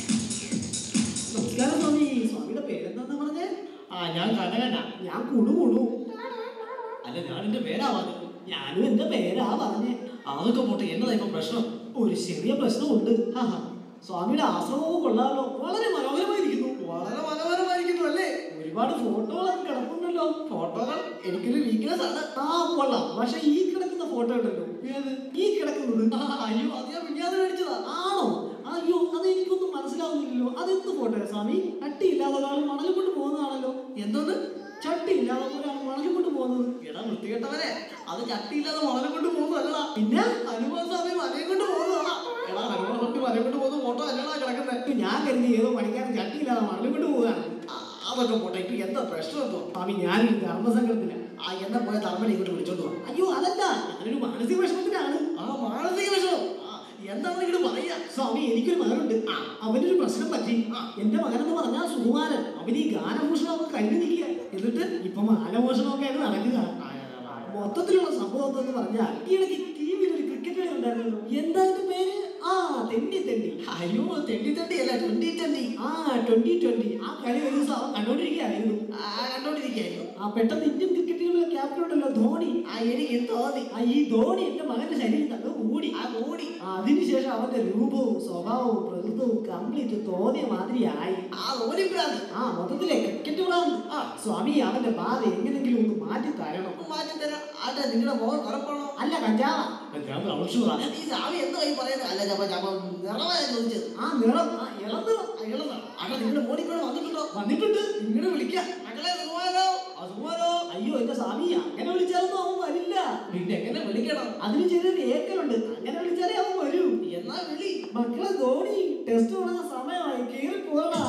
നമസ്കാരം സ്വാമി സ്വാമിയുടെ പേരെന്താന്ന് പറഞ്ഞേ ആ ഞാൻ കനകനാ ഞാൻ കുണു കുണു അല്ല ഞാൻ എന്റെ പേരാ പറഞ്ഞത് ഞാനും എന്റെ പേരാ പറഞ്ഞേ അതൊക്കെ പോട്ടെ എന്നതാ ഇപ്പൊ പ്രശ്നം ഒരു ചെറിയ പ്രശ്നമുണ്ട് ആഹാ. സ്വാമിയുടെ ആശ്രമവും കൊള്ളാമല്ലോ വളരെ മനോഹരമായിരിക്കുന്നു വളരെ മനോഹരമായിരിക്കുന്നു അല്ലേ ഒരുപാട് ഫോട്ടോകളൊക്കെ കിടപ്പുണ്ടല്ലോ ഫോട്ടോകൾ എനിക്കൊരു വീക്ക്നെസ് ആണ് ആ കൊള്ളാം പക്ഷെ ഈ കിടക്കുന്ന ഫോട്ടോ ഉണ്ടല്ലോ ഏത് ഈ കിടക്കുന്നത് ആ, അയ്യോ അത് ഞാൻ മിഞ്ഞാതെ മേടിച്ചതാ ആണോ അയ്യോ അത് എനിക്കൊന്നും മനസ്സിലാവുന്നില്ലല്ലോ അതെന്ത് ഫോട്ടോ സ്വാമി ചട്ടിയില്ലാതെ ഒരാൾ മണൽ കൊണ്ട് പോകുന്നതാണല്ലോ എന്തോന്ന് ചട്ടിയില്ലാതെ ഒരാൾ മണൽ കൊണ്ട് പോകുന്നത് എടാ വൃത്തികെട്ടവനെ അത് ചട്ടിയില്ലാതെ മണൽ കൊണ്ട് പോകുന്നതല്ല പിന്നെ ഹനുമാൻ സ്വാമി മലയും കൊണ്ട് പോകുന്നതാ എടാ ഹനുമാൻ സ്വാമി മലയും കൊണ്ട് പോകുന്ന ഫോട്ടോ അല്ലടാ കിടക്കുന്നത് ഞാൻ കരുതി ഏതോ പണിക്കാരൻ ചട്ടിയില്ലാതെ മണൽ കൊണ്ട് പോവുകയാണ് ആ, അതൊക്കെ പോട്ടെ ഇപ്പൊ എന്താ പ്രശ്നം എന്തോ സ്വാമി ഞാനൊരു ധർമ്മസംഘത്തിന് ആ എന്നാ പോയ ധർമ്മനെ ഇങ്ങോട്ട് വിളിച്ചോണ്ട് പോവാ അയ്യോ അതല്ല ഞാനൊരു മാനസിക വിഷമത്തിനാണ് ആ മാനസിക വിഷമം ആ എന്താണ് ഇങ്ങോട്ട് പറയാ സ്വാമി എനിക്കൊരു മകനുണ്ട് ആ അവനൊരു പ്രശ്നം പറ്റി ആ എന്റെ മകനെന്ന് പറഞ്ഞാൽ സുകുമാരൻ അവൻ ഈ ഗാനഭൂഷണമൊക്കെ കഴിഞ്ഞു നിൽക്കുക എന്നിട്ട് ഇപ്പൊ മാനഭൂഷണമൊക്കെ ആയിട്ട് നടക്കുക ആ, ആ, മൊത്തത്തിലുള്ള സംഭവം എന്ന് പറഞ്ഞാൽ ഈ ഇടയ്ക്ക് ടി വിയിൽ ഒരു ക്രിക്കറ്റ് കളി ഉണ്ടായിരുന്നല്ലോ എന്താ അതിന്റെ പേര് ആ തെണ്ടി തെണ്ടി അയ്യോ തെണ്ടി തെണ്ടി അല്ല ട്വന്റി ട്വന്റി ആ ട്വന്റി ട്വന്റി ആ കളി ഒരു ദിവസം അവൻ കണ്ടോണ്ടിരിക്കുകയായിരുന്നു ആ കണ്ടോണ്ടിരിക്കുകയായിരുന്നു ആ പെട്ടെന്ന് ഇന്ത്യൻ ക്രിക്കറ്റ് ടീമിലെ ക്യാപ്റ്റൻ ഉണ്ടല്ലോ ധോണി ആ എനിക്ക് തോന്നി ആ ഈ ധോണി എന്റെ മകന്റെ ശരീരം തന്നെ ഊടി ആ ഊടി അതിനുശേഷം അവന്റെ രൂപവും സ്വഭാവവും പ്രകൃതവും കംപ്ലീറ്റ് തോന്നിയ മാതിരിയായി ആ ധോണി ഭ്രാന്ത് ആ മൊത്തത്തിലെ ക്രിക്കറ്റ് ഭ്രാന്ത് ആ സ്വാമി അവന്റെ ബാധ എങ്ങനെങ്കിലും ഒന്ന് മാറ്റി തരണം മാറ്റി തരാം ആട്ടെ നിങ്ങളുടെ മോൻ കുഴപ്പമാണോ അല്ല കഞ്ചാവ കഞ്ചാവ് ഔഷധ ഈ സ്വാമി എന്തോ ഈ പറയുന്നത് അല്ല ഞാൻ ഞാൻ നിറമായ ചോദിച്ചത് ആ നിറം ആ ഇളം നിറം ആ ഇളം നിറം ആട്ടെ നിങ്ങളുടെ മോടി കൂടെ വന്നിട്ടുണ്ടോ വന്നിട്ടുണ്ട് നിങ്ങളെ വിളിക്കാം മക്കളെ സുഖമാനോ സുഖമാനോ അയ്യോ എന്റെ സ്വാമി അങ്ങനെ വിളിച്ചാലൊന്നും അവൻ വരില്ല പിന്നെ എങ്ങനെ വിളിക്കണം അതിന് ചെറിയൊരു ഏക്കലുണ്ട് അങ്ങനെ വിളിച്ചാലേ അവൻ വരൂ എന്നാ വിളി മക്കളെ ധോണി ടെസ്റ്റ് തുടങ്ങുന്ന സമയമായി കേറി പോകണ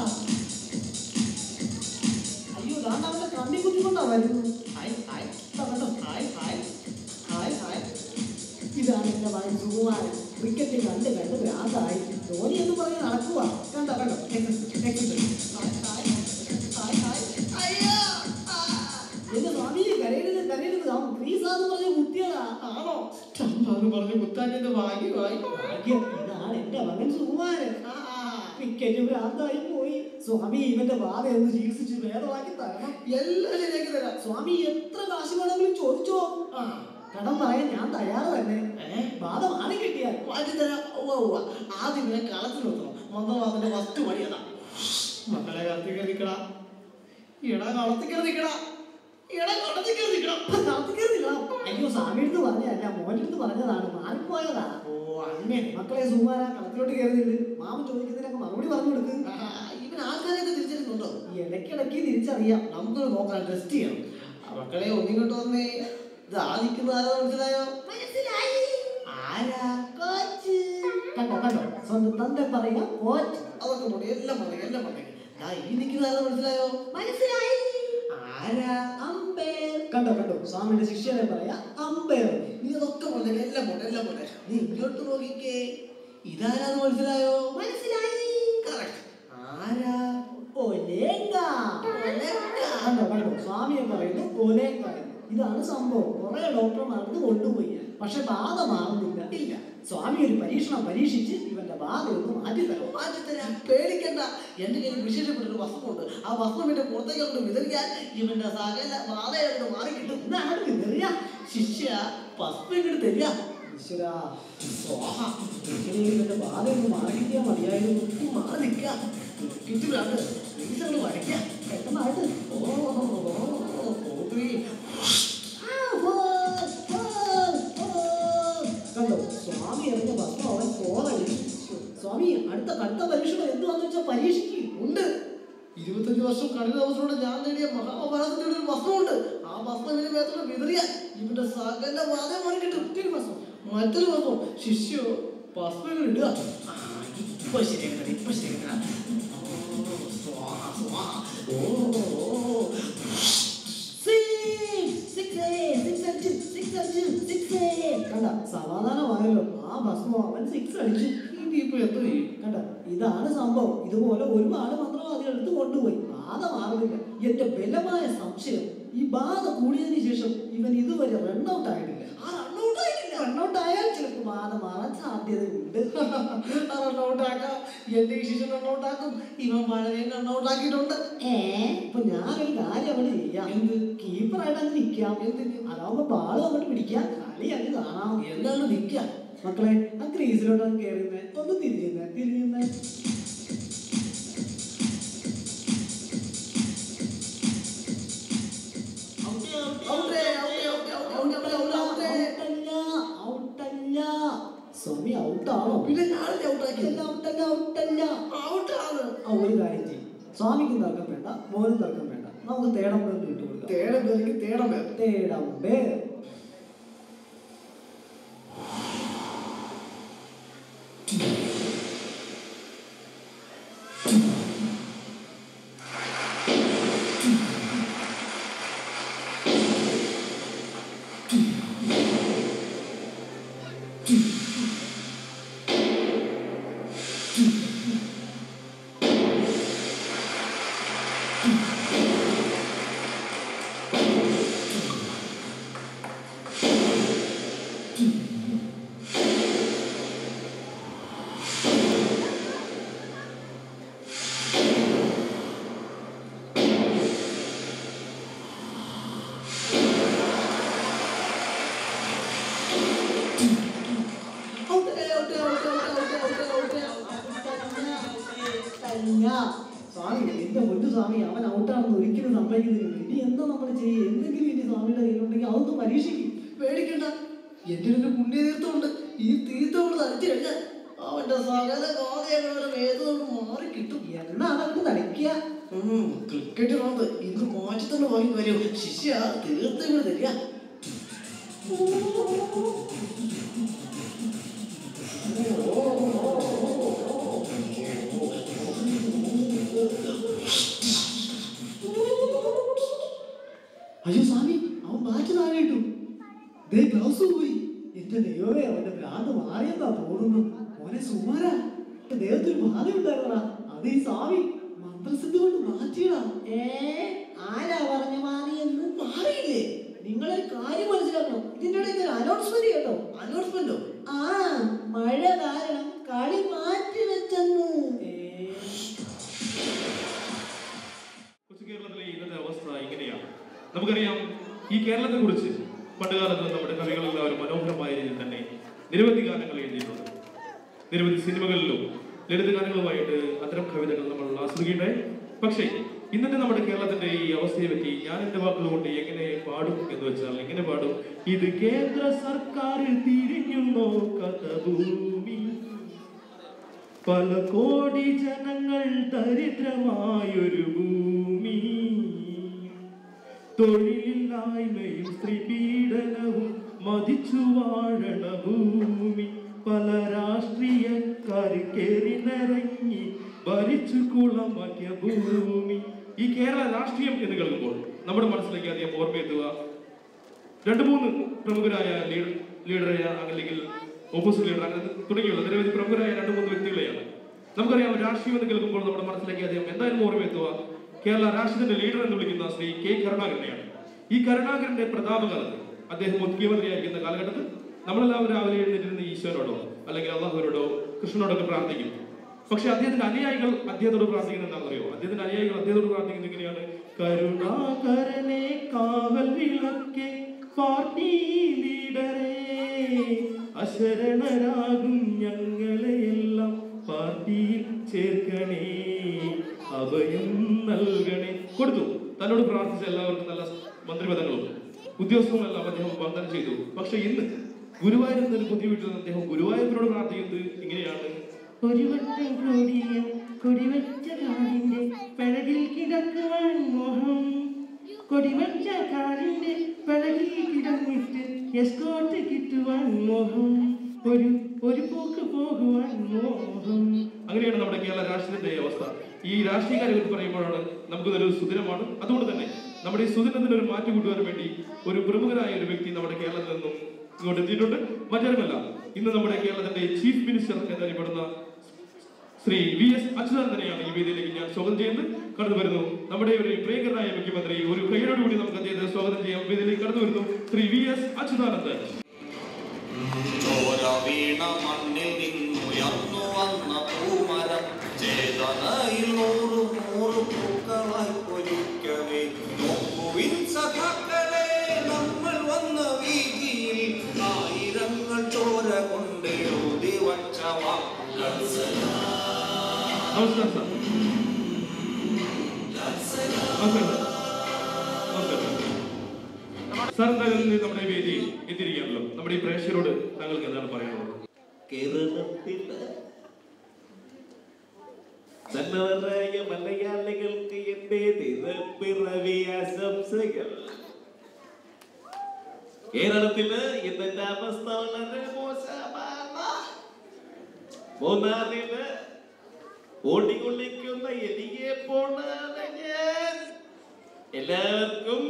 അയ്യോ ദാണ്ട് അവന്റെ കണ്ണി കുത്തിക്കൊണ്ടാ വരുന്നു ഹായ് ഹായ് ദാ കണ്ടോ ഹായ് ഹായ് ഹായ് ഹായ് ഇതാണ് എന്റെ മകൻ സുകുമാരൻ ക്രിക്കറ്റ് കണ്ട് കണ്ട് ഭ്രാന്തായി ധോനി എന്ന് പറഞ്ഞ് നടക്കുക കണ്ടോ കണ്ടോ എക്സസ് എക്സസ് ഹായ് ഹായ് ഹായ് ഹായ് അയ്യോ എന്റെ സ്വാമി കരയരുത് കരയരുത് അവൻ ക്രീസാന്ന് പറഞ്ഞ് കുത്തിയതാ ആണോ ചമ്പാന്ന് പറഞ്ഞ് കുത്താൻ്റെ ഭാഗ്യമായി ഭാഗ്യം ഇതാണ് എന്റെ മകൻ സുകുമാരൻ ക്രിക്കറ്റ് ഭ്രാന്തായി പോയി സ്വാമി ഇവന്റെ ബാധ ഒന്ന് ചികിത്സിച്ച് ഭേദമാക്കി തരണം എല്ലാം ശരിയാക്കി തരാം സ്വാമി എത്ര കാശ് വേണമെങ്കിലും ചോദിച്ചോ കടം പറയാൻ ഞാൻ തയ്യാറ് തന്നെ ബാധ മാറി കിട്ടിയാൽ മാറ്റി തരാം ഉവ്വ ഉവ്വ ആദ്യം ഇവനെ കളത്തിൽ വെക്കണം മന്ദവാദന്റെ വസ്തു മടിയതാ മക്കളെ കളത്തിൽ കയറിക്കടാ എടാ കളത്തിൽ കയറിക്കടാ എടാ കളത്തിൽ കയറിക്കടാ കളത്തിൽ കയറിക്കടാ അയ്യോ സ്വാമി അടുത്ത് പറഞ്ഞതല്ല മോൻ്റെ അടുത്ത് പറഞ്ഞതാണ് മാറിപ്പോയതാ ഓ അങ്ങനെ മക്കളെ സുമാര കളത്തിലോട്ട് കയറുന്നുണ്ട് മാമൻ ചോദിക്കുന്നതിനൊക്കെ മറുപടി പറഞ്ഞു കൊടുക്ക് ഇവൻ ആൾക്കാരെയൊക്കെ തിരിച്ചറിയുന്നുണ്ടോ ഇടയ്ക്കിടയ്ക്ക് തിരിച്ചറിയാം നമുക്കൊന്ന് നോക്കാം ടെസ്റ്റ് ചെയ്യണം ആ മക്കളെ ഒന്നിങ്ങോട്ട് വന്നേ ഇത് ആദിക്കുന്ന ആരാ മനസ്സിലായോ മനസ്സിലായി ആരാ കോച്ച് കണ്ടോ കണ്ടോ സ്വന്തം തന്റെ പറയാ കോച്ച് അതൊക്കെ പോട്ടെ എല്ലാം പറയാം എല്ലാം പറയാം ദാ ഈ നിൽക്കുന്ന ആരാ മനസ്സിലായോ മനസ്സിലായി ആരാ അമ്പയർ കണ്ടോ കണ്ടോ സ്വാമിയുടെ ശിഷ്യനെ പറയാ അമ്പയർ നീ അതൊക്കെ പോട്ടെ എല്ലാം പോട്ടെ എല്ലാം പോട്ടെ നീ ഇങ്ങോട്ട് നോക്കിക്കേ ഇതാരാന്ന് മനസ്സിലായോ മനസ്സിലായി കറക്റ്റ് ആരാ ഒലേങ്ക കണ്ടോ കണ്ടോ സ്വാമിയെ പറയുന്നു ഒലേങ്ക എന്ന്. ഇതാണ് സംഭവം കുറെ ഡോക്ടർമാർക്ക് കൊണ്ടുപോയി ഞാൻ. പക്ഷെ ബാധ മാറുന്നില്ല ഇല്ല സ്വാമി ഒരു പരീക്ഷണം പരീക്ഷിച്ച് ഇവന്റെ ബാധ ഒന്ന് മാറ്റിത്തരാം മാറ്റിത്തരാം പേടിക്കണ്ട എന്റെ കയ്യിൽ വിശേഷപ്പെട്ട ഒരു വസ്ത്രമുണ്ട് ആ വസ്ത്രം എന്റെ പുറത്തേക്ക് കൊണ്ട് വിതറിയാൽ ഇവന്റെ സകല ബാധ കൊണ്ട് മാറി കിട്ടും എന്നാണ് വിതറിയ ശിഷ്യ പസ്പം ഇങ്ങോട്ട് തരിക ഈശ്വരാ, സ്വാഹ. എങ്ങനെയെങ്കിലും ഇവന്റെ ബാധ ഒന്ന് മാറി കിട്ടിയാൽ മതിയായിരുന്നു മാറി നിൽക്കുക കിട്ടില്ലാണ്ട് ഫ്രീസറിൽ വരയ്ക്കുക പെട്ടെന്നായിട്ട് ഓ ഓ, ഓ, കോപ്പി. കണ്ടോ സ്വാമി എറിഞ്ഞ ഭസ്മം അവൻ കോറടി സ്വാമി അടുത്ത കടുത്ത പരീക്ഷണം എന്തുവാന്ന് വെച്ചാൽ പരീക്ഷിക്കും ഉണ്ട് ഇരുപത്തഞ്ച് വർഷം കഠിന ദിവസത്തോടെ ഞാൻ നേടിയ മഹാഭാരതത്തിന്റെ ഒരു വസ്ത്രമുണ്ട് ആ വസ്ത്രം ഇവന്റെ മേത്തോടെ വിതറിയാൽ ഇവന്റെ സകല വാദ മാറി കിട്ടും മറ്റൊരു വസ്ത്രം മറ്റൊരു വസ്ത്രം ശിഷ്യോ വസ്ത്രങ്ങൾ ഇടുക ആ, ഇപ്പൊ ശരിയാക്കണം ഇപ്പൊ ശരിയാക്കണം ഓ, സ്വാഹ, സ്വാഹ. ഓ, ഓ. കണ്ട സമാധാനമായല്ലോ ആ ഭസ്മം അവൻ സിക്സ് അടിച്ചു ഇനിയിപ്പോ എന്തോ ചെയ്യും കണ്ട ഇതാണ് സംഭവം ഇതുപോലെ ഒരുപാട് മന്ത്രവാദികൾ എടുത്ത് കൊണ്ടുപോയി ബാധ മാറുന്നില്ല എന്റെ ബലമായ സംശയം ഈ ബാധ കൂടിയതിനു ശേഷം ഇവൻ ഇതുവരെ റണ്ണൗട്ട് ആയിട്ടില്ല റണ്ണൗട്ട് ആയാൽ ചിലപ്പോൾ ബാധ മാറാൻ സാധ്യതയുണ്ട് റണ്ണൗട്ട് ആക്കാം എന്റെ ഈ ശിശു റണ്ണൗട്ട് ആക്കും ഇവൻ വളരെ റണ്ണൗട്ട് ആക്കിയിട്ടുണ്ട് ഏ ഇപ്പൊ ഞാനൊരു കാര്യം അവിടെ ചെയ്യാം എന്ത് കീപ്പറായിട്ട് അങ്ങ് നിൽക്കാം എന്തിന് അതാവുമ്പോ ബാള് അങ്ങോട്ട് പിടിക്കാം കളി അങ്ങ് കാണാം എന്താണ് നിൽക്കാം മക്കളെ ആ ക്രീസിലോട്ട് അങ്ങ് കയറുന്നേ ഒന്ന് തിരിഞ്ഞേ തിരിഞ്ഞേ സ്വാമി ഔട്ടാണോ പിന്നെ ഞാനല്ലേ ഔട്ടാക്കി ഔട്ടല്ല ഔട്ടല്ല ഔട്ടാണ് ആ ഒരു കാര്യം ചെയ്യും സ്വാമിക്ക് തർക്കം വേണ്ട മോനും തർക്കം വേണ്ട നമുക്ക് തേടം പേർക്ക് വിട്ടു കൊടുക്കാം തേടം പേർക്ക് തേടം പേർ തേടം പേർ സ്വാമി അവൻ ഔട്ടാണെന്ന് ഒരിക്കലും സമ്മതിക്കുന്നില്ല ഇനി എന്താ നമ്മൾ ചെയ്യുക എന്തെങ്കിലും ഇനി സ്വാമിയുടെ കയ്യിലുണ്ടെങ്കിൽ അതൊന്ന് പരീക്ഷിക്കും പേടിക്കണ്ട എന്റെ ഒരു പുണ്യതീർത്ഥമുണ്ട് ഈ തീർത്ഥം കൊണ്ട് തളിച്ചു കഴിഞ്ഞാൽ അവന്റെ സകല ഗോതയുടെ വേദനോട് മാറി കിട്ടും എന്നാ അതങ്ങ് തളിക്കുക ക്രിക്കറ്റ് റോബ് ഇന്ന് മാറ്റി തന്നെ വാങ്ങി വരൂ ശിഷ്യ തീർത്ഥങ്ങൾ തരിക അയ്യോ സ്വാമി അവൻ ബാറ്റ് താഴെ ഇട്ടു ദേ ഗ്ലൗസ് പോയി എന്റെ ദൈവമേ അവന്റെ ഭ്രാന്ത് മാറിയെന്നാ തോന്നുന്നു മോനെ സുമാര എന്റെ ദേഹത്തിൽ ബാധ ഉണ്ടായിരുന്നടാ അത് ഈ സ്വാമി മന്ത്രസിദ്ധി കൊണ്ട് മാറ്റിയടാ ഏ ആരാ പറഞ്ഞ മാറിയെന്ന് മാറിയില്ലേ നിങ്ങളൊരു കാര്യം മനസ്സിലാക്കണം ഇതിന്റെ ഇടയിൽ ഒരു അനൗൺസ്മെന്റ് കേട്ടോ അനൗൺസ്മെന്റോ ആ മഴ കാരണം കളി മാറ്റി വെച്ചെന്നു കൊച്ചു കേരളത്തിലെ ഇന്നത്തെ അവസ്ഥ ഇങ്ങനെയാണ് നമുക്കറിയാം ഈ കേരളത്തെ കുറിച്ച് പണ്ടുകാലത്ത് നമ്മുടെ കവികളെല്ലാവരും മനോഹരമായ രീതിയിൽ തന്നെ നിരവധി ഗാനങ്ങൾ എഴുതിയിട്ടുണ്ട് നിരവധി സിനിമകളിലും ലളിത ഗാനങ്ങളുമായിട്ട് അത്തരം കവിതകൾ നമ്മൾ ആസ്വദിക്കട്ടെ പക്ഷേ ഇന്നത്തെ നമ്മുടെ കേരളത്തിന്റെ ഈ അവസ്ഥയെ പറ്റി ഞാൻ എന്റെ വാക്കുകൾ കൊണ്ട് എങ്ങനെ പാടും എന്ന് വെച്ചാൽ എങ്ങനെ പാടും ഇത് കേന്ദ്ര സർക്കാർ തിരിഞ്ഞു നോക്കാത്ത ഭൂമി പല കോടി ജനങ്ങൾ ദരിദ്രമായൊരു ഭൂമി തൊഴിലില്ലായ്മയും സ്ത്രീ പീഡനവും മതിച്ചു വാഴണ ഭൂമി പല രാഷ്ട്രീയക്കാർ കേറി നിറങ്ങി ഭരിച്ചു കുളമാക്കിയ ഭൂമി ഈ കേരള രാഷ്ട്രീയം എന്ന് കേൾക്കുമ്പോൾ നമ്മുടെ മനസ്സിലേക്ക് അധികം ഓർമ്മയെത്തുക രണ്ട് മൂന്ന് പ്രമുഖരായ ലീഡർ ലീഡറായ അല്ലെങ്കിൽ ഓപ്പോസിറ്റ് ലീഡർ അങ്ങനെ തുടങ്ങിയുള്ള നിരവധി പ്രമുഖരായ രണ്ട് മൂന്ന് വ്യക്തികളെയാണ് നമുക്കറിയാം രാഷ്ട്രീയം എന്ന് കേൾക്കുമ്പോൾ നമ്മുടെ മനസ്സിലേക്ക് അദ്ദേഹം എന്തായാലും ഓർമ്മയെത്തുക കേരള രാഷ്ട്രീയത്തിന്റെ ലീഡർ എന്ന് വിളിക്കുന്ന ശ്രീ കെ കരുണാകരനെയാണ് ഈ കരുണാകരന്റെ പ്രതാപകാലത്ത് അദ്ദേഹം മുഖ്യമന്ത്രിയായിരിക്കുന്ന കാലഘട്ടത്തിൽ നമ്മളെല്ലാവരും രാവിലെ എഴുന്നേറ്റിരുന്ന ഈശ്വരോടോ അല്ലെങ്കിൽ അള്ളാഹുവിനോടോ കൃഷ്ണനോടൊക്കെ പ്രാർത്ഥിക്കും പക്ഷെ അദ്ദേഹത്തിന്റെ അനുയായികൾ അദ്ദേഹത്തോട് പ്രാർത്ഥിക്കുന്നത് എന്താണെന്നറിയോ അദ്ദേഹത്തിന്റെ അനുയായികൾ അദ്ദേഹത്തോട് പ്രാർത്ഥിക്കുന്നത് എങ്ങനെയാണ് കരുണാകരനെ കാവൽ വിളക്കെ പാർട്ടി ലീഡറേ അശരണരാകും ഞങ്ങളെയെല്ലാം പാർട്ടിയിൽ ചേർക്കണേ അഭയം നൽകണേ കൊടുത്തു തന്നോട് പ്രാർത്ഥിച്ച എല്ലാവർക്കും നല്ല മന്ത്രിപദങ്ങളും ഉദ്യോഗസ്ഥവും എല്ലാം അദ്ദേഹം വാഗ്ദാനം ചെയ്തു പക്ഷെ ഇന്ന് ഗുരുവായൂരിൽ നിന്ന് ഒരു പുതിയ വീട്ടിൽ നിന്ന് അദ്ദേഹം ഗുരുവായൂരിനോട് പ്രാർത്ഥിക്കുന്നത് ഇങ്ങനെയാണ് ഒരു വട്ടം കൂടിയ കൊടിവച്ച കാലിന്റെ പഴകിൽ കിടക്കുവാൻ മോഹം കൊടിവച്ച കാലിന്റെ പഴകിൽ കിടന്നിട്ട് എസ്കോട്ട് കിട്ടുവാൻ മോഹം ഒരു ഒരു പോക്ക് പോകുവാൻ മോഹം അങ്ങനെയാണ് നമ്മുടെ കേരള രാഷ്ട്രീയത്തിന്റെ അവസ്ഥ ഈ രാഷ്ട്രീയക്കാരെ കുറിച്ച് പറയുമ്പോഴാണ് നമുക്ക് ഒരു സുദിനമാണ് അതുകൊണ്ട് തന്നെ നമ്മുടെ ഈ സുദിനത്തിന് ഒരു മാറ്റം കൊണ്ടുവരാൻ വേണ്ടി ഒരു പ്രമുഖരായ ഒരു വ്യക്തി നമ്മുടെ കേരളത്തിൽ നിന്നും ഇങ്ങോട്ട് എത്തിയിട്ടുണ്ട് മറ്റാരുമല്ല ഇന്ന് നമ്മുടെ കേരളത്തിന്റെ ചീഫ് മിനിസ്റ്റർ എന്നറിയപ്പെടുന്ന ശ്രീ വി എസ് അച്യുതാനന്ദനെയാണ് ഈ വേദിയിലേക്ക് ഞാൻ സ്വാഗതം ചെയ്യുന്നത് കടന്നു വരുന്നു നമ്മുടെ ഒരു പ്രിയങ്കരനായ മുഖ്യമന്ത്രി ഒരു കൈയോടുകൂടി നമുക്ക് അദ്ദേഹത്തെ സ്വാഗതം ചെയ്യാം വേദിയിലേക്ക് കടന്നു വരുന്നു ശ്രീ വി എസ് അച്യുതാനന്ദൻ ചോര വീണ മണ്ണിൽ നിന്നുയർന്നു വന്ന പൂമരം ചേതനയിൽ നൂറു നൂറു പൂക്കളായി പൊരിക്കവേ നോക്കുവിൻ സഖാക്കളെ നമ്മൾ വന്ന വീതിയിൽ ആയിരങ്ങൾ ചോര കൊണ്ട് എഴുതി വച്ച വാക്കുകൾ നമസ്കാരം സാർ നമസ്കാരം നമസ്കാരം സാർ എന്തായാലും ഇന്ന് നമ്മുടെ വേദിയിൽ എത്തിയിരിക്കുകയാണല്ലോ നമ്മുടെ ഈ പ്രേക്ഷകരോട് താങ്കൾക്ക് എന്താണ് പറയാനുള്ളത് കേരളത്തില് നല്ലവരായ മലയാളികൾക്ക് എന്റെ തിരുപ്പിറവി ആശംസകൾ കേരളത്തില് ഇന്നത്തെ അവസ്ഥ വളരെ മോശമാണ് മൂന്നാറില് ഓടിക്കൊള്ളിക്കുന്ന എലിയെ പോണാണ് ഞാൻ എല്ലാവർക്കും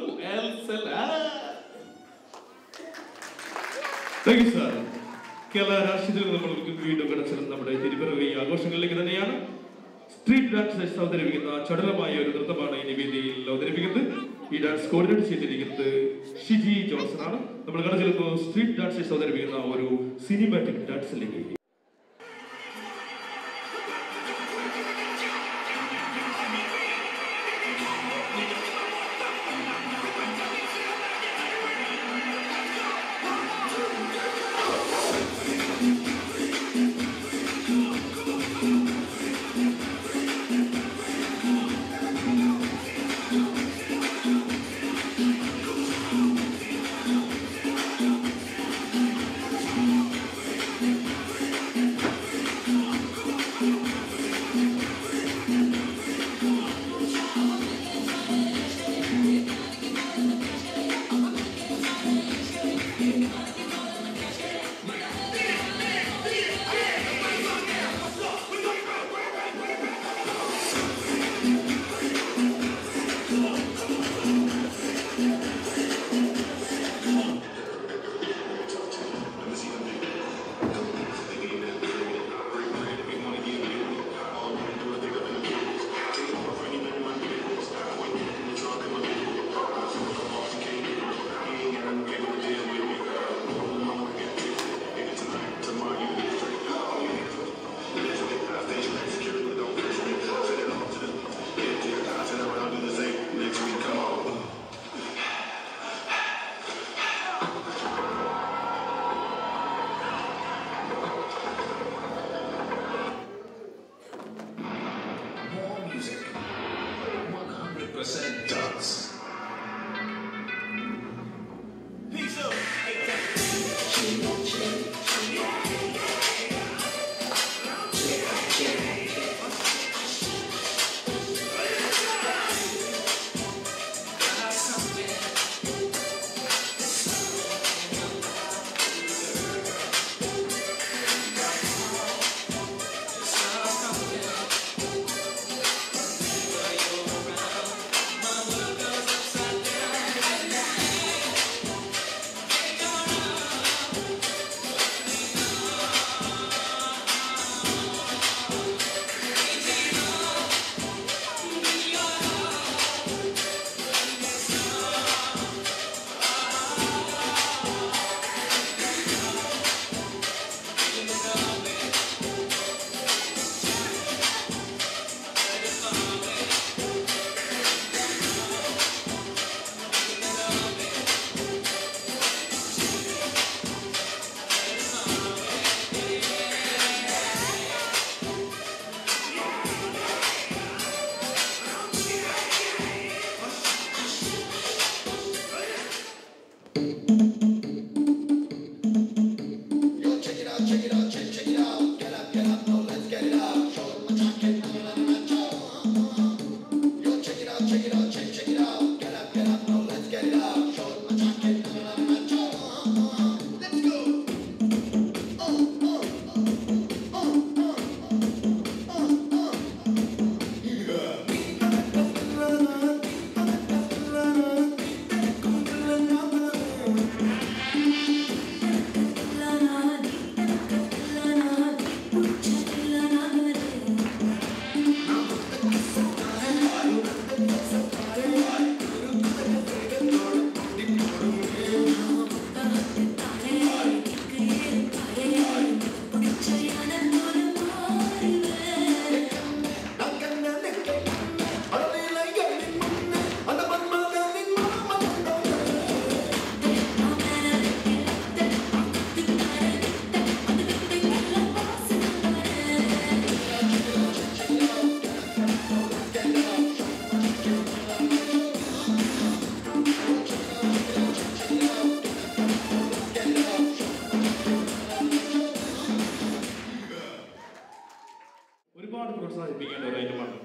താങ്ക് യു സാർ കേരള രാഷ്ട്രീയത്തിൽ നമ്മൾ വീണ്ടും കിടച്ചത് നമ്മുടെ തിരുപ്പിറവി ആഘോഷങ്ങളിലേക്ക് തന്നെയാണ് സ്ട്രീറ്റ് ഡാൻസ് അവതരിപ്പിക്കുന്ന ചടുലമായ ഒരു നൃത്തമാണ് ഈ വേദിയിൽ അവതരിപ്പിക്കുന്നത് ഈ ഡാൻസ് കോർഡിനേറ്റ് ചെയ്തിരിക്കുന്നത് ഷിജി ജോൺസൺ ആണ് നമ്മൾ കടച്ചിരുന്നു സ്ട്രീറ്റ് ഡാൻസ് അവതരിപ്പിക്കുന്ന ഒരു സിനിമാറ്റിക് ഡാൻസിലേക്ക് Thank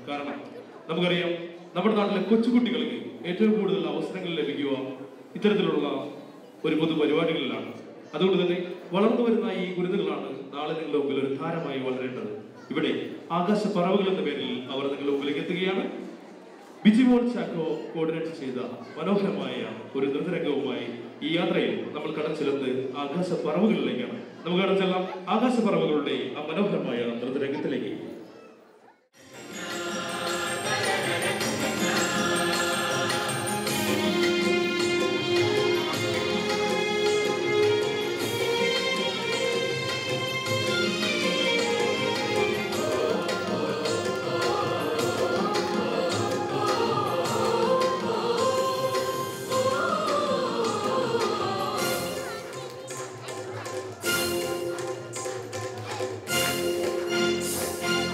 കാരണം നമുക്കറിയാം നമ്മുടെ നാട്ടിലെ കൊച്ചുകുട്ടികൾക്ക് ഏറ്റവും കൂടുതൽ അവസരങ്ങൾ ലഭിക്കുക ഇത്തരത്തിലുള്ള ഒരു പൊതു പരിപാടികളിലാണ് അതുകൊണ്ട് തന്നെ വളർന്നു വരുന്ന ഈ ഗുരുതകളാണ് നാളെ നിങ്ങളുടെ മുമ്പിൽ ഒരു താരമായി വളരേണ്ടത് ഇവിടെ ആകാശ പറവകൾ എന്ന പേരിൽ അവർ നിങ്ങളുടെ മുമ്പിലേക്ക് എത്തുകയാണ് ബിജിമോൾ ചാക്കോ കോർഡിനേറ്റ് ചെയ്ത മനോഹരമായ ഒരു നൃത്തരംഗവുമായി ഈ യാത്രയിൽ നമ്മൾ കടച്ചെല്ലുന്നത് ആകാശ പറവുകളിലേക്കാണ് നമുക്ക് കടച്ചെല്ലാം ആകാശ പറവുകളുടെ ആ മനോഹരമായ നൃത്തരംഗത്തിലേക്ക് Thank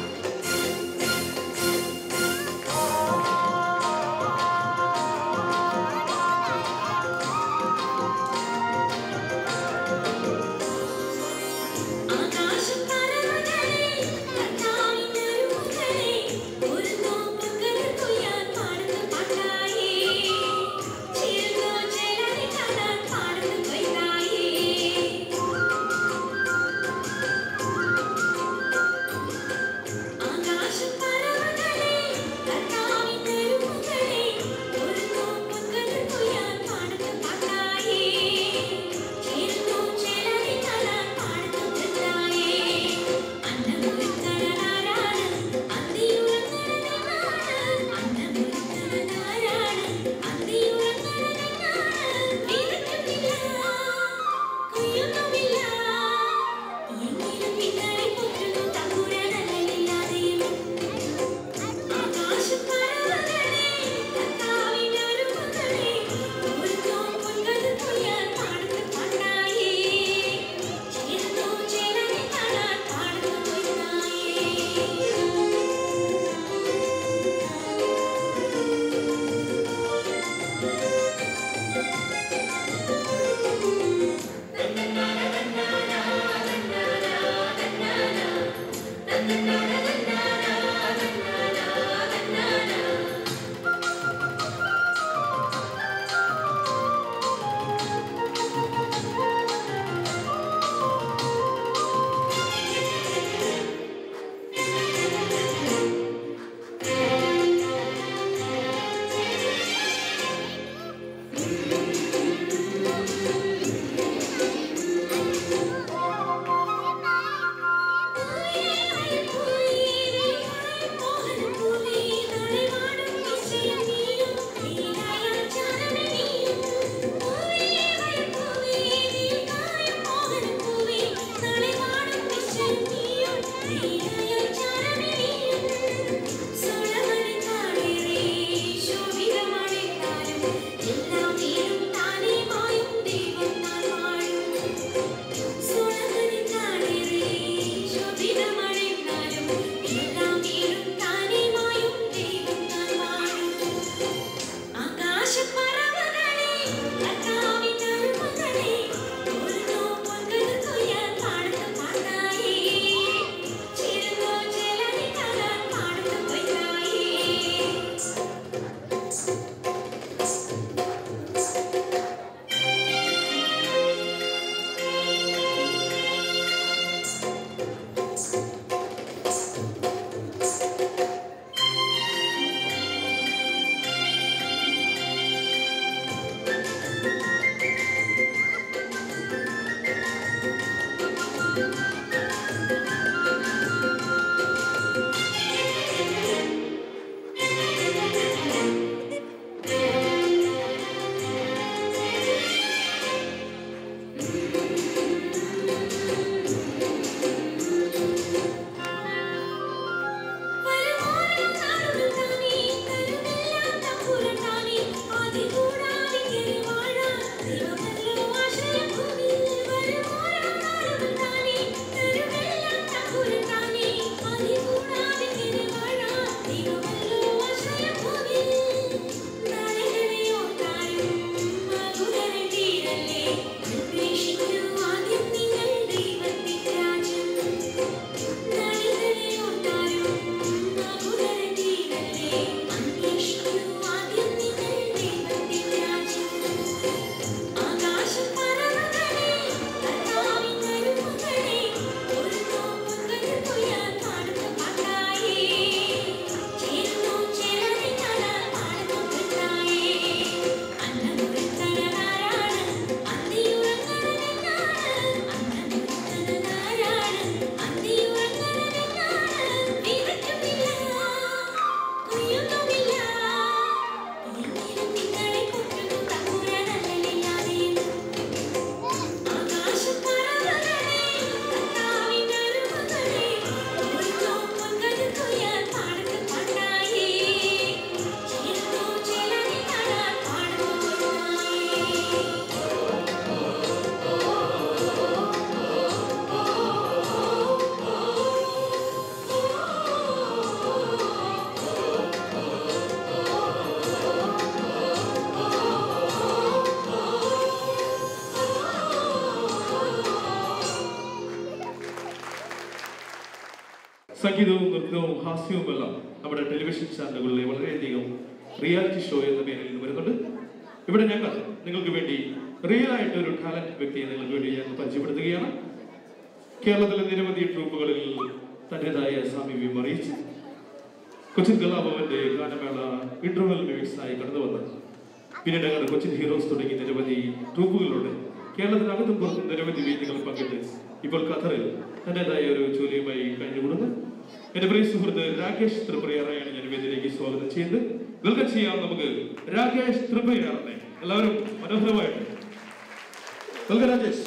സംഗീതവും നൃത്തവും ഹാസ്യവുമെല്ലാം നമ്മുടെ ടെലിവിഷൻ ചാനലുകളിലെ വളരെയധികം റിയാലിറ്റി ഷോ എന്ന പേരിൽ നിന്ന് വരുന്നുണ്ട് ഇവിടെ ഞങ്ങൾ നിങ്ങൾക്ക് വേണ്ടി റിയൽ ആയിട്ട് ഒരു ടാലന്റ് വ്യക്തിയെ നിങ്ങൾക്ക് വേണ്ടി ഞങ്ങൾ പരിചയപ്പെടുത്തുകയാണ് കേരളത്തിലെ നിരവധി ട്രൂപ്പുകളിൽ തന്റേതായ സാമീപ്യം അറിയിച്ച് കൊച്ചിൻ കലാഭവന്റെ ഗാനമേള ഇന്റർവെൽ മ്യൂസിക്സ് ആയി കടന്നു വന്ന് പിന്നീട് അങ്ങനെ കൊച്ചിൻ ഹീറോസ് തുടങ്ങി നിരവധി ട്രൂപ്പുകളുണ്ട് കേരളത്തിനകത്തും പുറത്തും നിരവധി വേദികൾ പങ്കിട്ട് ഇപ്പോൾ ഖത്തറിൽ തന്റേതായ ഒരു ജോലിയുമായി കഴിഞ്ഞുകൂടുന്നു എന്റെ പ്രിയ സുഹൃത്ത് രാകേഷ് ത്രിപുരയാറായാണ് ഞാൻ വേദിയിലേക്ക് സ്വാഗതം ചെയ്യുന്നത് വെൽക്കം ചെയ്യാം നമുക്ക് രാകേഷ് ത്രിപുരയാറിനെ എല്ലാവരും മനോഹരമായിട്ട് വെൽക്കം രാജേഷ്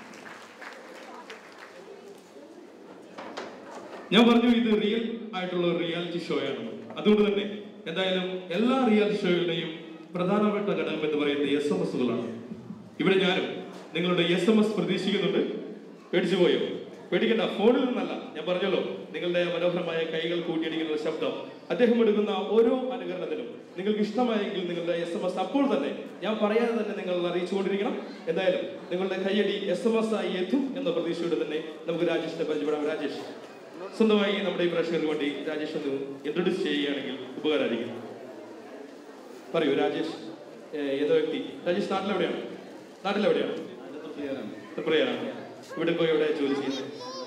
ഞാൻ പറഞ്ഞു ഇത് റിയൽ ആയിട്ടുള്ള ഒരു റിയാലിറ്റി ഷോ ആണ് അതുകൊണ്ട് തന്നെ എന്തായാലും എല്ലാ റിയാലിറ്റി ഷോയുടെയും പ്രധാനപ്പെട്ട ഘടകം എന്ന് പറയുന്നത് എസ് എം എസുകളാണ് ഇവിടെ ഞാനും നിങ്ങളുടെ എസ് എം എസ് പ്രതീക്ഷിക്കുന്നുണ്ട് പേടിച്ചു പോയോ പേടിക്കണ്ട ഫോണിൽ നിന്നല്ല ഞാൻ പറഞ്ഞല്ലോ നിങ്ങളുടെ മനോഹരമായ കൈകൾ കൂട്ടിയടിക്കുന്ന ശബ്ദം അദ്ദേഹം എടുക്കുന്ന ഓരോ അനുകരണത്തിനും നിങ്ങൾക്ക് ഇഷ്ടമായെങ്കിൽ നിങ്ങളുടെ എസ് എം എസ് അപ്പോൾ തന്നെ ഞാൻ പറയാതെ തന്നെ നിങ്ങൾ അറിയിച്ചുകൊണ്ടിരിക്കണം എന്തായാലും നിങ്ങളുടെ കൈയടി എസ് എം എസ് ആയി എത്തും എന്ന പ്രതീക്ഷയോടെ തന്നെ നമുക്ക് രാജേഷിനെ പരിചയപ്പെടാം രാജേഷ് സ്വന്തമായി നമ്മുടെ ഈ പ്രേക്ഷകർക്ക് വേണ്ടി രാജേഷ് ഒന്ന് ഇൻട്രൊഡ്യൂസ് ചെയ്യുകയാണെങ്കിൽ ഉപകാരമായിരിക്കും പറയൂ രാജേഷ് ഏഹ്, ഏതോ വ്യക്തി രാജേഷ് നാട്ടിലെവിടെയാണ് നാട്ടിലെവിടെയാണ് ത്രിപുരയാണ് ഇവിടെ പോയി എവിടെ ജോലി ചെയ്യുന്നത്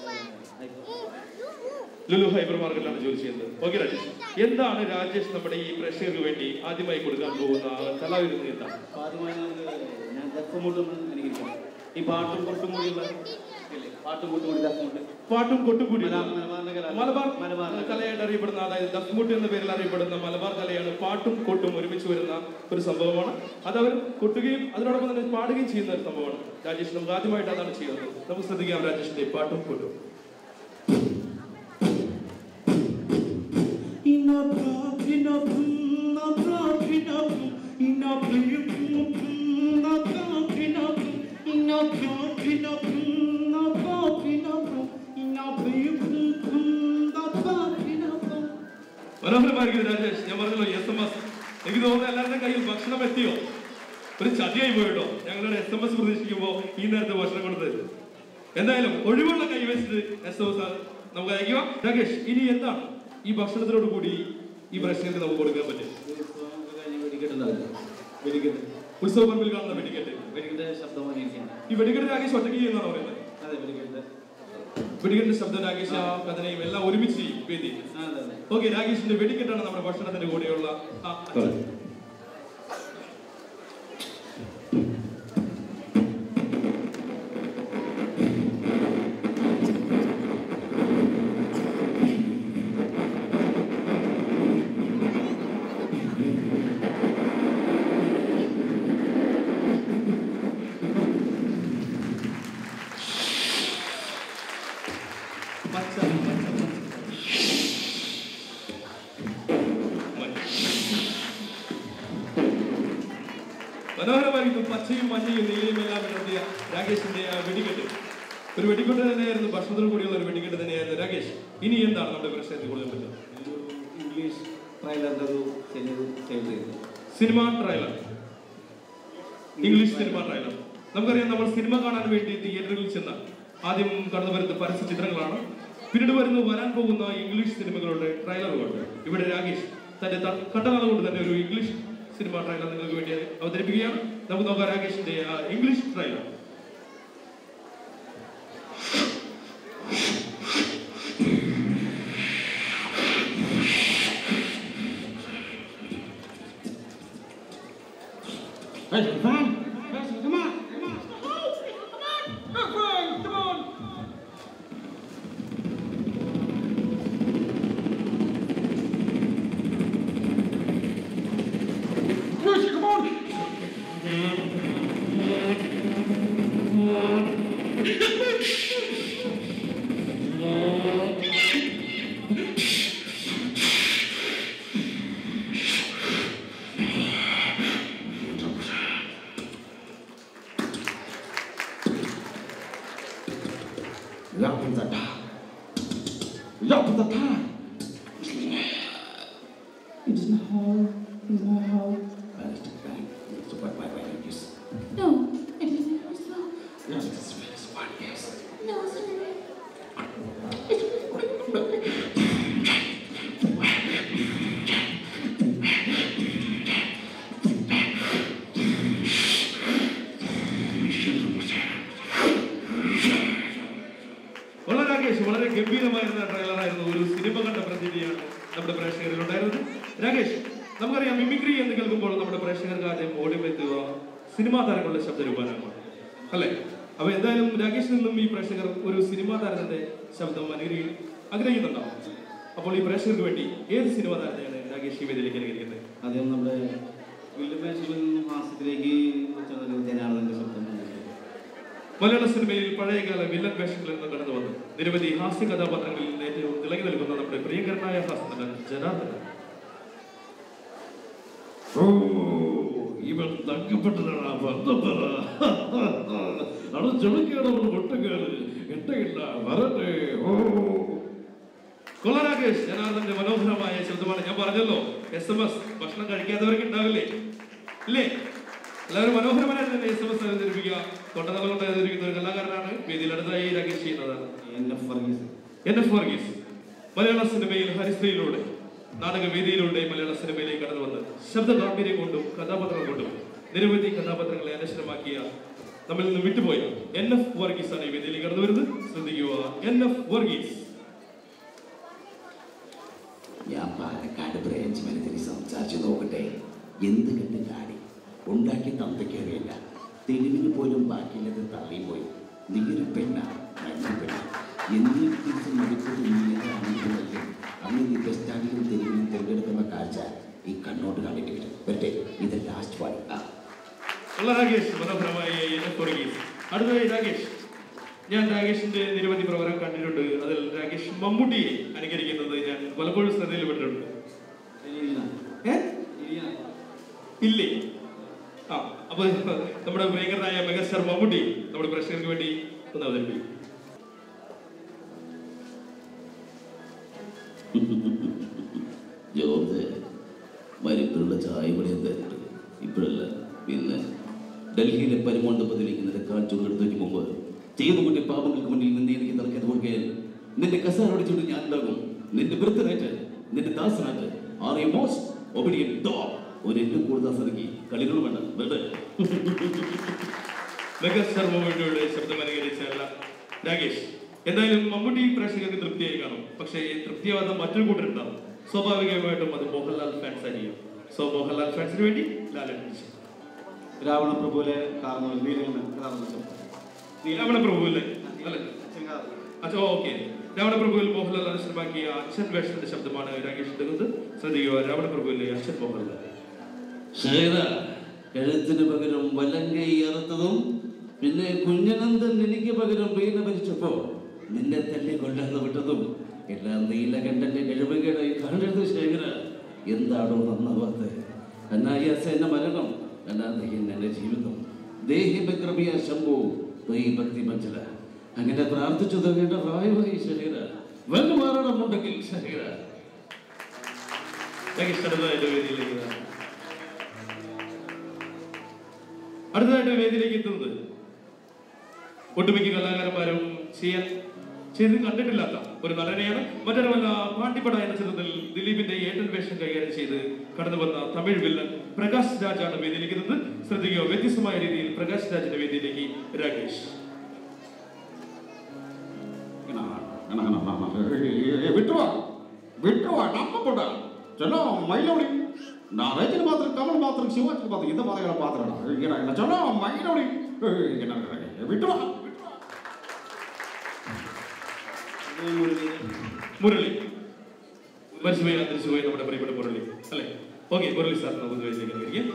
ലുലു ഹൈപ്പർ മാർക്കറ്റിലാണ് ജോലി ചെയ്യുന്നത് ഓക്കെ രാജേഷ് എന്താണ് രാജേഷ് നമ്മുടെ ഈ പ്രേക്ഷകർക്ക് വേണ്ടി ആദ്യമായി കൊടുക്കാൻ പോകുന്ന കലാവിരുന്ന് എന്താണ് ആദ്യമായി നമുക്ക് ഞാൻ ദഫമുട്ടൊന്ന് അനുകരിക്കണം ഈ പാട്ടും കൊട്ടും കൂടിയുള്ള ഇല്ലേ? പാട്ടും കൊട്ടും കൂടി ദഫമുട്ട് പാട്ടും കൊട്ടും കൂടി മലബാറിന്റെ കല മലബാർ മലബാർ കലയായിട്ട് അറിയപ്പെടുന്ന അതായത് ദഫ്മുട്ട് എന്ന പേരിൽ അറിയപ്പെടുന്ന മലബാർ കലയാണ് പാട്ടും കൊട്ടും ഒരുമിച്ച് വരുന്ന ഒരു സംഭവമാണ് അത് അവർ കൊട്ടുകയും അതിനോടൊപ്പം തന്നെ പാടുകയും ചെയ്യുന്ന ഒരു സംഭവമാണ് രാജേഷ് നമുക്ക് ആദ്യമായിട്ട് അതാണ് ചെയ്യുന്നത് നമുക്ക് ശ്രദ്ധിക്കാം രാജേഷിന്റെ പാട്ടും കൊട്ടും മനോഹരമായിരിക്കും രാജേഷ് ഞാൻ പറഞ്ഞല്ലോ എസ് എം എസ് എനിക്ക് തോന്നുന്നു എല്ലാവരുടെ കയ്യിൽ ഭക്ഷണം എത്തിയോ ഒരു ചതിയായി പോയിട്ടോ ഞങ്ങളുടെ എസ് എം എസ് പ്രതീക്ഷിക്കുമ്പോൾ ഈ നേരത്തെ ഭക്ഷണം കൊടുത്തത് എന്തായാലും ഒഴിവുള്ള കൈ വെച്ചിട്ട് എസ് എം എസ് നമുക്ക് അയക്കുക രാകേഷ് ഇനി എന്താണ് ഈ ഭക്ഷണത്തിനോട് കൂടി ഈ പ്രശ്നങ്ങൾക്ക് നമുക്ക് കൊടുക്കാൻ പറ്റും വെടിക്കെട്ടുണ്ടാവില്ല വെടിക്കെട്ട് ഉത്സവ പറമ്പിൽ കാണുന്ന വെടിക്കെട്ട് വെടിക്കെട്ട് ശബ്ദമായി ഇരിക്കുകയാണ്. ഈ വെടിക്കെട്ട് രാകേഷ് ഒറ്റയ്ക്ക് ചെയ്യുന്നതാണ് പറയുന്നത് അതെ വെടിക്കെട്ട് വെടിക്കെട്ടിന്റെ ശബ്ദം രാകേഷ് ആ കഥനയും എല്ലാം ഒരുമിച്ച് ചെയ്യും വേദി ആ, അതെ അതെ ഓക്കെ രാകേഷിന്റെ വെടിക്കെട്ടാണ് നമ്മുടെ ഭക്ഷണത്തിന്റെ കൂടെയുള്ള ആ അച്ഛൻ. പച്ച പച്ച മനോഹരമായിരിക്കും പച്ചയും മഞ്ഞയും നീലയും എല്ലാം നടത്തിയ രാകേഷിന്റെ ആ വെടിക്കെട്ട് ഒരു വെടിക്കെട്ട് തന്നെയായിരുന്നു ഭക്ഷണത്തോടു കൂടിയുള്ള ഒരു വെടിക്കെട്ട് തന്നെയായിരുന്നു രാകേഷ് ഇനി എന്താണ് നമ്മുടെ പ്രശ്നത്തിൽ കൂടുതൽ പറ്റുന്നത് ഇംഗ്ലീഷ് ട്രailer-ന്റെ ഒരു ചെറിയൊരു save ചെയ്തു. Cinema trailer English cinema trailer നമുക്കറിയാം നമ്മൾ സിനിമ കാണാൻ വേണ്ടി തിയേറ്ററുകളിൽ ചെന്ന ആദ്യം കടന്നു വരുന്ന പരസ്യ ചിത്രങ്ങളാണ് പിന്നീട് വരുന്ന വരാൻ പോകുന്ന ഇംഗ്ലീഷ് സിനിമകളുടെ ട്രailer-കൾ ഇവിടെ രാകേഷ് തന്റെ ത- കണ്ടനാൾ കൊണ്ട് തന്നെ ഒരു ഇംഗ്ലീഷ് സിനിമ ട്രailer നിങ്ങൾക്ക് വേണ്ടി അവതരിപ്പിക്കുകയാണ് നമുക്ക് നോക്കാം രാകേഷിന്റെ ആ English trailer Hey, come on. Listen, come on. Come on. Come on. Come on. Push, come on. Lock the door. Lock the door. It is not hall. It is not hall. So what, why, why don't you s- No, it is not yourself. No, this is this one, yes. No, sorry. It's Rakesh വളരെ ഗംഭീരമായിരുന്ന ട്രെയിലറായിരുന്നു ഒരു cinema കണ്ട പ്രതീതിയാണ് നമ്മുടെ പ്രേക്ഷകരിൽ ഉണ്ടായിരുന്നത് രാകേഷ് നമുക്കറിയാം mimicry എന്ന് കേൾക്കുമ്പോൾ നമ്മുടെ പ്രേക്ഷകർക്ക് ആദ്യം ഓടിമെത്തുക സിനിമാ താരങ്ങളുടെ ശബ്ദരൂപാനമാണ് അല്ലേ അപ്പൊ എന്തായാലും രാകേഷിൽ നിന്നും ഈ പ്രേക്ഷകർ ഒരു സിനിമാ താരത്തിന്റെ ശബ്ദം അനുകരി ആഗ്രഹിക്കുന്നുണ്ടാവും അപ്പോൾ ഈ പ്രേക്ഷകർക്ക് വേണ്ടി ഏത് സിനിമാ താരത്തെയാണ് രാകേഷ് ഈ വേദിയിലേക്ക് അനുകരിക്കുന്നത് ആദ്യം നമ്മുടെ വില്ലുമേശിൽ നിന്നും ഹാസ്യത്തിലേക്ക് ചെന്നൊരു ജനാർദ്ദന്റെ ശബ്ദം മലയാള സിനിമയിൽ പഴയകാല വില്ലൻ വേഷങ്ങളിൽ നിന്ന് കടന്നു വന്ന് നിരവധി ഹാസ്യ കഥാപാത്രങ്ങളിൽ നിന്ന് ഏറ്റവും തിളങ്ങി നിൽക്കുന്ന നമ്മുടെ പ്രിയങ്കരനായ ഹാസ്യനടൻ ജനാർദ്ദനൻ ഓ ഇവൻ തങ്കപ്പെട്ടതാണ് ബന്ധപ്പെട അത് ചെളുക്കേടവർ പൊട്ടുകേട് എട്ടയില്ല വരട്ടെ ഓ കൊള്ള രാകേഷ് ജനാർദ്ദന്റെ മനോഹരമായ ശബ്ദമാണ് ഞാൻ പറഞ്ഞല്ലോ എസ് എം എസ് ഭക്ഷണം കഴിക്കാത്തവർക്ക് ഉണ്ടാവില്ലേ ഇല്ലേ എല്ലാവരും മനോഹരമായി തന്നെ എസ് എം എസ് അവതരിപ്പിക്കുക തൊണ്ടതല കൊണ്ട് അവതരിപ്പിക്കുന്ന ഒരു കലാകാരനാണ് വേദിയിൽ അടുത്തായി രാകേഷ് ചെയ്യുന്നതാണ് N F Varghese N F Varghese മലയാള സിനിമയിൽ ഹരിശ്രീയിലൂടെ നാടകവേദിയിലൂടെ മലയാള സിനിമയിലേക്ക് കടന്നു വന്ന് ശബ്ദ ഗാംഭീര്യം കൊണ്ടും കഥാപാത്രങ്ങൾ കൊണ്ടും നിരവധി കഥാപാത്രങ്ങളെ അനശ്വരമാക്കിയ നമ്മിൽ നിന്ന് വിട്ടുപോയ എൻ എഫ് വർഗീസ് ആണ് ഈ വേദിയിലേക്ക് കടന്നു വരുന്നത് ശ്രദ്ധിക്കുക എൻ എഫ് വർഗീസ് ഞാൻ പാലക്കാട് ബ്രാഞ്ച് മാനേജറിൽ സംസാരിച്ചു നോക്കട്ടെ എന്ത് കണ്ട് കാടി ഉണ്ടാക്കി തന്തയ്ക്കറിയില്ല തെളിവിന് പോലും ബാക്കിയുള്ളത് തള്ളിയും പോയി നീയൊരു പെണ്ണ നല്ല പെണ്ണ എന്നീ തിരിച്ച് മടുപ്പത് നീയാണെങ്കിലല്ലേ അന്ന് നീ ബസ് സ്റ്റാൻഡിലും തെരുവിലും തിരഞ്ഞെടുക്കുന്ന കാഴ്ച ഈ കണ്ണോട്ട് കണ്ടിട്ട് വരും വരട്ടെ ഇത് ലാസ്റ്റ് പാടി ആ ഉള്ള രാകേഷ് മനോഹരമായ എൻ എഫ് വർഗീസ് അടുത്തതായി രാകേഷ് ഞാൻ രാകേഷിന്റെ നിരവധി പ്രവർത്തനം കണ്ടിട്ടുണ്ട് അതിൽ രാകേഷ് മമ്മൂട്ടിയെ അനുകരിക്കുന്നത് ഞാൻ പലപ്പോഴും ശ്രദ്ധയിൽപ്പെട്ടിട്ടുണ്ട് ഏ? ഇല്ലേ ആ അപ്പൊ നമ്മുടെ ഭയങ്കരനായ മെഗാസ്റ്റാർ മമ്മൂട്ടി നമ്മുടെ പ്രേക്ഷകർക്ക് വേണ്ടി ഒന്ന് അവതരിപ്പിക്കും ജോർജ് മരുപ്പിലുള്ള ചായ ഇവിടെ എന്തായിരുന്നു ഇപ്പോഴല്ല പിന്നെ ഡൽഹിയിലെ പരിമണ്ഡപത്തിലേക്ക് നിരക്കാൻ ചുരുടെടുത്തേക്ക് മുമ്പ് ചെയ്തു കൂട്ടിയ പാപങ്ങൾക്ക് മുന്നിൽ നിന്ന് എനിക്ക് തറക്കത് കൊടുക്കുകയാൽ നിന്റെ കസാരോടിച്ചുകൊണ്ട് ഞാൻ ഉണ്ടാകും നിന്റെ ബൃത്തനായിട്ട് നിന്റെ ദാസനായിട്ട് are a most obedient dog ഒരു എന്നെ കൂടുതൽ സറിക്കി കളികൾ വേണ്ട വെറുതെ മെഗാസ്റ്റാർ മമ്മൂട്ടിയുടെ ശബ്ദം അനുകരിച്ചല്ല രാകേഷ് എന്തായാലും മമ്മൂട്ടി പ്രേക്ഷകർക്ക് തൃപ്തിയായി കാണും പക്ഷേ ഈ തൃപ്തിയാവാത്ത മറ്റൊരു കൂട്ടരുണ്ടാവും സ്വാഭാവികമായിട്ടും അത് മോഹൻലാൽ ഫാൻസ് ആയിരിക്കും സോ മോഹൻലാൽ ഫാൻസിന് വേണ്ടി ലാലൻ രാവണ പ്രഭുവിലെ കാർന്നവൽ നീലകണ്ഠൻ കഥാപാത്രം രാവണ പ്രഭുവിലെ അല്ലെ അച്ഛോ ഓക്കെ രാവണ പ്രഭുവിൽ മോഹൻലാൽ അനുസരമാക്കിയ അച്ഛൻ വേഷത്തിന്റെ ശബ്ദമാണ് രാകേഷ് എടുക്കുന്നത് ശ്രദ്ധിക്കുക രാവണ പ്രഭുവിലെ അച്ഛൻ മോഹൻലാൽ ശേഖര കഴുത്തിന് പകരം വലങ്കൈ അറുത്തതും പിന്നെ കുഞ്ഞനന്ദൻ എനിക്ക് പകരം വീണ ഭരിച്ചപ്പോ നിന്നെ തല്ലി കൊല്ലാതെ വിട്ടതും എല്ലാം നീലകണ്ഠന്റെ കഴിവുകേടായി കാണരുത് ശേഖര എന്താണോ നന്നാവാത്ത അനായാസ എന്ന മരണം അല്ലാതെ എന്നെ ജീവിതം ദേഹി ബക്രമിയ ശംഭു തൊയ് ഭക്തി മഞ്ചല അങ്ങനെ പ്രാർത്ഥിച്ചു തുടങ്ങേണ്ട പ്രായമായി ശരീര വന്നു മാറണമുണ്ടെങ്കിൽ ശരീര രാകേഷ് അടുത്തതായിട്ട് വേദിയിലേക്ക് ഇതാ. അടുത്തതായിട്ട് വേദിയിലേക്ക് എത്തുന്നത് ഒട്ടുമിക്ക കലാകാരന്മാരും ചെയ്യാൻ ചെയ്ത് കണ്ടിട്ടില്ലാത്ത ഒരു നടനെയാണ് മറ്റൊരുമല്ല പാണ്ടിപ്പട എന്ന ചിത്രത്തിൽ ദിലീപിന്റെ ഏട്ടൻ വേഷം കൈകാര്യം ചെയ്ത് കടന്നു വന്ന തമിഴ് വില്ലൻ പ്രകാശ് രാജാണ് വേദിയിലിരിക്കുന്നത് ശ്രദ്ധിക്കുക വ്യത്യസ്തമായ രീതിയിൽ പ്രകാശ് രാജിന്റെ വേദിയിലേക്ക് രാകേഷ് விட்டுருவா விட்டுருவா நம்ம போட சொல்லும் மயிலோடி நான் ரஜினி மாத்திரம் கமல் மாத்திரம் சிவாஜி மாத்திரம் இந்த மாதிரியான பாத்திரம் என்ன சொல்லும் மயிலோடி என்ன விட்டுருவா മുരളി മരിച്ചുപോയി അന്തരിച്ചുപോയി നമ്മുടെ പ്രിയപ്പെട്ട മുരളി അല്ലെ ഓക്കെ മുരളി സാർ നമുക്ക് വേദിയിലേക്ക് അനുകരിക്കാം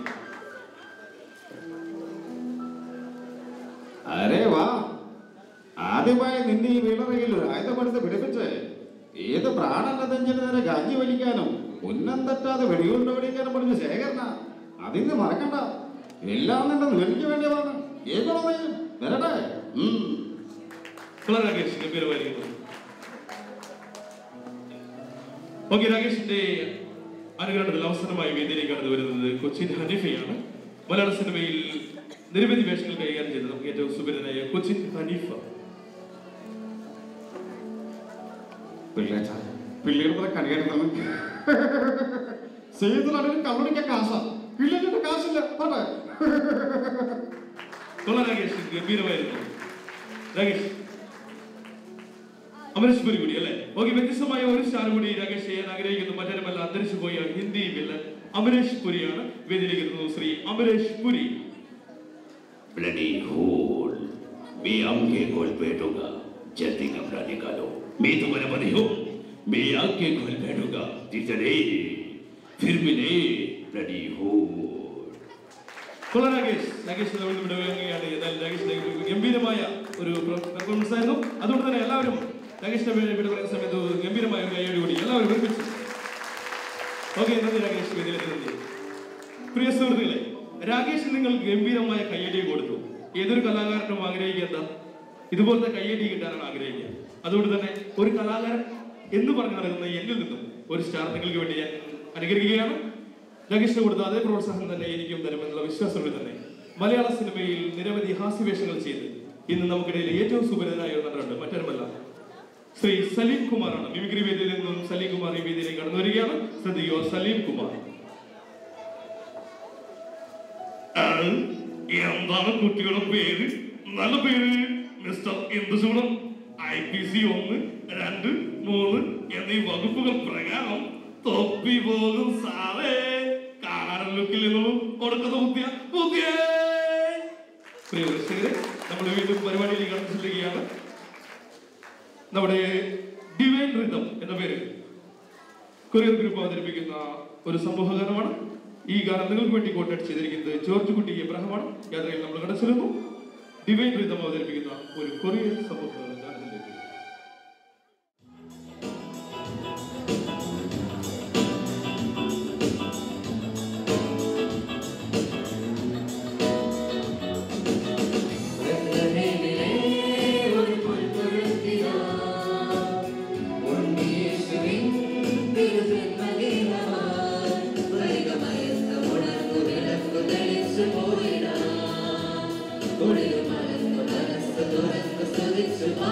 അരേ വാ ആദ്യമായി നിന്നെ ഈ വീണറയിൽ ആയുധമെടുത്ത് പിടിപ്പിച്ച് ഏത് പ്രാണനതഞ്ചിന് നേരെ ഗാഞ്ചി വലിക്കാനും ഉന്നം തെറ്റാതെ വെടികൊണ്ട് വെടിക്കാനും പഠിച്ച ശേഖരന അതിന്ന് മറക്കണ്ട എല്ലാം നിന്റെ നിലയ്ക്ക് വേണ്ടിയതാണ് കേൾക്കണോ നീ വരട്ടെ ഉം. കൊള്ളാം രാകേഷ് ഗംഭീരമായിരിക്കുന്നു ഓക്കെ രാകേഷിന്റെ അനുകരണത്തിൽ അവസാനമായി വേദിയിലേക്ക് കടന്നു വരുന്നത് കൊച്ചിൻ ഹനീഫയാണ് മലയാള സിനിമയിൽ നിരവധി വേഷങ്ങൾ കൈകാര്യം ചെയ്ത് നമുക്ക് ഏറ്റവും സുപരിതനായ കൊച്ചിൻ ഹനീഫ പിള്ളേച്ച പിള്ളേരുടെ കണിയായിരുന്നു സേതുലാണെങ്കിൽ കള്ളുടിക്കാൻ കാശാ പിള്ളേരുടെ കാശില്ല പോട്ടെ കൊള്ളാം രാകേഷ് ഗംഭീരമായിരുന്നു രാകേഷ് അമരേശ്വരി കൂടി അല്ലേ ഓക്കെ വ്യത്യസ്തമായ ഒരു സ്റ്റാർ കൂടി രാകേഷ് ചെയ്യാൻ ആഗ്രഹിക്കുന്നു മറ്റൊരുമല്ല അന്തരിച്ചു പോയ ഹിന്ദി വില്ലൻ അമരേഷ് പുരിയാണ് വേദിയിലേക്ക് എത്തുന്നു ശ്രീ അമരേഷ് പുരി ब्लडी होल मैं आंखें खोल बैठूंगा जल्दी कमरा निकालो मैं तुम्हारा बनी हूँ मैं आंखें खोल बैठूंगा तितने फिर मिले ब्लडी होल കൊള്ളാം രാകേഷ് രാകേഷ് നമ്മൾ ഇവിടെ വേങ്ങുകയാണ് ഏതായാലും രാകേഷിന്റെ ഒരു ഗംഭീരമായ ഒരു പെർഫോമൻസ് ആയിരുന്നു അതുകൊണ്ട് തന്നെ എല്ലാവരും രാകേഷിന്റെ പേര് ഇവിടെ പറയുന്ന സമയത്ത് ഒരു ഗംഭീരമായ ഒരു കൈയോട് കൂടി എല്ലാവരും ഒരുമിച്ച് ഓക്കെ നന്ദി രാകേഷ് വേദിയിലേക്ക് നന്ദി പ്രിയ സുഹൃത്തുക്കളെ രാകേഷ് നിങ്ങൾ ഗംഭീരമായ കയ്യടി കൊടുത്തു ഏതൊരു കലാകാരനും ആഗ്രഹിക്കേണ്ട ഇതുപോലത്തെ കയ്യടി കിട്ടാനാണ് ആഗ്രഹിക്കുക അതുകൊണ്ട് തന്നെ ഒരു കലാകാരൻ എന്ന് പറഞ്ഞു നടക്കുന്ന എന്നിൽ നിന്നും ഒരു സ്റ്റാർ നിങ്ങൾക്ക് വേണ്ടി ഞാൻ അനുകരിക്കുകയാണ് രാകേഷിന് കൊടുത്ത അതേ പ്രോത്സാഹനം തന്നെ എനിക്കും തരുമെന്നുള്ള വിശ്വാസത്തോടെ തന്നെ മലയാള സിനിമയിൽ നിരവധി ഹാസ്യവേഷങ്ങൾ ചെയ്ത് ഇന്ന് നമുക്കിടയിൽ ഏറ്റവും സുപരിതനായ ഒരു നടനുണ്ട് മറ്റൊരുമല്ല ശ്രീ സലീം കുമാറാണ് മിമിക്രി വേദിയിൽ നിന്നും സലീം കുമാർ ഈ വേദിയിലേക്ക് കടന്നു വരികയാണ് ശ്രദ്ധിക്കുക സലീം കുമാർ അത് എന്താണ് കുട്ടിയുടെ പേര് നല്ല പേര് mister Induchoodan I P C ഒന്ന് രണ്ട് മൂന്ന് എന്നീ വകുപ്പുകൾ പ്രകാരം തൊപ്പി പോകും സാറേ കാണാൻ ലുക്കിൽ നിന്നും കൊടുക്കുന്ന ബുദ്ധിയ ബുദ്ധിയ പ്രിയ ദർശകരെ നമ്മൾ വീണ്ടും പരിപാടിയിലേക്ക് കടന്നു ചെല്ലുകയാണ് നമ്മുടെ ഡിവൈൻ റിതം എന്ന പേര് കൊറിയർ ഗ്രൂപ്പ് അവതരിപ്പിക്കുന്ന ഒരു സമൂഹഗാനമാണ് ഈ ഗാനം നിങ്ങൾക്ക് വേണ്ടി കോൺടാക്ട് ചെയ്തിരിക്കുന്നത് ജോർജ് കുട്ടി എബ്രഹമാണ് യാത്രയിൽ നമ്മൾ കടച്ചിരുന്നു ഡിവൈൻ റിതം അവതരിപ്പിക്കുന്ന ഒരു കൊറിയർ സമൂഹ ഗാനത്തിലേക്ക് തുറന്നു മനസ്സ് തുറന്ന് സ്തുതിച്ചു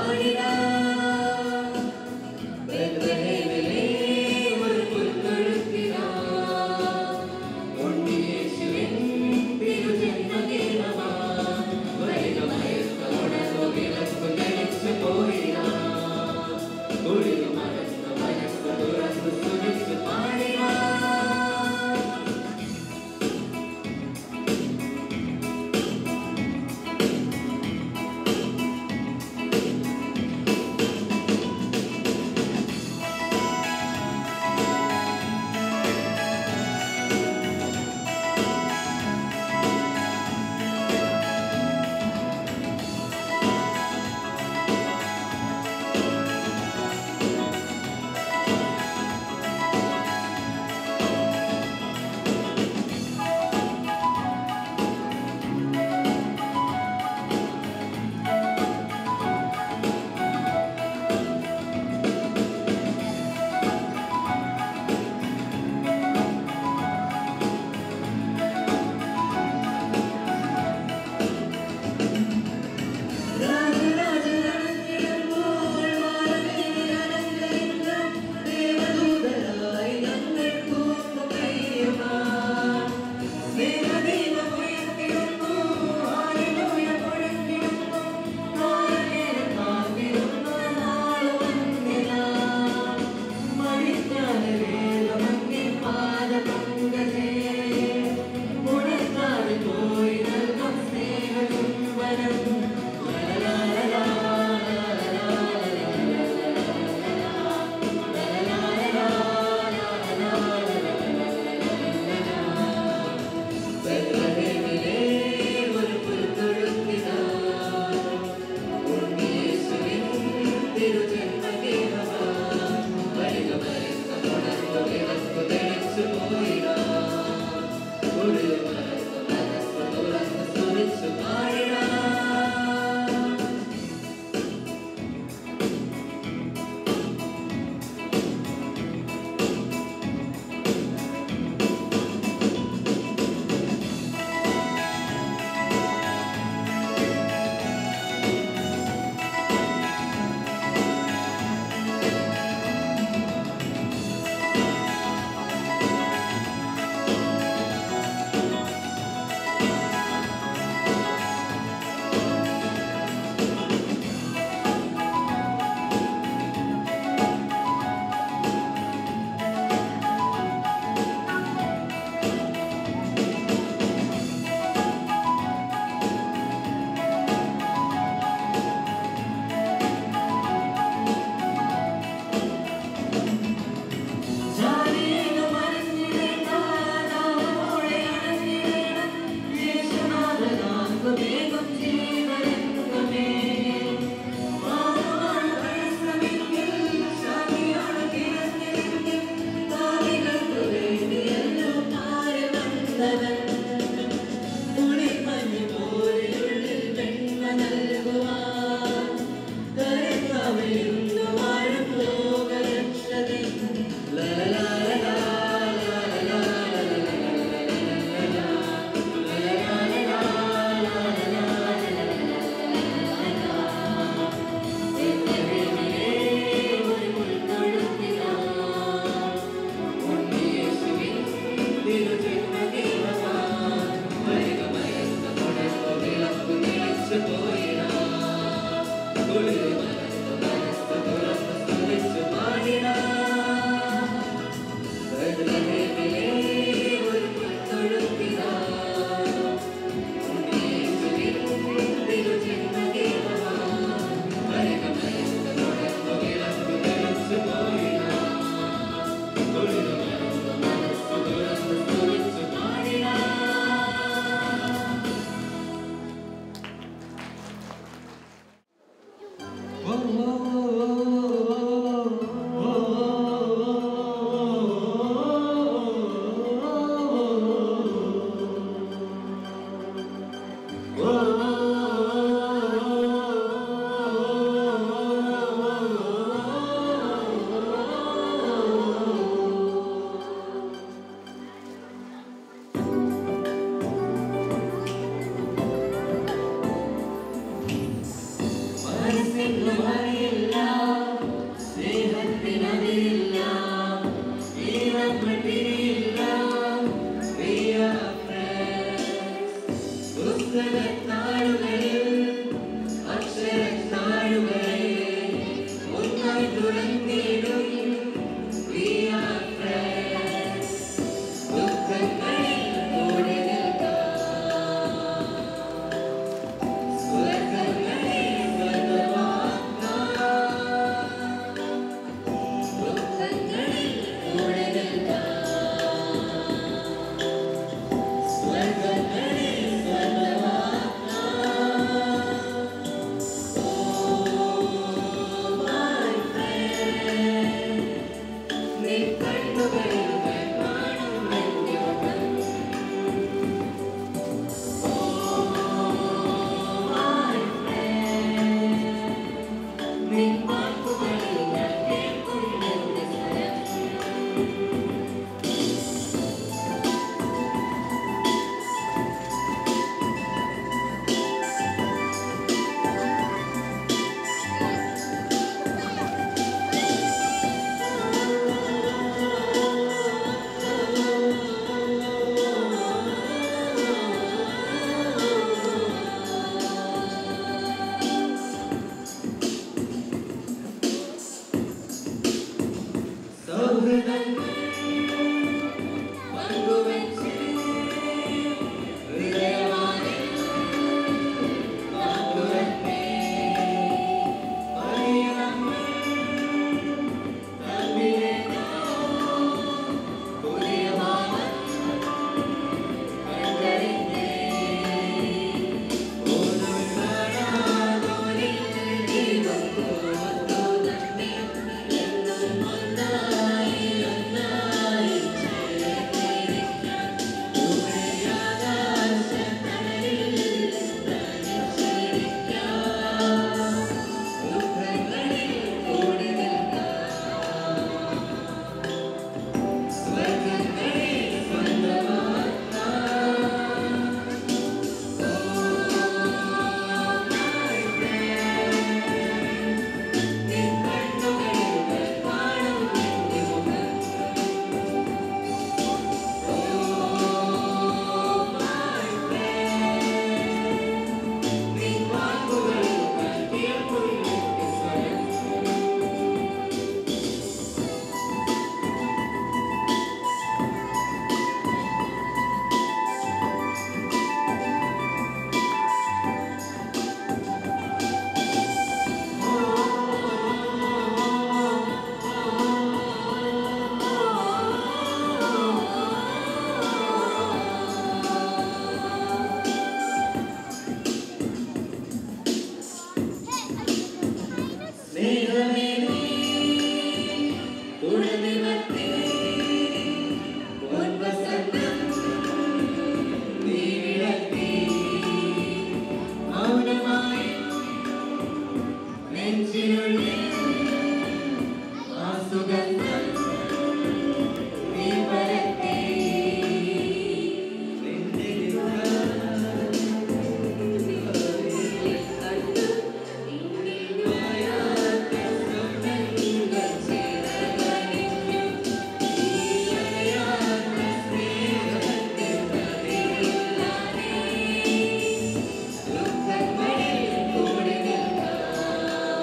ും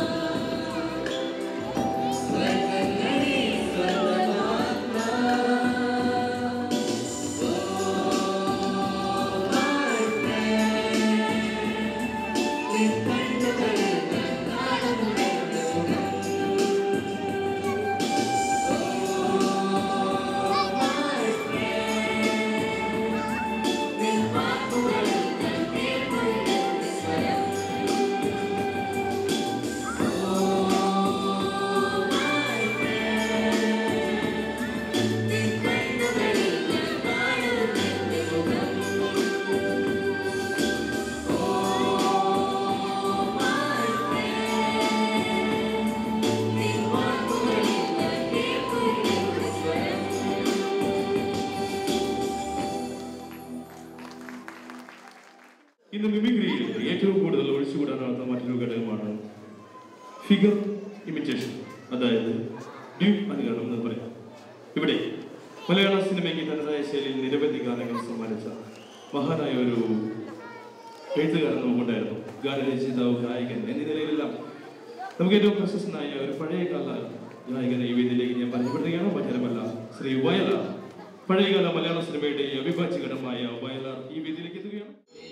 ഫിഗർ ഇമിറ്റേഷൻ അതായത് ഡ്യൂപ്പ് അനുകരണം എന്ന് പറയാം ഇവിടെ മലയാള സിനിമയ്ക്ക് തനതായ ശൈലിയിൽ നിരവധി ഗാനങ്ങൾ സമ്മാനിച്ച മഹാനായ ഒരു എഴുത്തുകാരൻ നമുക്കുണ്ടായിരുന്നു ഗാനരചയിതാവ് ഗായകൻ എന്നീ നിലയിലെല്ലാം നമുക്ക് ഏറ്റവും പ്രശസ്തനായ ഒരു പഴയകാല ഗായകനെ ഈ വേദിയിലേക്ക് ഞാൻ പരിചയപ്പെടുത്തുകയാണ് മറ്റൊരുമല്ല ശ്രീ വയലാർ പഴയകാല മലയാള സിനിമയുടെ അവിഭാജ്യ ഘടകമായ വയലാർ ഈ വേദിയിലേക്ക് എത്തുകയാണ്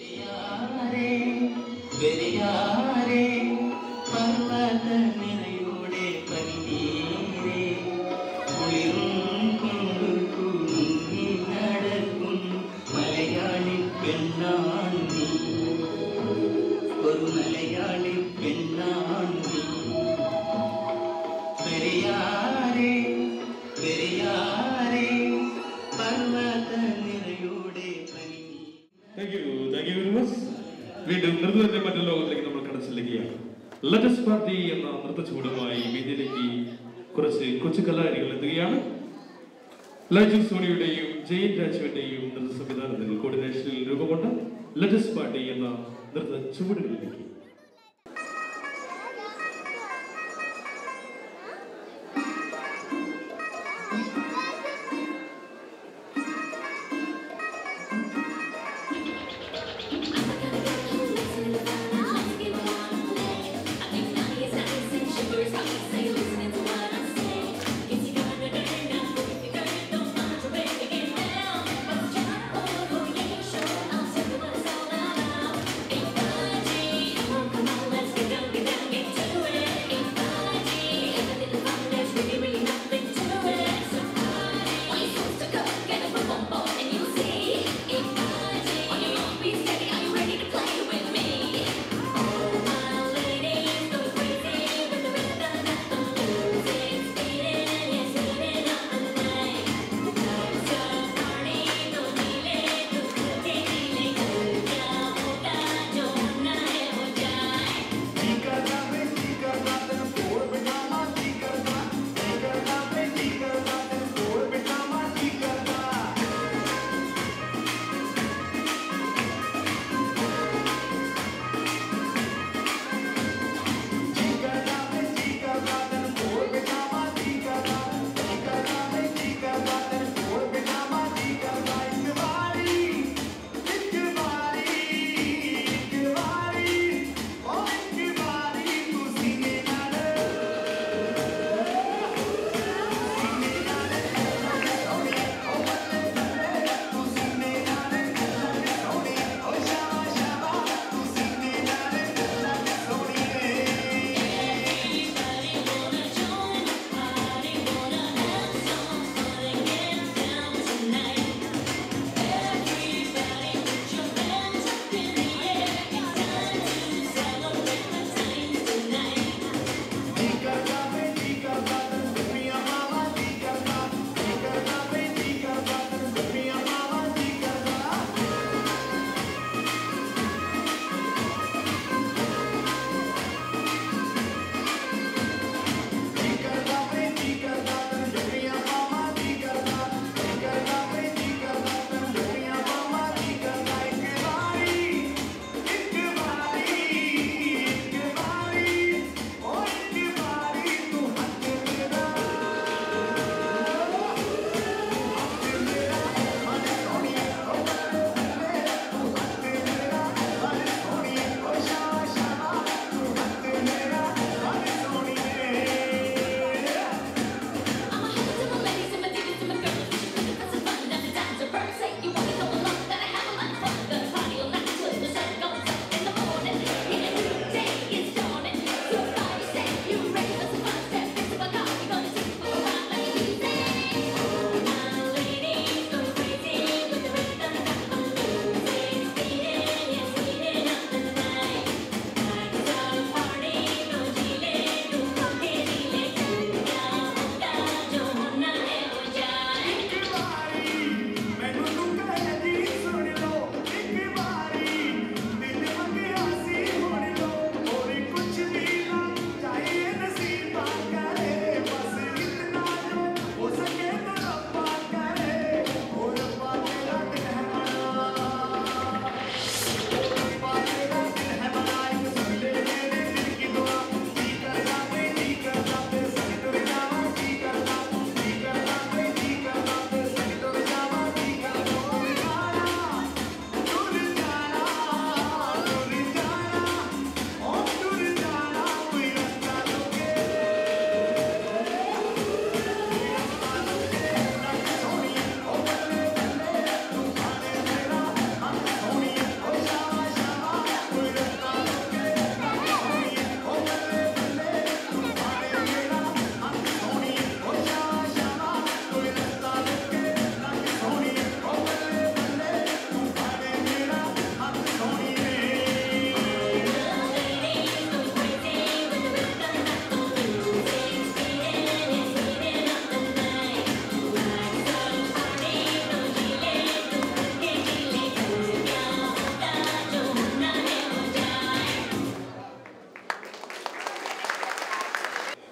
പെരിയാരേ പർവ്വത നിരയുടെ പനിനീരേ കുളിരും കൊണ്ടു കുഞ്ഞി നടക്കും മലയാളി പെണ്ണാണ് നീ ഒരു മലയാളി പെണ്ണാണ് നീ പെരിയാരേ പെരിയാരേ പർവ്വത നിരയുടെ thank you thank you very much വീണ്ടും നൃത്തത്തിന്റെ മറ്റു ലോകത്തിലേക്ക് നമ്മൾ കടച്ചില്ലുകയാണ് ലെറ്റസ് പാർട്ടി എന്ന നൃത്ത ചൂടുമായി വേദിയിലേക്ക് കുറച്ച് കൊച്ചു കലാകാരികൾ എത്തുകയാണ് ലൈജു സോണിയുടെയും ജയൻ രാജുവിന്റെയും നൃത്ത സംവിധാനത്തിൽ കോർഡിനേഷനിൽ രൂപം കൊണ്ട ലെറ്റസ് പാർട്ടി എന്ന നൃത്ത ചുവടുകളിലേക്ക് Ain't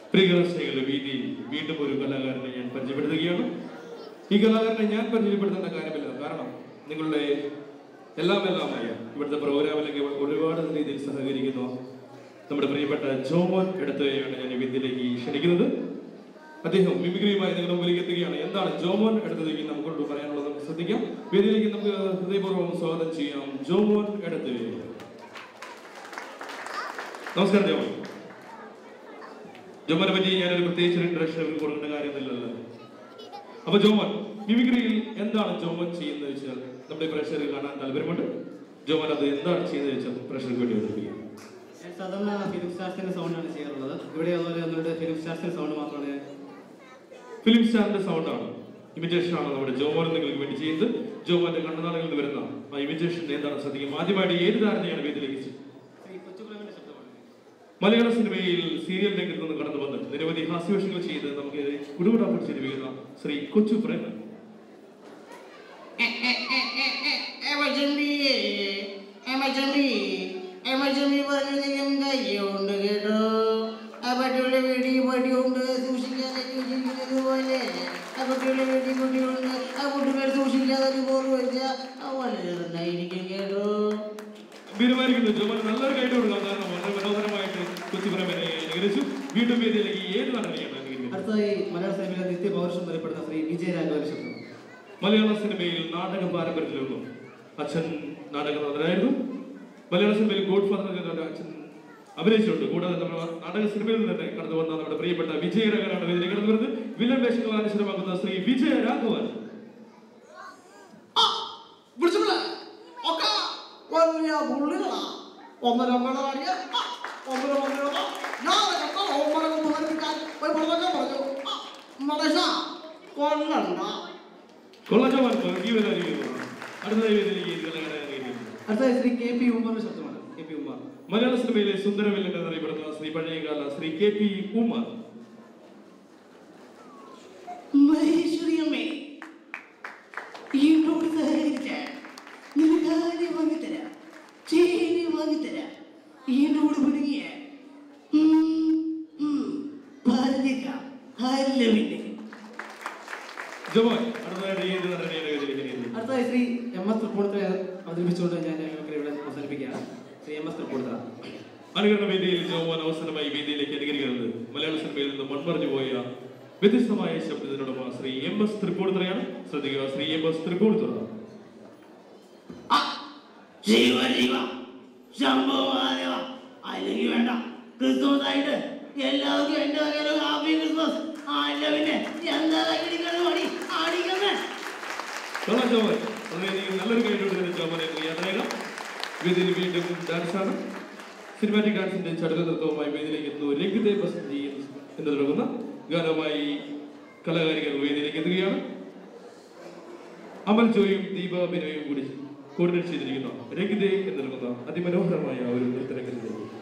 പ്രിയകർഷകളുടെ വീതിയിൽ വീണ്ടും ഒരു കലാകാരനെ ഞാൻ പരിചയപ്പെടുത്തുകയാണ് ഈ കലാകാരനെ ഞാൻ പരിചയപ്പെടുത്തേണ്ട കാര്യമില്ല കാരണം നിങ്ങളുടെ എല്ലാം എല്ലാമായ ഇവിടുത്തെ പ്രോഗ്രാമിലേക്ക് ഒരുപാട് രീതിയിൽ സഹകരിക്കുന്ന നമ്മുടെ പ്രിയപ്പെട്ട ജോമോൻ എടുത്തുകയാണ് ഞാൻ ഈ വേദിയിലേക്ക് ക്ഷണിക്കുന്നത് അദ്ദേഹം മിമിക്രിയുമായി നിങ്ങളുടെ മുമ്പിലേക്ക് എത്തുകയാണ് എന്താണ് ജോമോൻ എടുത്തതെങ്കിൽ നമുക്കോട് പറയാനുള്ളത് നമുക്ക് ശ്രദ്ധിക്കാം വേദിയിലേക്ക് നമുക്ക് ഹൃദയപൂർവ്വം സ്വാഗതം ചെയ്യാം ജോമോൻ എടുത്ത് നമസ്കാരം ജോമോൻ ജോമോനെ പറ്റി ഞാനൊരു പ്രത്യേകിച്ച് ഇൻട്രഡക്ഷൻ കൊടുക്കേണ്ട കാര്യമൊന്നുമില്ലല്ലോ അപ്പൊ ജോമോൻ മിമിക്രിയിൽ എന്താണ് ജോമോൻ ചെയ്യുന്നത് വെച്ചാൽ നമ്മുടെ പ്രേക്ഷകർ കാണാൻ താല്പര്യമുണ്ട് ജോമോൻ അത് എന്താണ് ചെയ്യുന്നത് വെച്ചാൽ പ്രേക്ഷകർക്ക് വേണ്ടി അവതരിപ്പിക്കുക ഞാൻ സാധാരണ ഫിലിം സ്റ്റാർസിന്റെ സൗണ്ടാണ് ചെയ്യാറുള്ളത് ഇവിടെ അതുപോലെ ഒന്നുകൂടെ ഫിലിം സ്റ്റാർസിന്റെ സൗണ്ട് മാത്രമാണ് ഞാൻ ഫിലിം സ്റ്റാറിന്റെ സൗണ്ടാണ് ഇമിറ്റേഷൻ ആണ് നമ്മുടെ ജോമോൻ നിങ്ങൾക്ക് വേണ്ടി ചെയ്യുന്നത് ജോമോന്റെ കണ്ണുനാളുകളിൽ നിന്ന് വരുന്ന ആ ഇമിറ്റേഷൻ എന്താണ് ശ്രദ്ധിക്കും ആദ്യമായിട്ട് ഏത് താരത്തെയാണ് വേദിയിലേക്ക് ചെ- മലയാള സിനിമയിൽ സീരിയൽ രംഗത്ത് നിന്ന് കടന്നു വന്ന് നിരവധി ഹാസ്യവേഷങ്ങൾ ചെയ്ത് നമുക്ക് കുടുകുടാ പിടിച്ചിരിക്കുന്ന ശ്രീ കൊച്ചു പ്രേമൻ പറഞ്ഞതിലും കയ്യുണ്ട് കേട്ടോ ആ പട്ടിയുടെ വീടി പട്ടിയുണ്ട് സൂക്ഷിക്കാതെ സൂക്ഷിക്കുന്നത് പോലെ ആ കുട്ടിയുടെ വീടി കുട്ടിയുണ്ട് ആ കുട്ടികൾ സൂക്ഷിക്കാതെ ഒരു ബോർഡ് വെച്ചാൽ വളരെ നന്നായിരിക്കും കേട്ടോ തീരുമാനിക്കുന്നു ജോമോൻ നല്ലൊരു കൈ കൊടുക്കാം കാരണം വളരെ മനോഹരമായിട്ട് കൊച്ചു പ്രേമനെ അനുകരിച്ചു വീണ്ടും വേദിയിലേക്ക് ഏത് നടനെയാണ് അനുകരിക്കുന്നത് അടുത്തതായി മലയാള സിനിമയിലെ നിത്യ പൗരുഷം അറിയപ്പെടുന്ന ശ്രീ വിജയ രാഘവൻ ശബ്ദം മലയാള സിനിമയിൽ നാടക പാരമ്പര്യത്തിലൊന്നും അച്ഛൻ നാടക നടനായിരുന്നു മലയാള സിനിമയിൽ ഗോഡ് ഫാദർ എന്ന അച്ഛൻ അഭിനയിച്ചിട്ടുണ്ട് കൂടാതെ നമ്മുടെ നാടക സിനിമയിൽ നിന്ന് തന്നെ കടന്നു വന്ന നമ്മുടെ പ്രിയപ്പെട്ട വിജയരാഘവനാണ് വേദിയിലേക്ക് കടന്നു വരുന്നത് വില്ലൻ വേഷങ്ങൾ അനുസരമാക്കുന്ന ശ്രീ വിജയ രാഘവൻ വലിയ പുള്ളികളാ ഒന്നര ഒന്നര അടിയ ഒന്നര ഒന്നര ഞാൻ കണ്ടോ ഒന്നര ഉപകരിപ്പിക്കാൻ ഒരു പുറത്തൊക്കെ പറഞ്ഞു മടശ കൊല്ലണ്ട കൊള്ളച്ചോമൻ ജീവൻ അറിയുന്നു അടുത്തതായി വേദിയിലേക്ക് ഈ കലാകാരനെ അനുകരിക്കുന്നു അടുത്തതായി ശ്രീ കെ പി ഉമ്മറിന്റെ ശബ്ദമാണ് കെ പി ഉമ്മർ മലയാള സിനിമയിലെ സുന്ദരവില്ലൻ എന്നറിയപ്പെടുന്ന ശ്രീ പഴയകാല ശ്രീ കെ പി ഉമ്മർ മഹേശ്വരിയമ്മേ എന്നോട് സഹകരിച്ച നിനക്ക് ആരെ വാങ്ങിത്തരാം ചേനെ വാങ്ങിത്തരാം എന്നോട് പിടുങ്ങിയ പറഞ്ഞേക്കാം അല്ല പിന്നെ ജോമോൻ അടുത്തതായിട്ട് ഏത് നടനെയാണ് വേദിയിലേക്ക് അനുകരിക്കുന്നത് അടുത്തതായി ശ്രീ എം എസ് തൃപ്പൂണിത്തറ അവതരിപ്പിച്ചുകൊണ്ട് ഞാൻ ഞങ്ങൾക്ക് ഇവിടെ അവസാനിപ്പിക്കുകയാണ് ശ്രീ എം എസ് തൃപ്പൂണിത്തറ അനുകരണ വേദിയിൽ ജോമോൻ അവസാനമായി വേദിയിലേക്ക് അനുകരിക്കുന്നത് മലയാള സിനിമയിൽ നിന്ന് മൺമറഞ്ഞു പോയ വ്യത്യസ്തമായ ശബ്ദത്തിനുടമ ശ്രീ എം എസ് തൃപ്പൂണിത്തുറയാണ് ശ്രദ്ധിക്കുക ശ്രീ എം എസ് തൃപ്പൂണിത്തുറ ശിവ ശിവ ശംഭോ മഹാദേവ അല്ലെങ്കിൽ വേണ്ട ക്രിസ്മസ് ആയിട്ട് എല്ലാവർക്കും എന്റെ വകയിലും ഹാപ്പി ക്രിസ്മസ് അല്ല പിന്നെ എന്താ കൈയടിക്കണ പണി അടിക്കുന്നേ കൊള്ളാം ജോമോൻ വളരെയധികം നല്ലൊരു കൈയ്യോടെ ജോമോനെ യാത്രയാണ് വേദിയിൽ വീണ്ടും ഡാൻസാണ് സിനിമാറ്റിക് ഡാൻസിന്റെ ചടുല നൃത്തവുമായി വേദിയിലേക്ക് എത്തുന്നു രംഗത്തെ ബസന്തി എന്ന് തുടങ്ങുന്ന ഗാനവുമായി കലാകാരികൾ വേദിയിലേക്ക് എത്തുകയാണ് അമൽ ജോയും ദീപ ബിനോയും കൂടി കോർഡിനേറ്റ് ചെയ്തിരിക്കുന്ന രംഗിതേ എന്ന് തുടങ്ങുന്ന അതിമനോഹരമായ ഒരു നൃത്തരംഗത്തിലേക്ക്